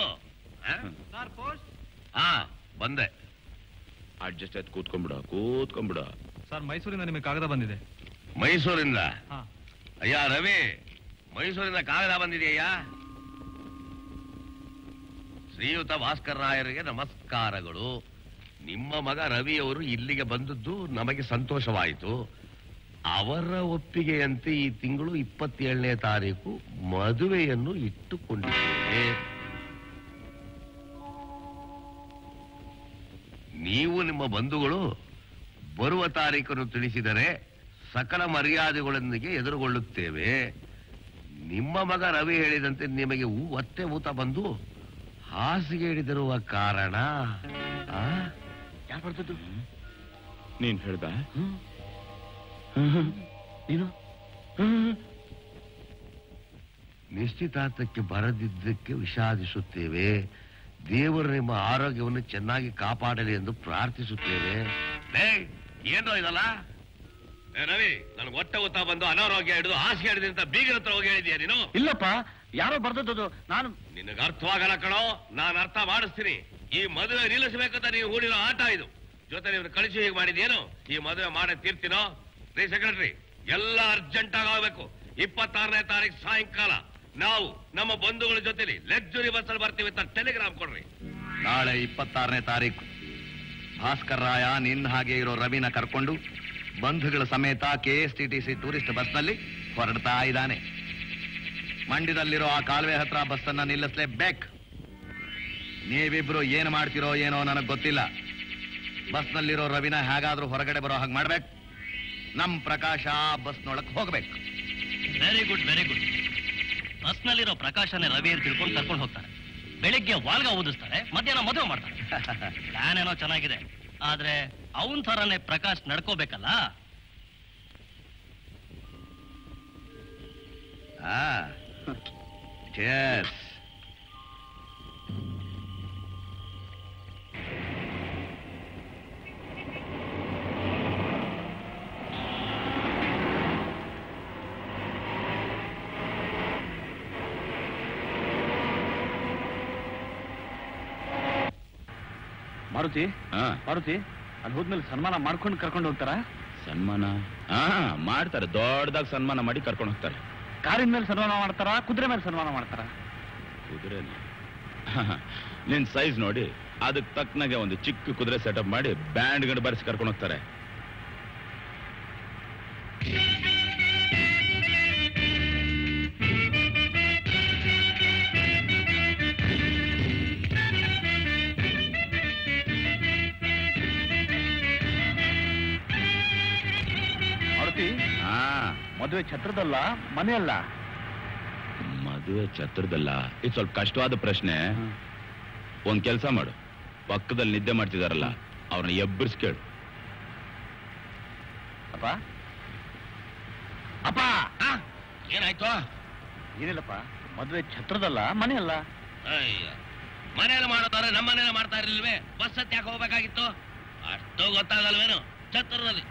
ಹಾ ಬಂದೆ ಅಡ್ಜಸ್ಟ್ ಆಯ್ತು ಕೂತ್ಕೊಂಡ್ಬಿಡ ಕೂತ್ಕೊಂಡ್ಬಿಡ ಸರ್ ಮೈಸೂರಿಂದ ನಿಮಗೆ ಕಾಗದ ಬಂದಿದೆ ಮೈಸೂರಿಂದ ಹಾ. ಅಯ್ಯ ರವಿ ಮೈಸೂರಿಂದ ಕಾಗದ ಬಂದಿದೆಯಯ್ಯ ಶ್ರೀಯುತ ಭಾಸ್ಕರ್ ರಾಯರಿಗೆ ನಮಸ್ಕಾರಗಳು ನಿಮ್ಮ ಮಗ ರವಿಯವರು ಇಲ್ಲಿಗೆ ಬಂದದ್ದು ನಮಗೆ ಸಂತೋಷವಾಯಿತು ಅವರ ಒಪ್ಪಿಗೆಯಂತೆ ಈ ತಿಂಗಳು ಇಪ್ಪತ್ತೇಳನೇ ತಾರೀಕು ಮದುವೆಯನ್ನು ಇಟ್ಟುಕೊಂಡಿದ್ದೇವೆ ನೀವು ನಿಮ್ಮ ಬಂಧುಗಳು ಬರುವ ತಾರೀಖನ್ನು ತಿಳಿಸಿದರೆ ಸಕಲ ಮರ್ಯಾದೆಗಳೊಂದಿಗೆ ಎದುರುಗೊಳ್ಳುತ್ತೇವೆ ನಿಮ್ಮ ಮಗ ರವಿ ಹೇಳಿದಂತೆ ನಿಮಗೆ ಊ- ಒತ್ತೆ ಊತ ಬಂದು ಹಾಸಿಗೆ ಹಿಡಿದಿರುವ ಕಾರಣ ಆ? ಯಾರು ಬರ್ತದ್ದು ನೀನ್ ಹೇಳ್ದ ನೀನು ನಿಶ್ಚಿತಾರ್ಥಕ್ಕೆ ಬರದಿದ್ದಕ್ಕೆ ವಿಷಾದಿಸುತ್ತೇವೆ ದೇವರು ನಿಮ್ಮ ಆರೋಗ್ಯವನ್ನು ಚೆನ್ನಾಗಿ ಕಾಪಾಡಲಿ ಎಂದು ಪ್ರಾರ್ಥಿಸುತ್ತೇವೆ ಏನೋ ಇದಲ್ಲ ಏ ರವಿ ನನಗೆ ಹೊಟ್ಟೆ ಊತ ಬಂದು ಅನಾರೋಗ್ಯ ಹಿಡಿದು ಹಾಸಿಗೆ ಹಿಡಿದು ಅಂತ ಬೀಗರ ಹತ್ರ ಹೋಗಿ ಹೇಳಿದ್ಯಾ ನೀನು ಇಲ್ಲಪ್ಪ ಯಾರೋ ಬರ್ದದ್ದು ನಾನು ನಿನಗೆ ಅರ್ಥವಾಗಲ್ಲ ಕಣೋ ನಾನು ಅರ್ಥ ಮಾಡಿಸ್ತೀನಿ ಈ ಮದುವೆ ನಿಲ್ಲಿಸಬೇಕಂತ ನೀವು ಹೂಡಿರೋ ಆಟ ಇದು ಜೊತೆ ನೀವು ಕಳಿಸಿ ಹೀಗೆ ಮಾಡಿದ್ಯೇನು ಈ ಮದುವೆ ಮಾಡೇ ತೀರ್ತೀನೋ ರೀ ಸೆಕ್ರೆಟರಿ ಎಲ್ಲ ಅರ್ಜೆಂಟ್ ಆಗಬೇಕು ಇಪ್ಪತ್ತಾರನೇ ತಾರೀಕು ಸಾಯಂಕಾಲ ನಾವು ನಮ್ಮ ಬಂಧುಗಳ ಜೊತೆಲಿ ಲಕ್ಸುರಿ ಬಸ್ಸಲ್ಲಿ ಬರ್ತೀವಿ ಅಂತ ಟೆಲಿಗ್ರಾಮ್ ಕೊಡ್ರಿ ನಾಳೆ ಇಪ್ಪತ್ತಾರನೇ ತಾರೀಕು ಭಾಸ್ಕರ್ ರಾಯ ನಿನ್ನ ಹಾಗೆ ಇರೋ ರವಿನ ಕರ್ಕೊಂಡು ಬಂಧುಗಳ ಸಮೇತ K S T T C tourist ಬಸ್ನಲ್ಲಿ ಹೊರಡ್ತಾ ಇದ್ದಾನೆ ಮಂಡ್ಯದಲ್ಲಿರೋ ಆ ಕಾಲುವೆ ಹತ್ರ ಬಸ್ಸನ್ನ ನಿಲ್ಲಿಸ್ಲೇಬೇಕು ನೀವಿಬ್ರು ಏನು ಮಾಡ್ತಿರೋ ಏನೋ ನನಗೆ ಗೊತ್ತಿಲ್ಲ ಬಸ್ನಲ್ಲಿರೋ ರವಿನ ಹೇಗಾದ್ರೂ ಹೊರಗಡೆ ಬರೋ ಹಾಗೆ ಮಾಡ್ಬೇಕು ನಮ್ ಪ್ರಕಾಶ ಬಸ್ನೊಳಗೆ ಹೋಗ್ಬೇಕು ವೆರಿ ಗುಡ್ ವೆರಿ ಗುಡ್ ಬಸ್ನಲ್ಲಿರೋ ಪ್ರಕಾಶನೇ ರವಿ ಅಂತ ತಿಳ್ಕೊಂಡು ಕರ್ಕೊಂಡು ಹೋಗ್ತಾರೆ ಬೆಳಿಗ್ಗೆ ವಾಲ್ಗ ಊದಿಸ್ತಾರೆ ಮಧ್ಯಾಹ್ನ ಮದುವೆ ಮಾಡ್ತಾರೆ ಪ್ಲಾನ್ ಏನೋ ಚೆನ್ನಾಗಿದೆ ಆದ್ರೆ ಅವನ್ ಥರನೇ ಪ್ರಕಾಶ್ ನಡ್ಕೋಬೇಕಲ್ಲ ಆ Cheers. ಮಾರುತಿ ಹಾ ಮಾರುತಿ ಅಲ್ಲಿ ಹೋದ್ಮೇಲೆ ಸನ್ಮಾನ ಮಾಡ್ಕೊಂಡು ಕರ್ಕೊಂಡು ಹೋಗ್ತಾರ ಸನ್ಮಾನ ಹಾ ಮಾಡ್ತಾರೆ ದೊಡ್ಡದಾಗಿ ಸನ್ಮಾನ ಮಾಡಿ ಕರ್ಕೊಂಡು ಹೋಗ್ತಾರೆ ಕಾರಿನ ಮೇಲೆ ಸನ್ಮಾನ ಮಾಡ್ತಾರ ಕುದುರೆ ಮೇಲೆ ಸನ್ಮಾನ ಮಾಡ್ತಾರ ಕುದುರೆ ನಿನ್ ಸೈಜ್ ನೋಡಿ ಅದಕ್ಕೆ ತಕ್ಕನಾಗೆ ಒಂದು ಚಿಕ್ಕ ಕುದುರೆ ಸೆಟಪ್ ಮಾಡಿ ಬ್ಯಾಂಡ್ ಗಂಡು ಬರ್ಸಿ ಕರ್ಕೊಂಡು ಹೋಗ್ತಾರೆ ಮಾರುತಿ ಹಾ ಮದುವೆ ಛತ್ರದಲ್ಲ ಮನೆಯಲ್ಲ ಮದುವೆ ಛತ್ರದಲ್ಲ ಇದು ಸ್ವಲ್ಪ ಕಷ್ಟವಾದ ಪ್ರಶ್ನೆ ಒಂದ್ ಕೆಲಸ ಮಾಡು ಪಕ್ಕದಲ್ಲಿ ನಿದ್ದೆ ಮಾಡ್ತಿದಾರಲ್ಲ ಅವ್ರನ್ನ ಎಬ್ಬರಿಸ್ ಕೇಳು ಅಪ್ಪ ಅಪ್ಪ ಏನಾಯ್ತು ಏನಿಲ್ಲಪ್ಪ ಮದುವೆ ಛತ್ರದಲ್ಲ ಮನೆಯಲ್ಲ ಅಯ್ಯ ಮನೇಲಿ ಮಾಡೋದಾರೆ ನಮ್ಮ ಮನೇಲಿ ಮಾಡ್ತಾ ಇರ್ಲಿಲ್ವೇ ಬಸ್ ಹತ್ತಿ ಯಾಕೆ ಹೋಗ್ಬೇಕಾಗಿತ್ತು ಅಷ್ಟು ಗೊತ್ತಾಗಲ್ವೇನು ಛತ್ರದಲ್ಲಿ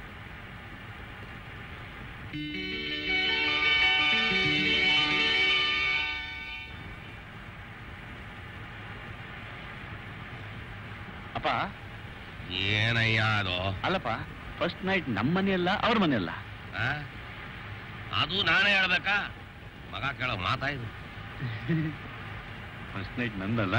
ಅಪ್ಪ ಏನಯ್ಯ ಅದು ಅಲ್ಲಪ್ಪ ಫಸ್ಟ್ ನೈಟ್ ನಮ್ಮ ಮನೆಯಲ್ಲ ಅವ್ರ ಮನೆಯಲ್ಲ ಆ? ಅದು ನಾನೇ ಹೇಳ್ಬೇಕಾ ಮಗ ಕೇಳೋ ಮಾತಾ ಇದು ಫಸ್ಟ್ ನೈಟ್ ನಂದಲ್ಲ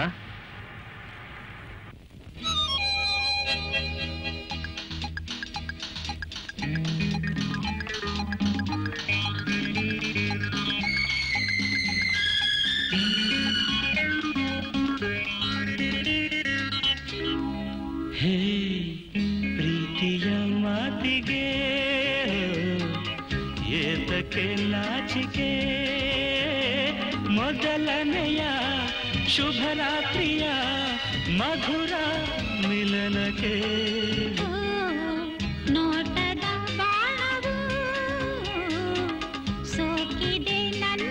ಹೇ ಪ್ರೀತಿಯ ಮಾತಿಗೆ ಏತಕ್ಕೆ ನಾಚಿಕೆ ಮೊದಲನೆಯ ಶುಭರಾತ್ರಿಯ ಮಧುರ ಮಿಲನಕ್ಕೆ ನೋಟದ ಬಾಣವು ಸೋಕಿದೆ ನನ್ನ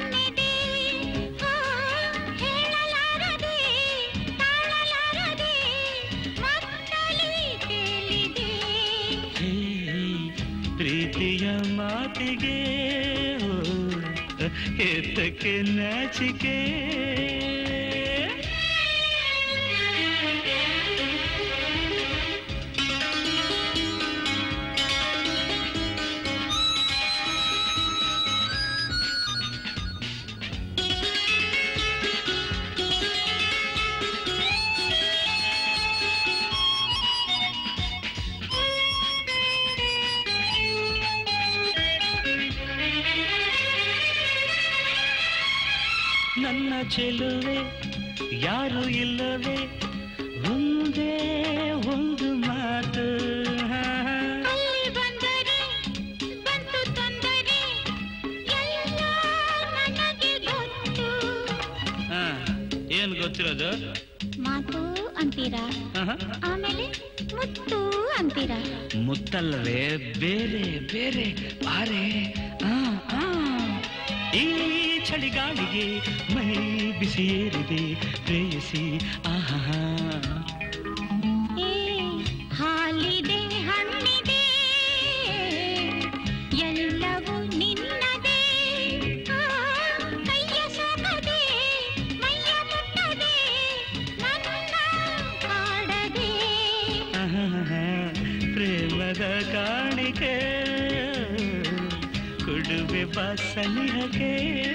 ಮಾತಿಗೆ ಓ, ಏತಕ್ಕೆ ನಾಚಿಕೆ ನನ್ನ ಚೆಲುವೆ ಯಾರು ಇಲ್ಲವೇ ಒಂದೇ ಒಂದು ಮಾತು ಹಾ, ಹಾ. ಅಲ್ಲಿ ಬಂದರೆ ಬಂತು ತೊಂದರೆ ಎಲ್ಲ ನನಗೆ ಗೊತ್ತು ಹಾ, ಏನ್ ಗೊತ್ತಿರೋದು ಮಾತು ಅಂತೀರಾ ಆಹಾ. ಆಮೇಲೆ ಮುತ್ತು ಅಂತೀರಾ ಮುತ್ತಲ್ಲವೇ ಬೇರೆ ಬೇರೆ ಬಾರೆ ಆ, ಆ. ಈ ಚಳಿಗಾಳಿಗೆ ಮೈ ಬಿಸಿ ಏರಿದೆ ಪ್ರೇಯಸಿ ಆಹಾ ಏ ಹಾಲಿದೆ ಹಣ್ಣಿದೆ ಎಲ್ಲವೂ ನಿನ್ನದೇ ಆ, ಕೈಯ ಸೋಕದೆ ಮೈಯ ಮುಟ್ಟದೆ ನನ್ನ ಕಾಡದೆ ಆಹಾ, ಪ್ರೇಮದ ಕಾಣಿಕೆ ಕೊಡುವೆ ಬಾಸನಿಹಕ್ಕೆ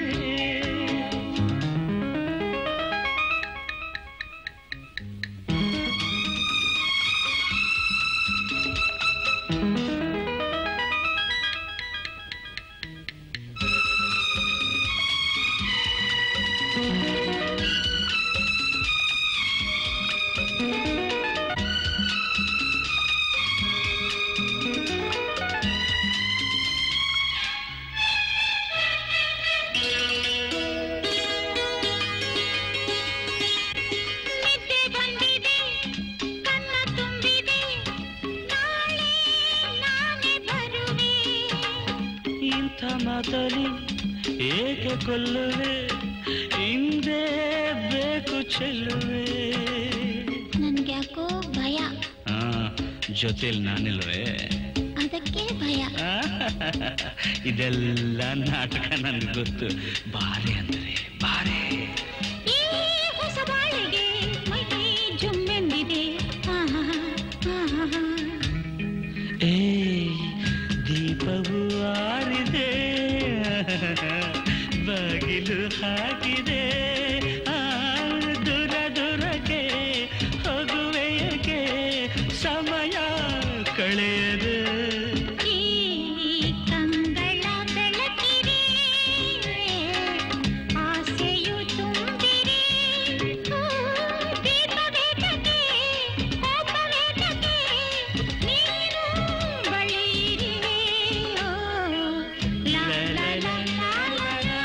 ನಿದ್ದೆ ಬಂದಿದೆ ಕಣ್ಣ ತುಂಬಿದೆ ನಾಳೆ ನಾನೇ ಬರುವೆ ಇಂಥ ಮಾತಲಿ ಏಕೆ ಕೊಲ್ಲುವೆ ಹಿಂದೆ ಬೇಕು ಚೆಲ್ಲುವೆ ನನ್ಗ್ಯಾಕೋ ಭಯ ಆ, ಜೊತೆಲ್ ನಾನಿಲ್ವೇ ಅದಕ್ಕೆ ಭಯ ಆ, ಇದೆಲ್ಲ ನಾಟಕ ನನ್ಗೆ ಗೊತ್ತು ಬಾರೆ ಅಂದ್ರೆ ಬಾರೆ ಈ ಹೊಸ ಬಾಳಿಗೆ ಮೈ ಜುಮ್ಮೆಂದಿದೆ ಆಹಾ, ಆಹಾ. ಏ ದೀಪವು ಆರಿದೆ ಬಾಗಿಲು ಹಾಕಿದೆ ಆ, ದೂರ ದೂರಕ್ಕೆ ಹೋಗುವೆಯಕ್ಕೆ ಸಮಯ ಕಳೆಯದೆ ಈ ಕಂಗಳ ಬೆಳಕಿದೆ ಆಸೆಯು ತುಂಬಿದೆ ಓ, ದೀಪವೇತಕ್ಕೆ ಕೋಪವೇತಕ್ಕೆ ನೀನು ಬಳಿಯಿರೆ ಓ, ಲಾ ಲಾ ಲಾ ಲಾ ಲಾ ಲಾ.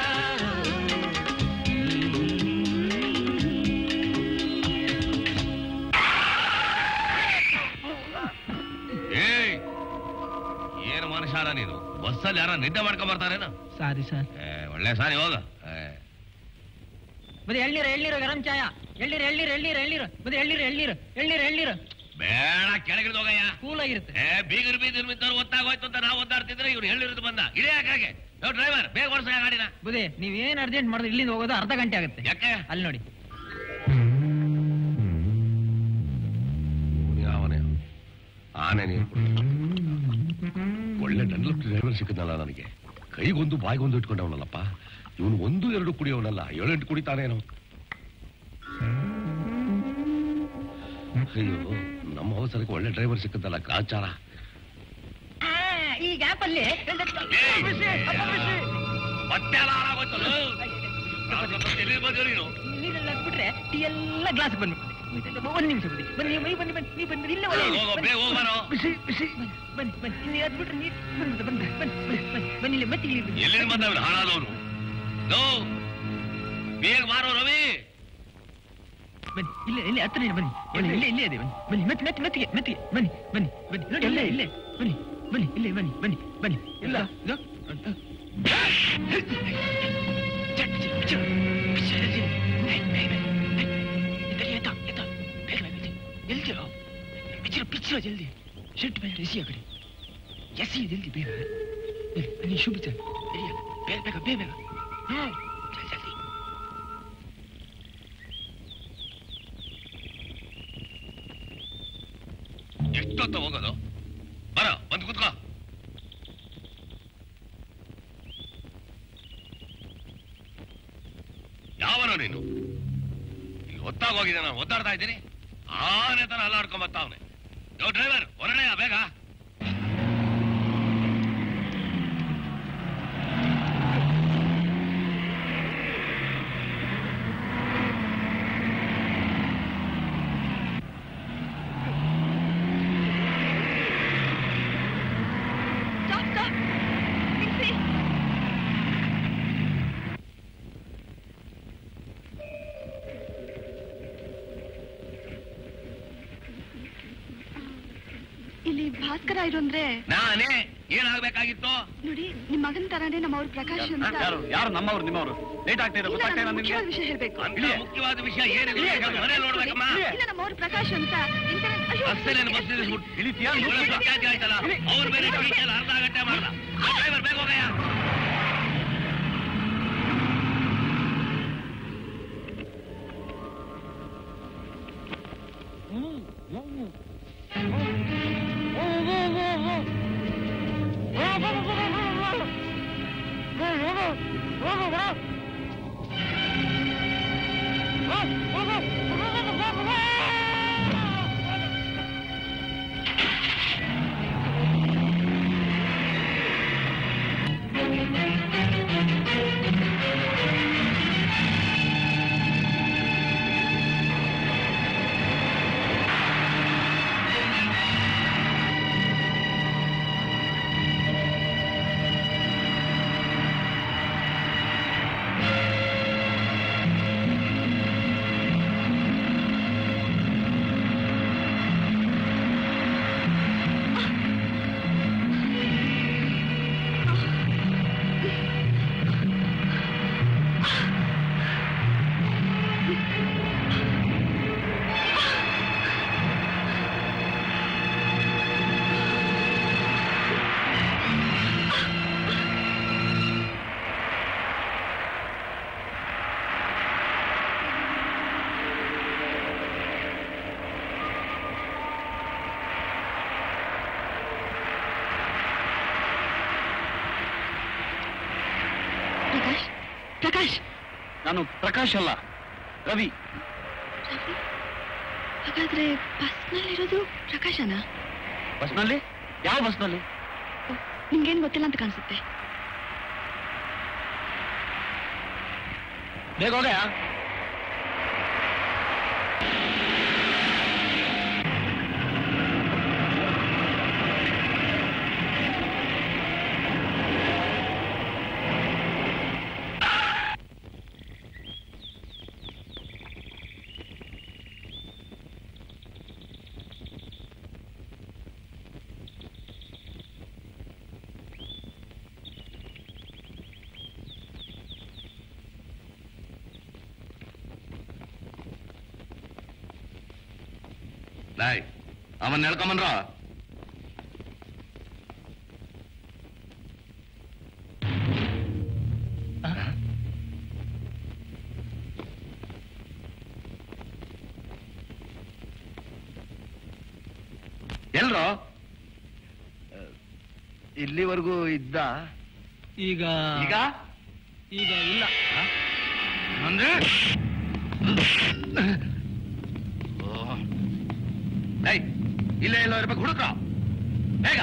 ಏಯ್ ಏನು ಮನುಷ್ಯಾರ ನೀನು ಬಸ್ಸಲ್ಲಿ ಯಾರ ನಿದ್ದೆ ಮಾಡ್ಕೊಂಡ್ ಬರ್ತಾರೇನು ಸಾರಿ ಸರ್ ಏ, ಒಳ್ಳೆ ಸಾರಿ ಹೋಗ ಏ, ಬರೀ ಎಳ್ನೀರು ಎಳ್ನೀರು ಗರಂ ಚಾಯ ಎಳ್ನೀರು ಎಳ್ನೀರು ಎಳ್ನೀರು ಎಳ್ನೀರು ಬರೀ ಎಳ್ನೀರು ಎಳ್ನೀರು ಎಳ್ನೀರು ಎಳ್ನೀರು ಬೇಡ ಕೆಳಗಿಳಿದು ಹೋಗಯ್ಯ ಕೂಲ್ ಆಗಿರುತ್ತೆ ಏ ಬೀಗರು ಬೀದಿರು ಬಿದ್ದವ್ರು ಒತ್ತಾಗೋಯ್ತು ಅಂತ ನಾವು ಒದ್ದಾಡ್ತಿದ್ರೆ ಇವ್ರು ಹೇಳಿರೋದು ಬಂದ ಇಳಿಯ ಕೆಳಗೆ ನಾವು ಡ್ರೈವರ್ ಬೇಗ ಓಡಿಸ ಗಾಡಿನ ಬುದೇ ನೀವೇನ್ ಅರ್ಜೆಂಟ್ ಮಾಡಿದ್ರೆ ಇಲ್ಲಿಂದ ಹೋಗೋದು ಅರ್ಧ ಗಂಟೆ ಆಗುತ್ತೆ ಯಾಕೆ ಅಲ್ಲಿ ನೋಡಿ ಇವ್ನು ಯಾವನೇ ಆನೆ ನೀರು ಕುಡ್ದ. ಒಳ್ಳೆ ಡನ್ಲಪ್ ಡ್ರೈವರ್ ಸಿಕ್ಕದ್ನಲ್ಲ ನನಗೆ ಕೈಗೊಂದು ಬಾಯಿಗೊಂದು ಇಟ್ಕೊಂಡವನಲ್ಲಪ್ಪ ಇವನು ಒಂದು ಎರಡು ಕುಡಿಯೋನಲ್ಲ ಏಳೆಂಟು ಕುಡಿತಾನೇನೋ ಅಯ್ಯೋ ನಮ್ಮ ಅವಸರಕ್ಕೆ ಒಳ್ಳೆ ಡ್ರೈವರ್ ಸಿಕ್ಕದ್ದಲ್ಲ ಗ್ರಾಚಾರ ಈ ಗ್ಯಾಪ್ ಅಲ್ಲಿ ಮತ್ತೆ ಅಲ್ಲ ಹಾಳಾಗೋಯ್ತು. ನಾವು ಸ್ವಲ್ಪ ತಲೆ ಬಂದ್ರು ನೀನು ನೀರೆಲ್ಲ ಬಿಟ್ರೆ ಟೀ ಎಲ್ಲ ಗ್ಲಾಸ್ ಬಂದ್ಬಿಡ್ತದೆ ಒಂದ್ ನಿಮಿಷ ಬನ್ನಿ ಬನ್ನಿ ನೀವು ಬನ್ನಿ ಬನ್ನಿ ನೀವು ಬನ್ನಿ ಇಲ್ಲೇ ಒಳ್ಳೆ ಹೋಗೋ, ಬೇಗ ಹೋಗು ಬಾರೋ. ಬಿಸಿ ಬಿಸಿ ಬನ್ನಿ ಬನ್ನಿ ಇಲ್ಲಿ ಅದ್ ಬಿಟ್ರೆ ನೀರು ಬಂದ್ಬಿಡ್ತದೆ ಬನ್ನಿ ಬನ್ನಿ ಬನ್ನಿ ಬನ್ನಿ ಬನ್ನಿ ಇಲ್ಲಿ ಮತ್ತೆ ಇಲ್ಲಿ ಬನ್ನಿ. ಎಲ್ಲಿಂದ ಬಂದವನು ಹಾಳಾದವನು ನೋ ಬೇಗ ಮಾರೋ ರವಿ ಬನ್ನಿ ಇಲ್ಲೇ ಇಲ್ಲೇ ಹತ್ರ ಬನ್ನಿ ಬನ್ನಿ ಇಲ್ಲೇ ಇಲ್ಲೇ ಇದೆ ಬನ್ನಿ ಬನ್ನಿ ಮತ್ತೆ ಮತ್ತೆ ಮೆತ್ತಿಗೆ ಮೆತ್ತಿಗೆ ಬನ್ನಿ ಬನ್ನಿ ಬನ್ನಿ ನೋಡಿ ಇಲ್ಲೇ ಇಲ್ಲೇ ಬನ್ನಿ ಬನ್ನಿ ಇಲ್ಲೇ ಬನ್ನಿ ಬನ್ನಿ ಬನ್ನಿ ಇಲ್ಲ ಇದು ಜಲ್ದಿ ಶರ್ಟ್ ಮೇಲೆ ರಿಸಿ ಆ ಕಡೆ ಎಸೆಯಿದಲ್ಲಿ ಬೇಗ ನೀ ಶುಭ ಬೇಗ ಬೇಗ ಬೇಗ ಬೇಗ ಹಾ ಜಲ್ದಿ ಜಲ್ದಿ ಎಷ್ಟೊತ್ತ ಹೋಗೋದು ಬರ ಬಂದು ಕೂತ್ಕೋ ಯಾವನೋ ನೀನು ಇಲ್ಲಿ ಒತ್ತಾಗೋಗಿದೆ ನಾನು ಒದ್ದಾಡ್ತಾ ಇದ್ದೀನಿ ಆನೆ ತರ ಅಲ್ಲಾಡ್ಕೊಂಡ್ ಬರ್ತಾವನೆ ಯೋ ಡ್ರೈವರ್ ಹೊರಡೆಯ ಬೇಗ ಸ್ಟಾಪ್ ಸ್ಟಾಪ್ ನಿಲ್ಸಿ ಇಲ್ಲಿ ಭಾಸ್ಕರ ಇರು ಅಂದ್ರೆ ನಾನೇ ಏನಾಗ್ಬೇಕಾಗಿತ್ತು ನೋಡಿ ನಿಮ್ ಮಗನ್ ತರಾನೇ ನಮ್ಮ ಅವ್ರ ಪ್ರಕಾಶ್ ಅಂತ ಯಾರು ಯಾರು ನಮ್ಮವ್ರು ನಿಮ್ಮವ್ರು ಲೇಟ್ ಆಗ್ತಾ ಇದೆ ಇಲ್ಲ, ಗೊತ್ತಾಗ್ತಾ ನಾನು ಇಲ್ಲ ನಿಮ್ಗೆ ಮುಖ್ಯವಾದ ವಿಷಯ ಹೇಳ್ಬೇಕು ಅಂತ ಮುಖ್ಯವಾದ ವಿಷಯ ಏನಿದೆ ಮನೆ ನೋಡ್ಬೇಕಮ್ಮ ಇಲ್ಲ ನಮ್ಮ ಅವ್ರ ಪ್ರಕಾಶ್ ಅಂತ ಇಂಟರ್ನೆಟ್ ಅಯ್ಯೋ, ಬಸ್ಸಲ್ಲಿ ಬಸ್ ನಿಲ್ಲಿಸ್ಬಿಟ್ಟು ಇಳಿತೀಯಾ ಇವಳ ಪಂಚಾಯತಿ ಆಯ್ತಲ್ಲ ಅವ್ರ ಮೇಲೆ ಟಿಕೆಟ್ ಅರ್ಧ ಗಂಟೆ ಮಾಡ್ದ ಡ್ರೈವರ್ ಬೇಗ ಹೋಗಯ್ಯ ಪ್ರಕಾಶ್ ಪ್ರಕಾಶ್ ನಾನು ಪ್ರಕಾಶ್ ಅಲ್ಲ ರವಿ ರವಿ ಹಾಗಾದ್ರೆ ಬಸ್ನಲ್ಲಿರೋದು ಪ್ರಕಾಶನ ಬಸ್ನಲ್ಲಿ ಯಾವ ಬಸ್ನಲ್ಲಿ ನಿಮ್ಗೇನ್ ಗೊತ್ತಿಲ್ಲ ಅಂತ ಕಾಣಿಸುತ್ತೆ ಬೇಗ ಹೋಗಯ್ಯ ಲಾಯ್ ಅವನ್ ಹೇಳ್ಕೊಂಬನ್ರ ಎಲ್ರೋ ಇಲ್ಲಿವರೆಗೂ ಇದ್ದ ಈಗ ಈಗ ಈಗ ಇಲ್ಲ ಅಂದ್ರೆ ಏಯ್ ಇಲ್ಲೇ ಎಲ್ಲೋ ಇರ್ಬೇಕು ಹುಡುಕ್ರ ಬೇಗ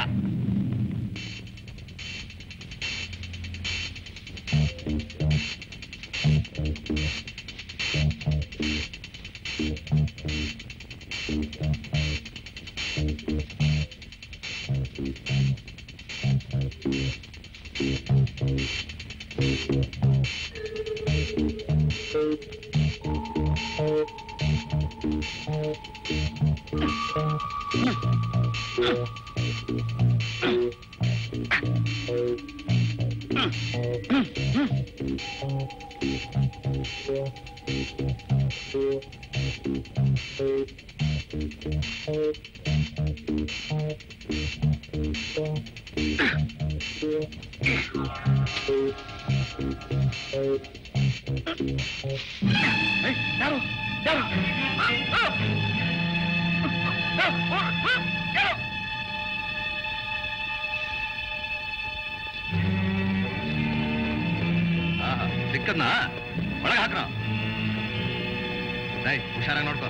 ಯಾರು ಯಾರು ಆಹಾ, ಸಿಕ್ಕದ್ನ ಒಳಗೆ ಹಾಕ್ರ ದೈ ಹುಷಾರಾಗಿ ನೋಡ್ಕೋ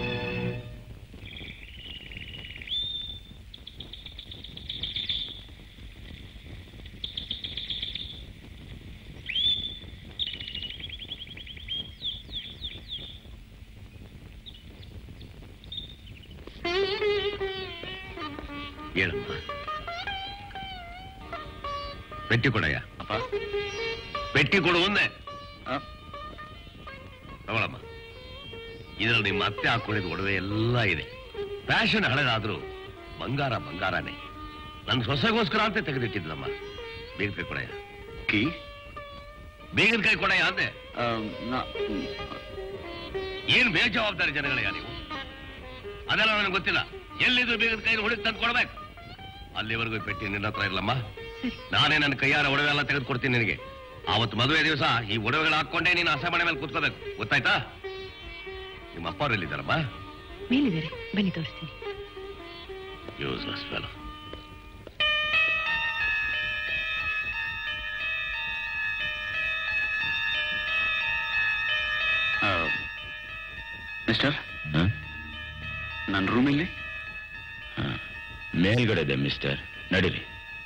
ಹೇಳಮ್ಮ ಪೆಟ್ಟಿ ಕೊಡಯ್ಯ ಅಪ್ಪ ಪೆಟ್ಟಿ ಕೊಡು ಒಂದೇ ತಗೊಳಮ್ಮ ಇದ್ರಲ್ಲಿ ನಿಮ್ಮ ಅತ್ತೆ ಹಾಕೊಂಡಿದ್ದ ಒಡವೆ ಎಲ್ಲ ಇದೆ ಫ್ಯಾಷನ್ ಹಳೆದಾದ್ರೂ ಬಂಗಾರ ಬಂಗಾರನೇ ನನ್ನ ಸೊಸೆಗೋಸ್ಕರ ಅಂತ ತೆಗೆದಿಟ್ಟಿದ್ಲಮ್ಮ ಬೇಗ ಕೈ ಕೊಡಯ್ಯ ಕೀ ಬೇಗದ ಕೈ ಕೊಡಯ್ಯ ಅಂದೆ ಏನ್ ಬೇಜವಾಬ್ದಾರಿ ಜನಗಳಯ್ಯ ನೀವು ಅದೆಲ್ಲ ನನಗೆ ಗೊತ್ತಿಲ್ಲ ಎಲ್ಲಿದ್ರು ಬೇಗದ ಕೈ ಹೊಡಿದ್ ತಂದು ಕೊಡ್ಬೇಕು ಅಲ್ಲಿವರೆಗೂ ಈ ಪೆಟ್ಟಿ ನಿನ್ನ ಹತ್ರ ಇರ್ಲಮ್ಮ ನಾನೇ ನನ್ನ ಕೈಯಾರ ಒಡವೆ ಎಲ್ಲ ತೆಗೆದುಕೊಡ್ತೀನಿ ನಿನಗೆ ಆವತ್ತು ಮದುವೆ ದಿವಸ ಈ ಒಡವೆಗಳು ಹಾಕೊಂಡೇ ನೀನು ಹಸೆ ಮನೆ ಮೇಲೆ ಕೂತ್ಕೋಬೇಕು ಗೊತ್ತಾಯ್ತಾ ನಿಮ್ಮ ಅಪ್ಪ ಎಲ್ಲಿದ್ದಾರಮ್ಮ ಮೇಲಿದ್ದಾರೆ ಬನ್ನಿ ತೋರಿಸ್ತೀನಿ ಯೂಸ್ಲೆಸ್ ಫೆಲೋ ಮಿಸ್ಟರ್ ನನ್ನ ರೂಮಲ್ಲಿ ಮೇಲ್ಗಡೆ ಇದೆ ಮಿಸ್ಟರ್ ನಡೀರಿ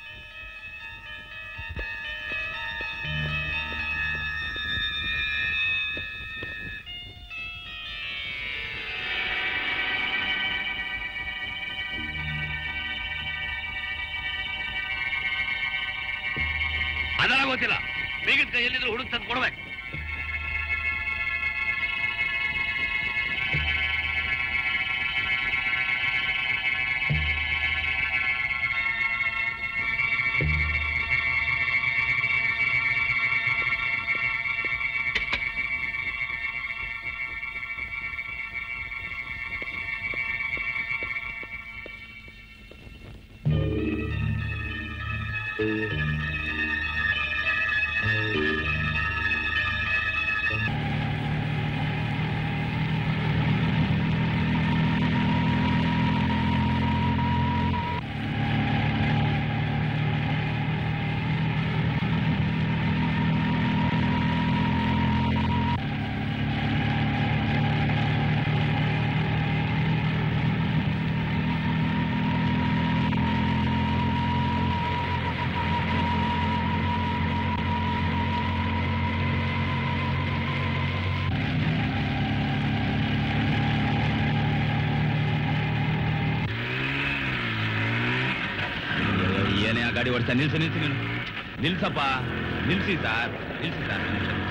ಅದೆಲ್ಲ ಗೊತ್ತಿಲ್ಲ ಬೇಗದ ಕೈ ಎಲ್ಲಿದ್ರು ಹುಡುಕ್ ತಂದು ಕೊಡ್ಬೇಕು ಏನೇ ಆ ಗಾಡಿ ಓಡಿಸ್ತಾ ನಿಲ್ಸಿ ನಿಲ್ಸಿ ನೀನು ನಿಲ್ಸಪ್ಪ ನಿಲ್ಸಿ ಸರ್ ನಿಲ್ಸಿ ಸರ್ ಒಂದ್ ನಿಮಿಷ.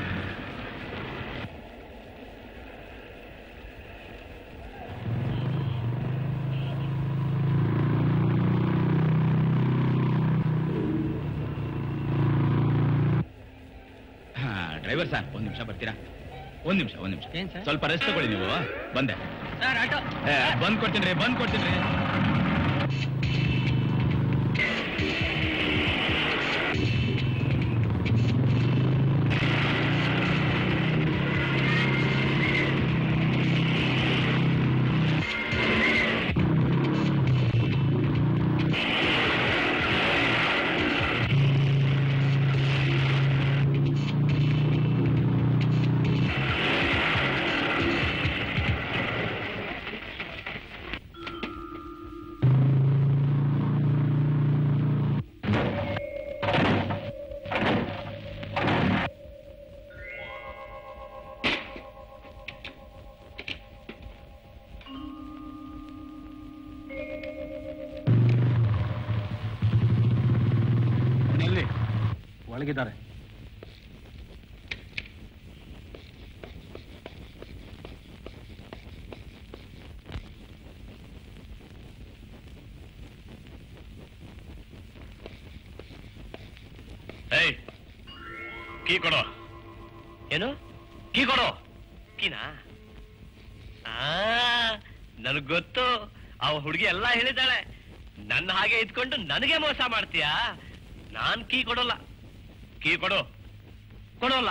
ಹಾ ಡ್ರೈವರ್ ಸರ್ ಒಂದ್ ನಿಮಿಷ ಬರ್ತೀರಾ ಒಂದ್ ನಿಮಿಷ ಒಂದ್ ನಿಮಿಷ ಸ್ವಲ್ಪ ರೆಸ್ಟ್ ತಗೊಳ್ಳಿ ನೀವು ಬಂದೆ ಸರ್ ಆಟೋ ಏ, ಬಂದ್ ಕೊಡ್ತೀನಿ ರೀ ಬಂದ್ ಕೊಡ್ತೀನಿ ರೀ ಎಲ್ಲಿ ಒಳಗಿದ್ದಾರೆ ಏಯ್ ಕೀ ಕೊಡು ಏನು ಕೀ ಕೊಡು ಕೀನಾ ಆ ನನಗ್ ಗೊತ್ತು ಆ ಹುಡುಗಿ ಎಲ್ಲಾ ಹೇಳಿದ್ದಾಳೆ ನನ್ನ ಹಾಗೆ ಇದ್ಕೊಂಡು ನನಗೆ ಮೋಸ ಮಾಡ್ತೀಯಾ ನಾನ್ ಕೀ ಕೊಡೋಲ್ಲ ಕೀ ಕೊಡು ಕೊಡೋಲ್ಲ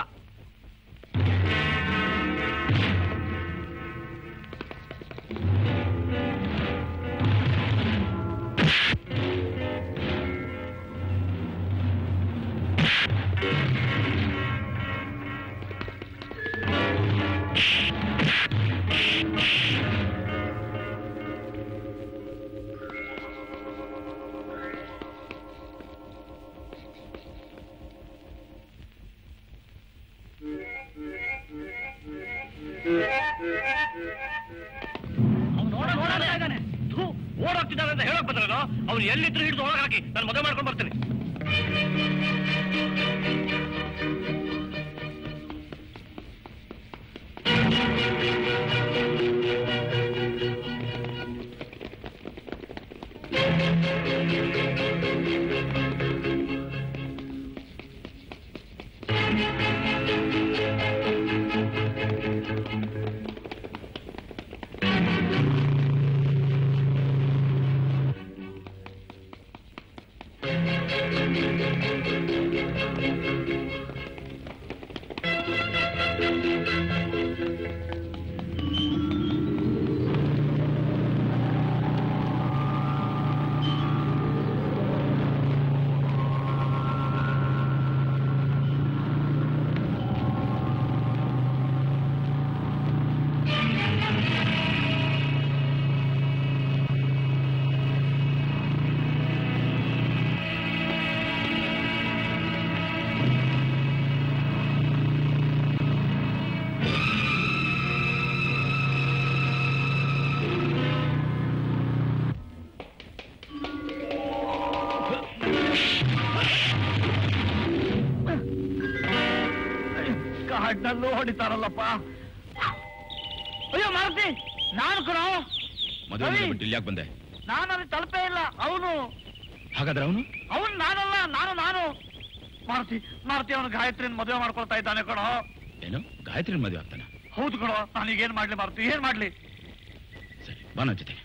ಓಡೋಗ್ತಿದ್ದಾನೆ ಅಂತ ಹೇಳಕ್ ಬಂದ್ರಲ್ಲ ಅವ್ನು ಎಲ್ಲಿದ್ರು ಹಿಡಿದು ಒಳಗೆ ಹಾಕಿ ನಾನು ಮದುವೆ ಮಾಡ್ಕೊಂಡು ಬರ್ತೀನಿ ಕಾಡ್ನಲ್ಲೂ ಹೊಡಿತಾರಲ್ಲಪ್ಪ ಅಯ್ಯೋ ಮಾರುತಿ ನಾನು ಕಣೋ ಮದುವೆ ರವಿ! ಬಿಟ್ಟು ಇಲ್ಲಿ ಯಾಕೆ ಬಂದೆ ನಾನು ಅಲ್ಲಿ ತಲುಪೇ ಇಲ್ಲ ಅವನು ಹಾಗಾದ್ರೆ ಅವನು ಅವನು ನಾನಲ್ಲ ನಾನು ನಾನು ಮಾರುತಿ ಮಾರುತಿ ಅವನು ಗಾಯತ್ರಿನ ಮದುವೆ ಮಾಡ್ಕೊಳ್ತಾ ಇದ್ದಾನೆ ಕಣೋ ಏನು ಗಾಯತ್ರಿ ಮದುವೆ ಆಗ್ತಾನೆ ಹೌದು ಕಣೋ ನಾನೀಗ ಏನ್ ಮಾಡ್ಲಿ ಮಾರುತಿ ಏನ್ ಮಾಡ್ಲಿ ಸರಿ ಬಾ ನನ್ನ ಜೊತೆ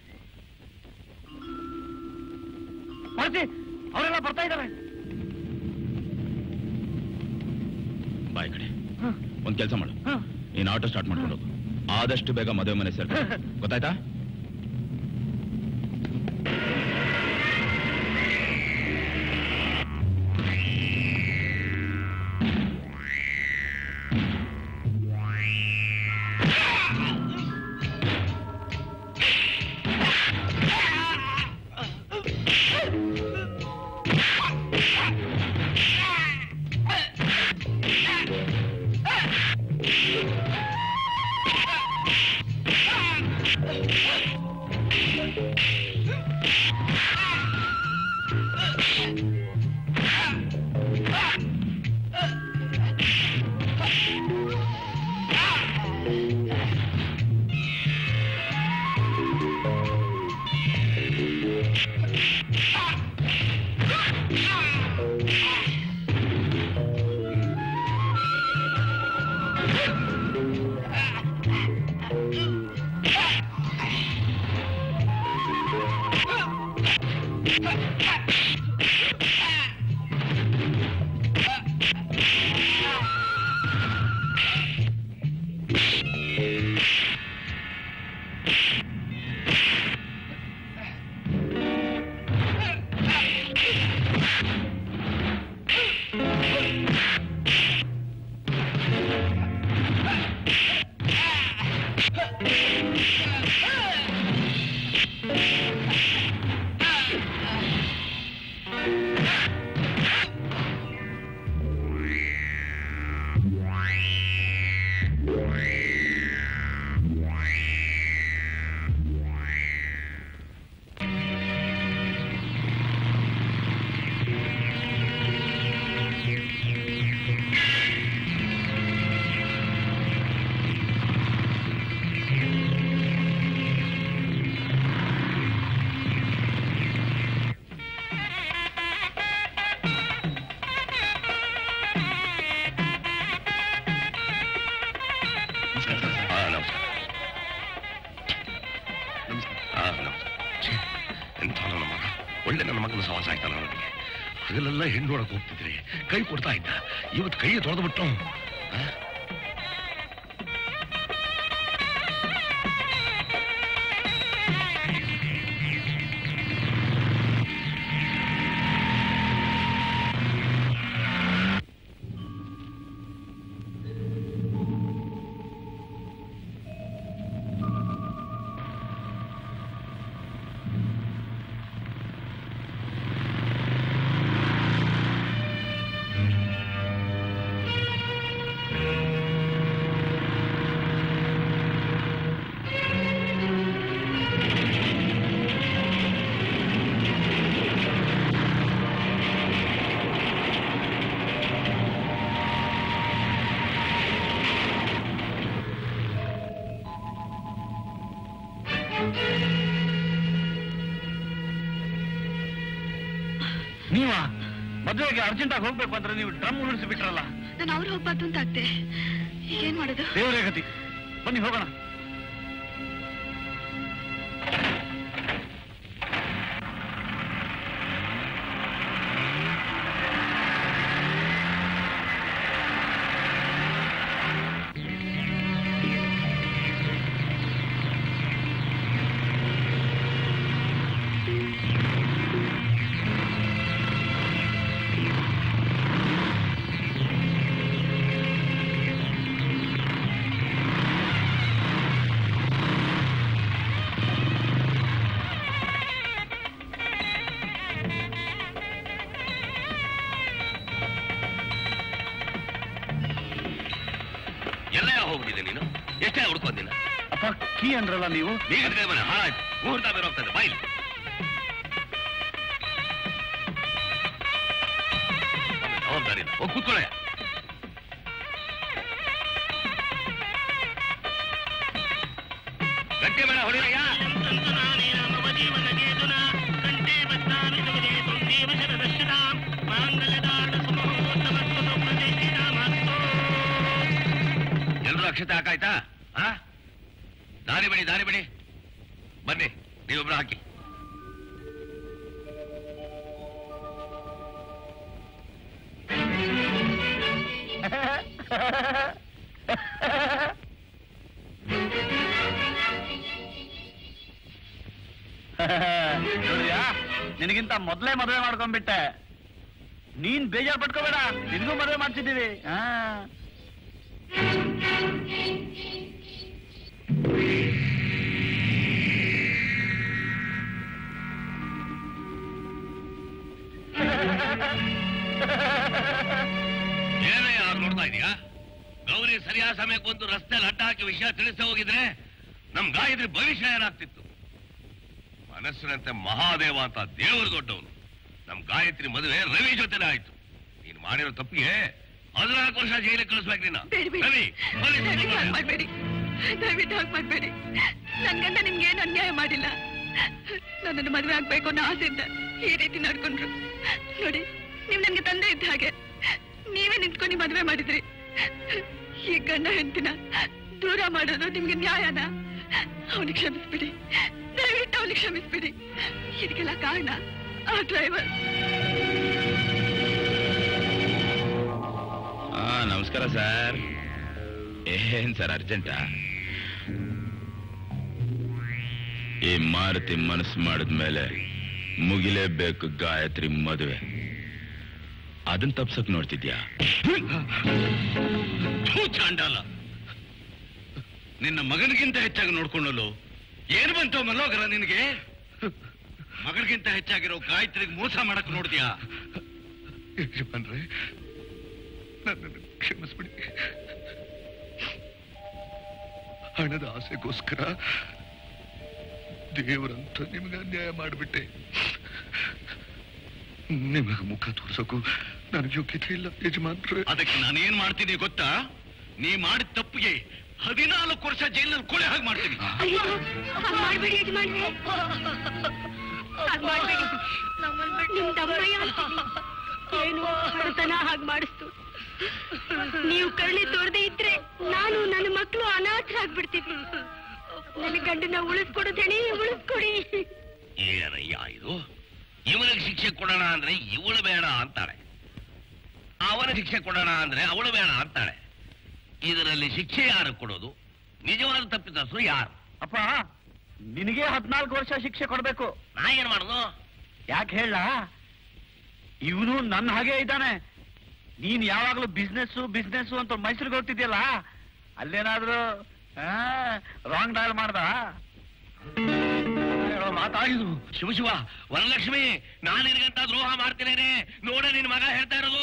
ಮಾರುತಿ ಅವರೆಲ್ಲ ಬರ್ತಾ ಇದ್ದಾರೆ ಬಾಯ್ ಕಡೆ ಒಂದ್ ಕೆಲಸ ಮಾಡು ನೀನ್ ಆಟೋ ಸ್ಟಾರ್ಟ್ ಮಾಡ್ಕೊಂಡು ಹೋಗು ಆದಷ್ಟು ಬೇಗ ಮದುವೆ ಮನೆ ಸೇರ್ಕೊ ಗೊತ್ತಾಯ್ತಾ ಸವಾಸ ಆಯ್ತಲ್ಲ ನನಗೆ ಹಗಲೆಲ್ಲ ಹೆಣ್ಣು ನೋಡಕ್ ಹೋಗ್ತಿದ್ರೆ ಕೈ ಕೊಡ್ತಾ ಇದ್ದ ಇವತ್ತು ಕೈ ತೊಳೆದ್ಬಿಟ್ಟು ನೀವ ಮದುವೆಗೆ ಅರ್ಜೆಂಟ್ ಆಗಿ ಹೋಗ್ಬೇಕು ಅಂದ್ರೆ ನೀವು ಡ್ರಮ್ ಉಳಿಸ್ಬಿಟ್ರಲ್ಲ ನಾನು ಅವ್ರು ಹೋಗ್ಬಾರ್ದು ಅಂತ ಆಗ್ತೆ ಈಗೇನ್ ಮಾಡೋದು ದೇವರೇ ಗತಿ ಬನ್ನಿ ಹೋಗೋಣ ಎಲ್ಲ ಹೋಗ್ಬಿಟ್ಟಿದೆ ನೀನು ಎಷ್ಟೇ ಹುಡ್ಕೋದಿನ ಅಪ್ಪ ಕೀ ಅಂದ್ರಲ್ಲ ನೀವು ಈಗ ಮನೆ ಹಾಳಾಯ್ತು ಮುಹೂರ್ತ ಬೇರೆ ಹೋಗ್ತದೆ ಬಾಯ್ಲಿ ಜವಾಬ್ದಾರಿ ಇಲ್ಲ ಹೋಗಿ ಕೂತ್ಕೊಳ್ಳೆ ಗಟ್ಟಿ ಬೇಡ ಹೊಡಿರಯ್ಯ ಎಲ್ರು ಅಕ್ಷತೆ ಹಾಕಾಯ್ತಾ ಆ ದಾರಿ ಬಿಡಿ ದಾರಿ ಬಿಡಿ ಬನ್ನಿ ನೀವೊಬ್ರು ಹಾಕಿ ನೋಡ್ರಿಯಾ ನಿನಗಿಂತ ಮೊದಲೇ ಮದುವೆ ಮಾಡ್ಕೊಂಡ್ಬಿಟ್ಟೆ ನೀನ್ ಬೇಜಾರ್ ಪಟ್ಕೋಬೇಡ ನಿನ್ಗೂ ಮದುವೆ ಮಾಡ್ತಿದ್ದೀವಿ ಹಾ ಏನೇ ಆಗ ನೋಡ್ತಾ ಇದೀಯಾ ಗೌರಿ ಸರಿಯಾದ ಸಮಯಕ್ಕೆ ಒಂದು ರಸ್ತೆಯಲ್ಲಿ ಅಡ್ಡ ಹಾಕಿ ವಿಷಯ ತಿಳಿಸೇ ಹೋಗಿದ್ರೆ ನಮ್ ಗಾಯತ್ರಿ ಭವಿಷ್ಯ ಏನಾಗ್ತಿತ್ತು ಮನಸ್ಸಿನಂತೆ ಮಹಾದೇವ ಅಂತ ದೇವರು ದೊಡ್ಡವನು ನಮ್ ಗಾಯತ್ರಿ ಮದುವೆ ರವಿ ಜೊತೆನೇ ಆಯ್ತು ನೀನು ಮಾಡಿರೋ ತಪ್ಪಿಗೆ ಹದಿನಾಲ್ಕು ವರ್ಷ ಜೈಲಿಗೆ ಕಳಿಸ್ಬೇಕು ನಿನ್ನ ಬೇಡಿ, ಬೇಡಿ. ರವಿ ಪೊಲೀಸ್ ದಯವಿಟ್ಟು ಹಾಗ್ ಕರ್ಕೊಂಡು ಬಾ. ಮಾಡ್ಬೇಡಿ ದಯವಿಟ್ಟು ಹಾಗೆ ಮಾಡ್ಬೇಡಿ ನನ್ಗಂತ ನಿಮ್ಗೇನು ಅನ್ಯಾಯ ಮಾಡಿಲ್ಲ ನನ್ನನ್ನು ಮದುವೆ ಆಗ್ಬೇಕು ಅನ್ನೋ ಆಸೆಯಿಂದ ಈ ರೀತಿ ನಡ್ಕೊಂಡ್ರು ನೋಡಿ ನೀವು ನನ್ಗೆ ತಂದೆ ಇದ್ದ ಹಾಗೆ ನೀವೇ ನಿಂತ್ಕೊಂಡು ಮದುವೆ ಮಾಡಿದ್ರಿ ಈ ಗಂಡ ಹೆಂಡತಿನ ದೂರ ಮಾಡೋದು ನಿಮ್ಗೆ ನ್ಯಾಯನ ಅವನಿಗೆ ಕ್ಷಮಿಸ್ಬಿಡಿ ದಯವಿಟ್ಟು ಅವನಿಗೆ ಕ್ಷಮಿಸ್ಬಿಡಿ ಇದಕ್ಕೆಲ್ಲ ಕಾರಣ ಆ ಡ್ರೈವರ್ ಹಾ ನಮಸ್ಕಾರ ಸರ್ ಏನ್ ಸರ್ ಅರ್ಜೆಂಟಾ ಈ ಮಾರುತಿ ಮನಸ್ಸು ಮಾಡಿದ್ಮೇಲೆ ಮುಗಿಲೇಬೇಕು ಗಾಯತ್ರಿ ಮದುವೆ ಅದನ್ನ ತಪ್ಸಕ್ ನೋಡ್ತಿದ್ಯಾ ಥು, ಚಾಂಡಾಲ ನಿನ್ನ ಮಗನಿಗಿಂತ ಹೆಚ್ಚಾಗಿ ನೋಡ್ಕೊಂಡಲು ಏನು ಬಂತು ಮಲ್ಲೋಗರ ನಿನಗೆ ಮಗನಿಗಿಂತ ಹೆಚ್ಚಾಗಿರೋ ಗಾಯತ್ರಿಗೆ ಮೋಸ ಮಾಡಕ್ ನೋಡ್ತೀಯಾ ಯಜಮಾನ್ರೆ ನನ್ನನ್ನು ಕ್ಷಮಿಸ್ಬಿಡಿ ಹಣದ ಆಸೆಗೋಸ್ಕರ ದೇವರಂತ ನಿಮಗೆ ಅನ್ಯಾಯ ಮಾಡಿಬಿಟ್ಟೆ ನಿಮಗೆ ಮುಖ ತೋರ್ಸೋಕು ನನಗೆ ಯೋಗ್ಯತೆ ಇಲ್ಲ ಯಜಮಾನ್ರೆ ಅದಕ್ಕೆ ನಾನೇನ್ ಮಾಡ್ತೀನಿ ಗೊತ್ತಾ ನೀ ಮಾಡಿದ ತಪ್ಪಿಗೆ ಹದಿನಾಲ್ಕು ವರ್ಷ ಜೈಲಿನಲ್ಲಿ ಕೊಳೆ ಹಾಗೆ ಮಾಡ್ತೀನಿ ಅಯ್ಯೋ ಹಾಗ್ ಮಾಡ್ಬೇಡಿ ಯಜಮಾನ್ರೆ ಹಾಗ್ ಮಾಡ್ಬೇಡಿ ನಿಮ್ ತಮ್ಮಯ್ಯ ಅಂತೀನಿ. ಏನು ಹಣತನ ಹಾಗೆ ಮಾಡಿಸ್ತು ನೀವು ಕರುಣೆ ತೋರದೆ ಇದ್ರೆ ನಾನು ನನ್ನ ಮಕ್ಕಳು ಅನಾಥರಾಗ್ಬಿಡ್ತಿದ್ವಿ ನನ್ನ ಗಂಡನ ಉಳಿಸ್ಕೊಡು ದಣಿ ಉಳಿಸ್ಕೊಡಿ ಏನಯ್ಯ ಇದು ಇವನಿಗೆ ಶಿಕ್ಷೆ ಶಿಕ್ಷೆ ಕೊಡೋಣ ಅಂದ್ರೆ ಇವಳು ಬೇಡ ಅಂತಾಳೆ ಅವನ ಶಿಕ್ಷೆ ಕೊಡೋಣ ಅಂದ್ರೆ ಅವಳು ಬೇಡ ಅಂತಾಳೆ ಇದರಲ್ಲಿ ಶಿಕ್ಷೆ ಯಾರು ಕೊಡೋದು ನಿಜವಾದ ತಪ್ಪಿತಸ್ಥರು ಯಾರು ಅಪ್ಪ ನಿನಗೆ ಹದಿನಾಲ್ಕು ವರ್ಷ ಶಿಕ್ಷೆ ಕೊಡ್ಬೇಕು ನಾ ಏನ್ ಮಾಡುದು ಯಾಕೆ ಹೇಳ ಇವನು ನನ್ನ ಹಾಗೆ ಇದ್ದಾನೆ ನೀನ್ ಯಾವಾಗ್ಲೂ ಬಿಸ್ನೆಸ್ ಬಿಸ್ನೆಸ್ ಅಂತ ಮೈಸೂರಿಗೆ ಹೋಗ್ತಿದ್ಯಲ್ಲ ಅಲ್ಲೇನಾದ್ರೂ ರಾಂಗ್ ಡಯಲ್ ಮಾಡ್ದ ಹೇಳೋ ಮಾತಾಡಿದು ಶಿವ ಶಿವ ವರಲಕ್ಷ್ಮಿ ನಾನು ನಿನಗಂತ ದ್ರೋಹ ಮಾಡ್ತೇನೆ ನೋಡ ನಿನ್ ಮಗ ಹೇಳ್ತಾ ಇರೋದು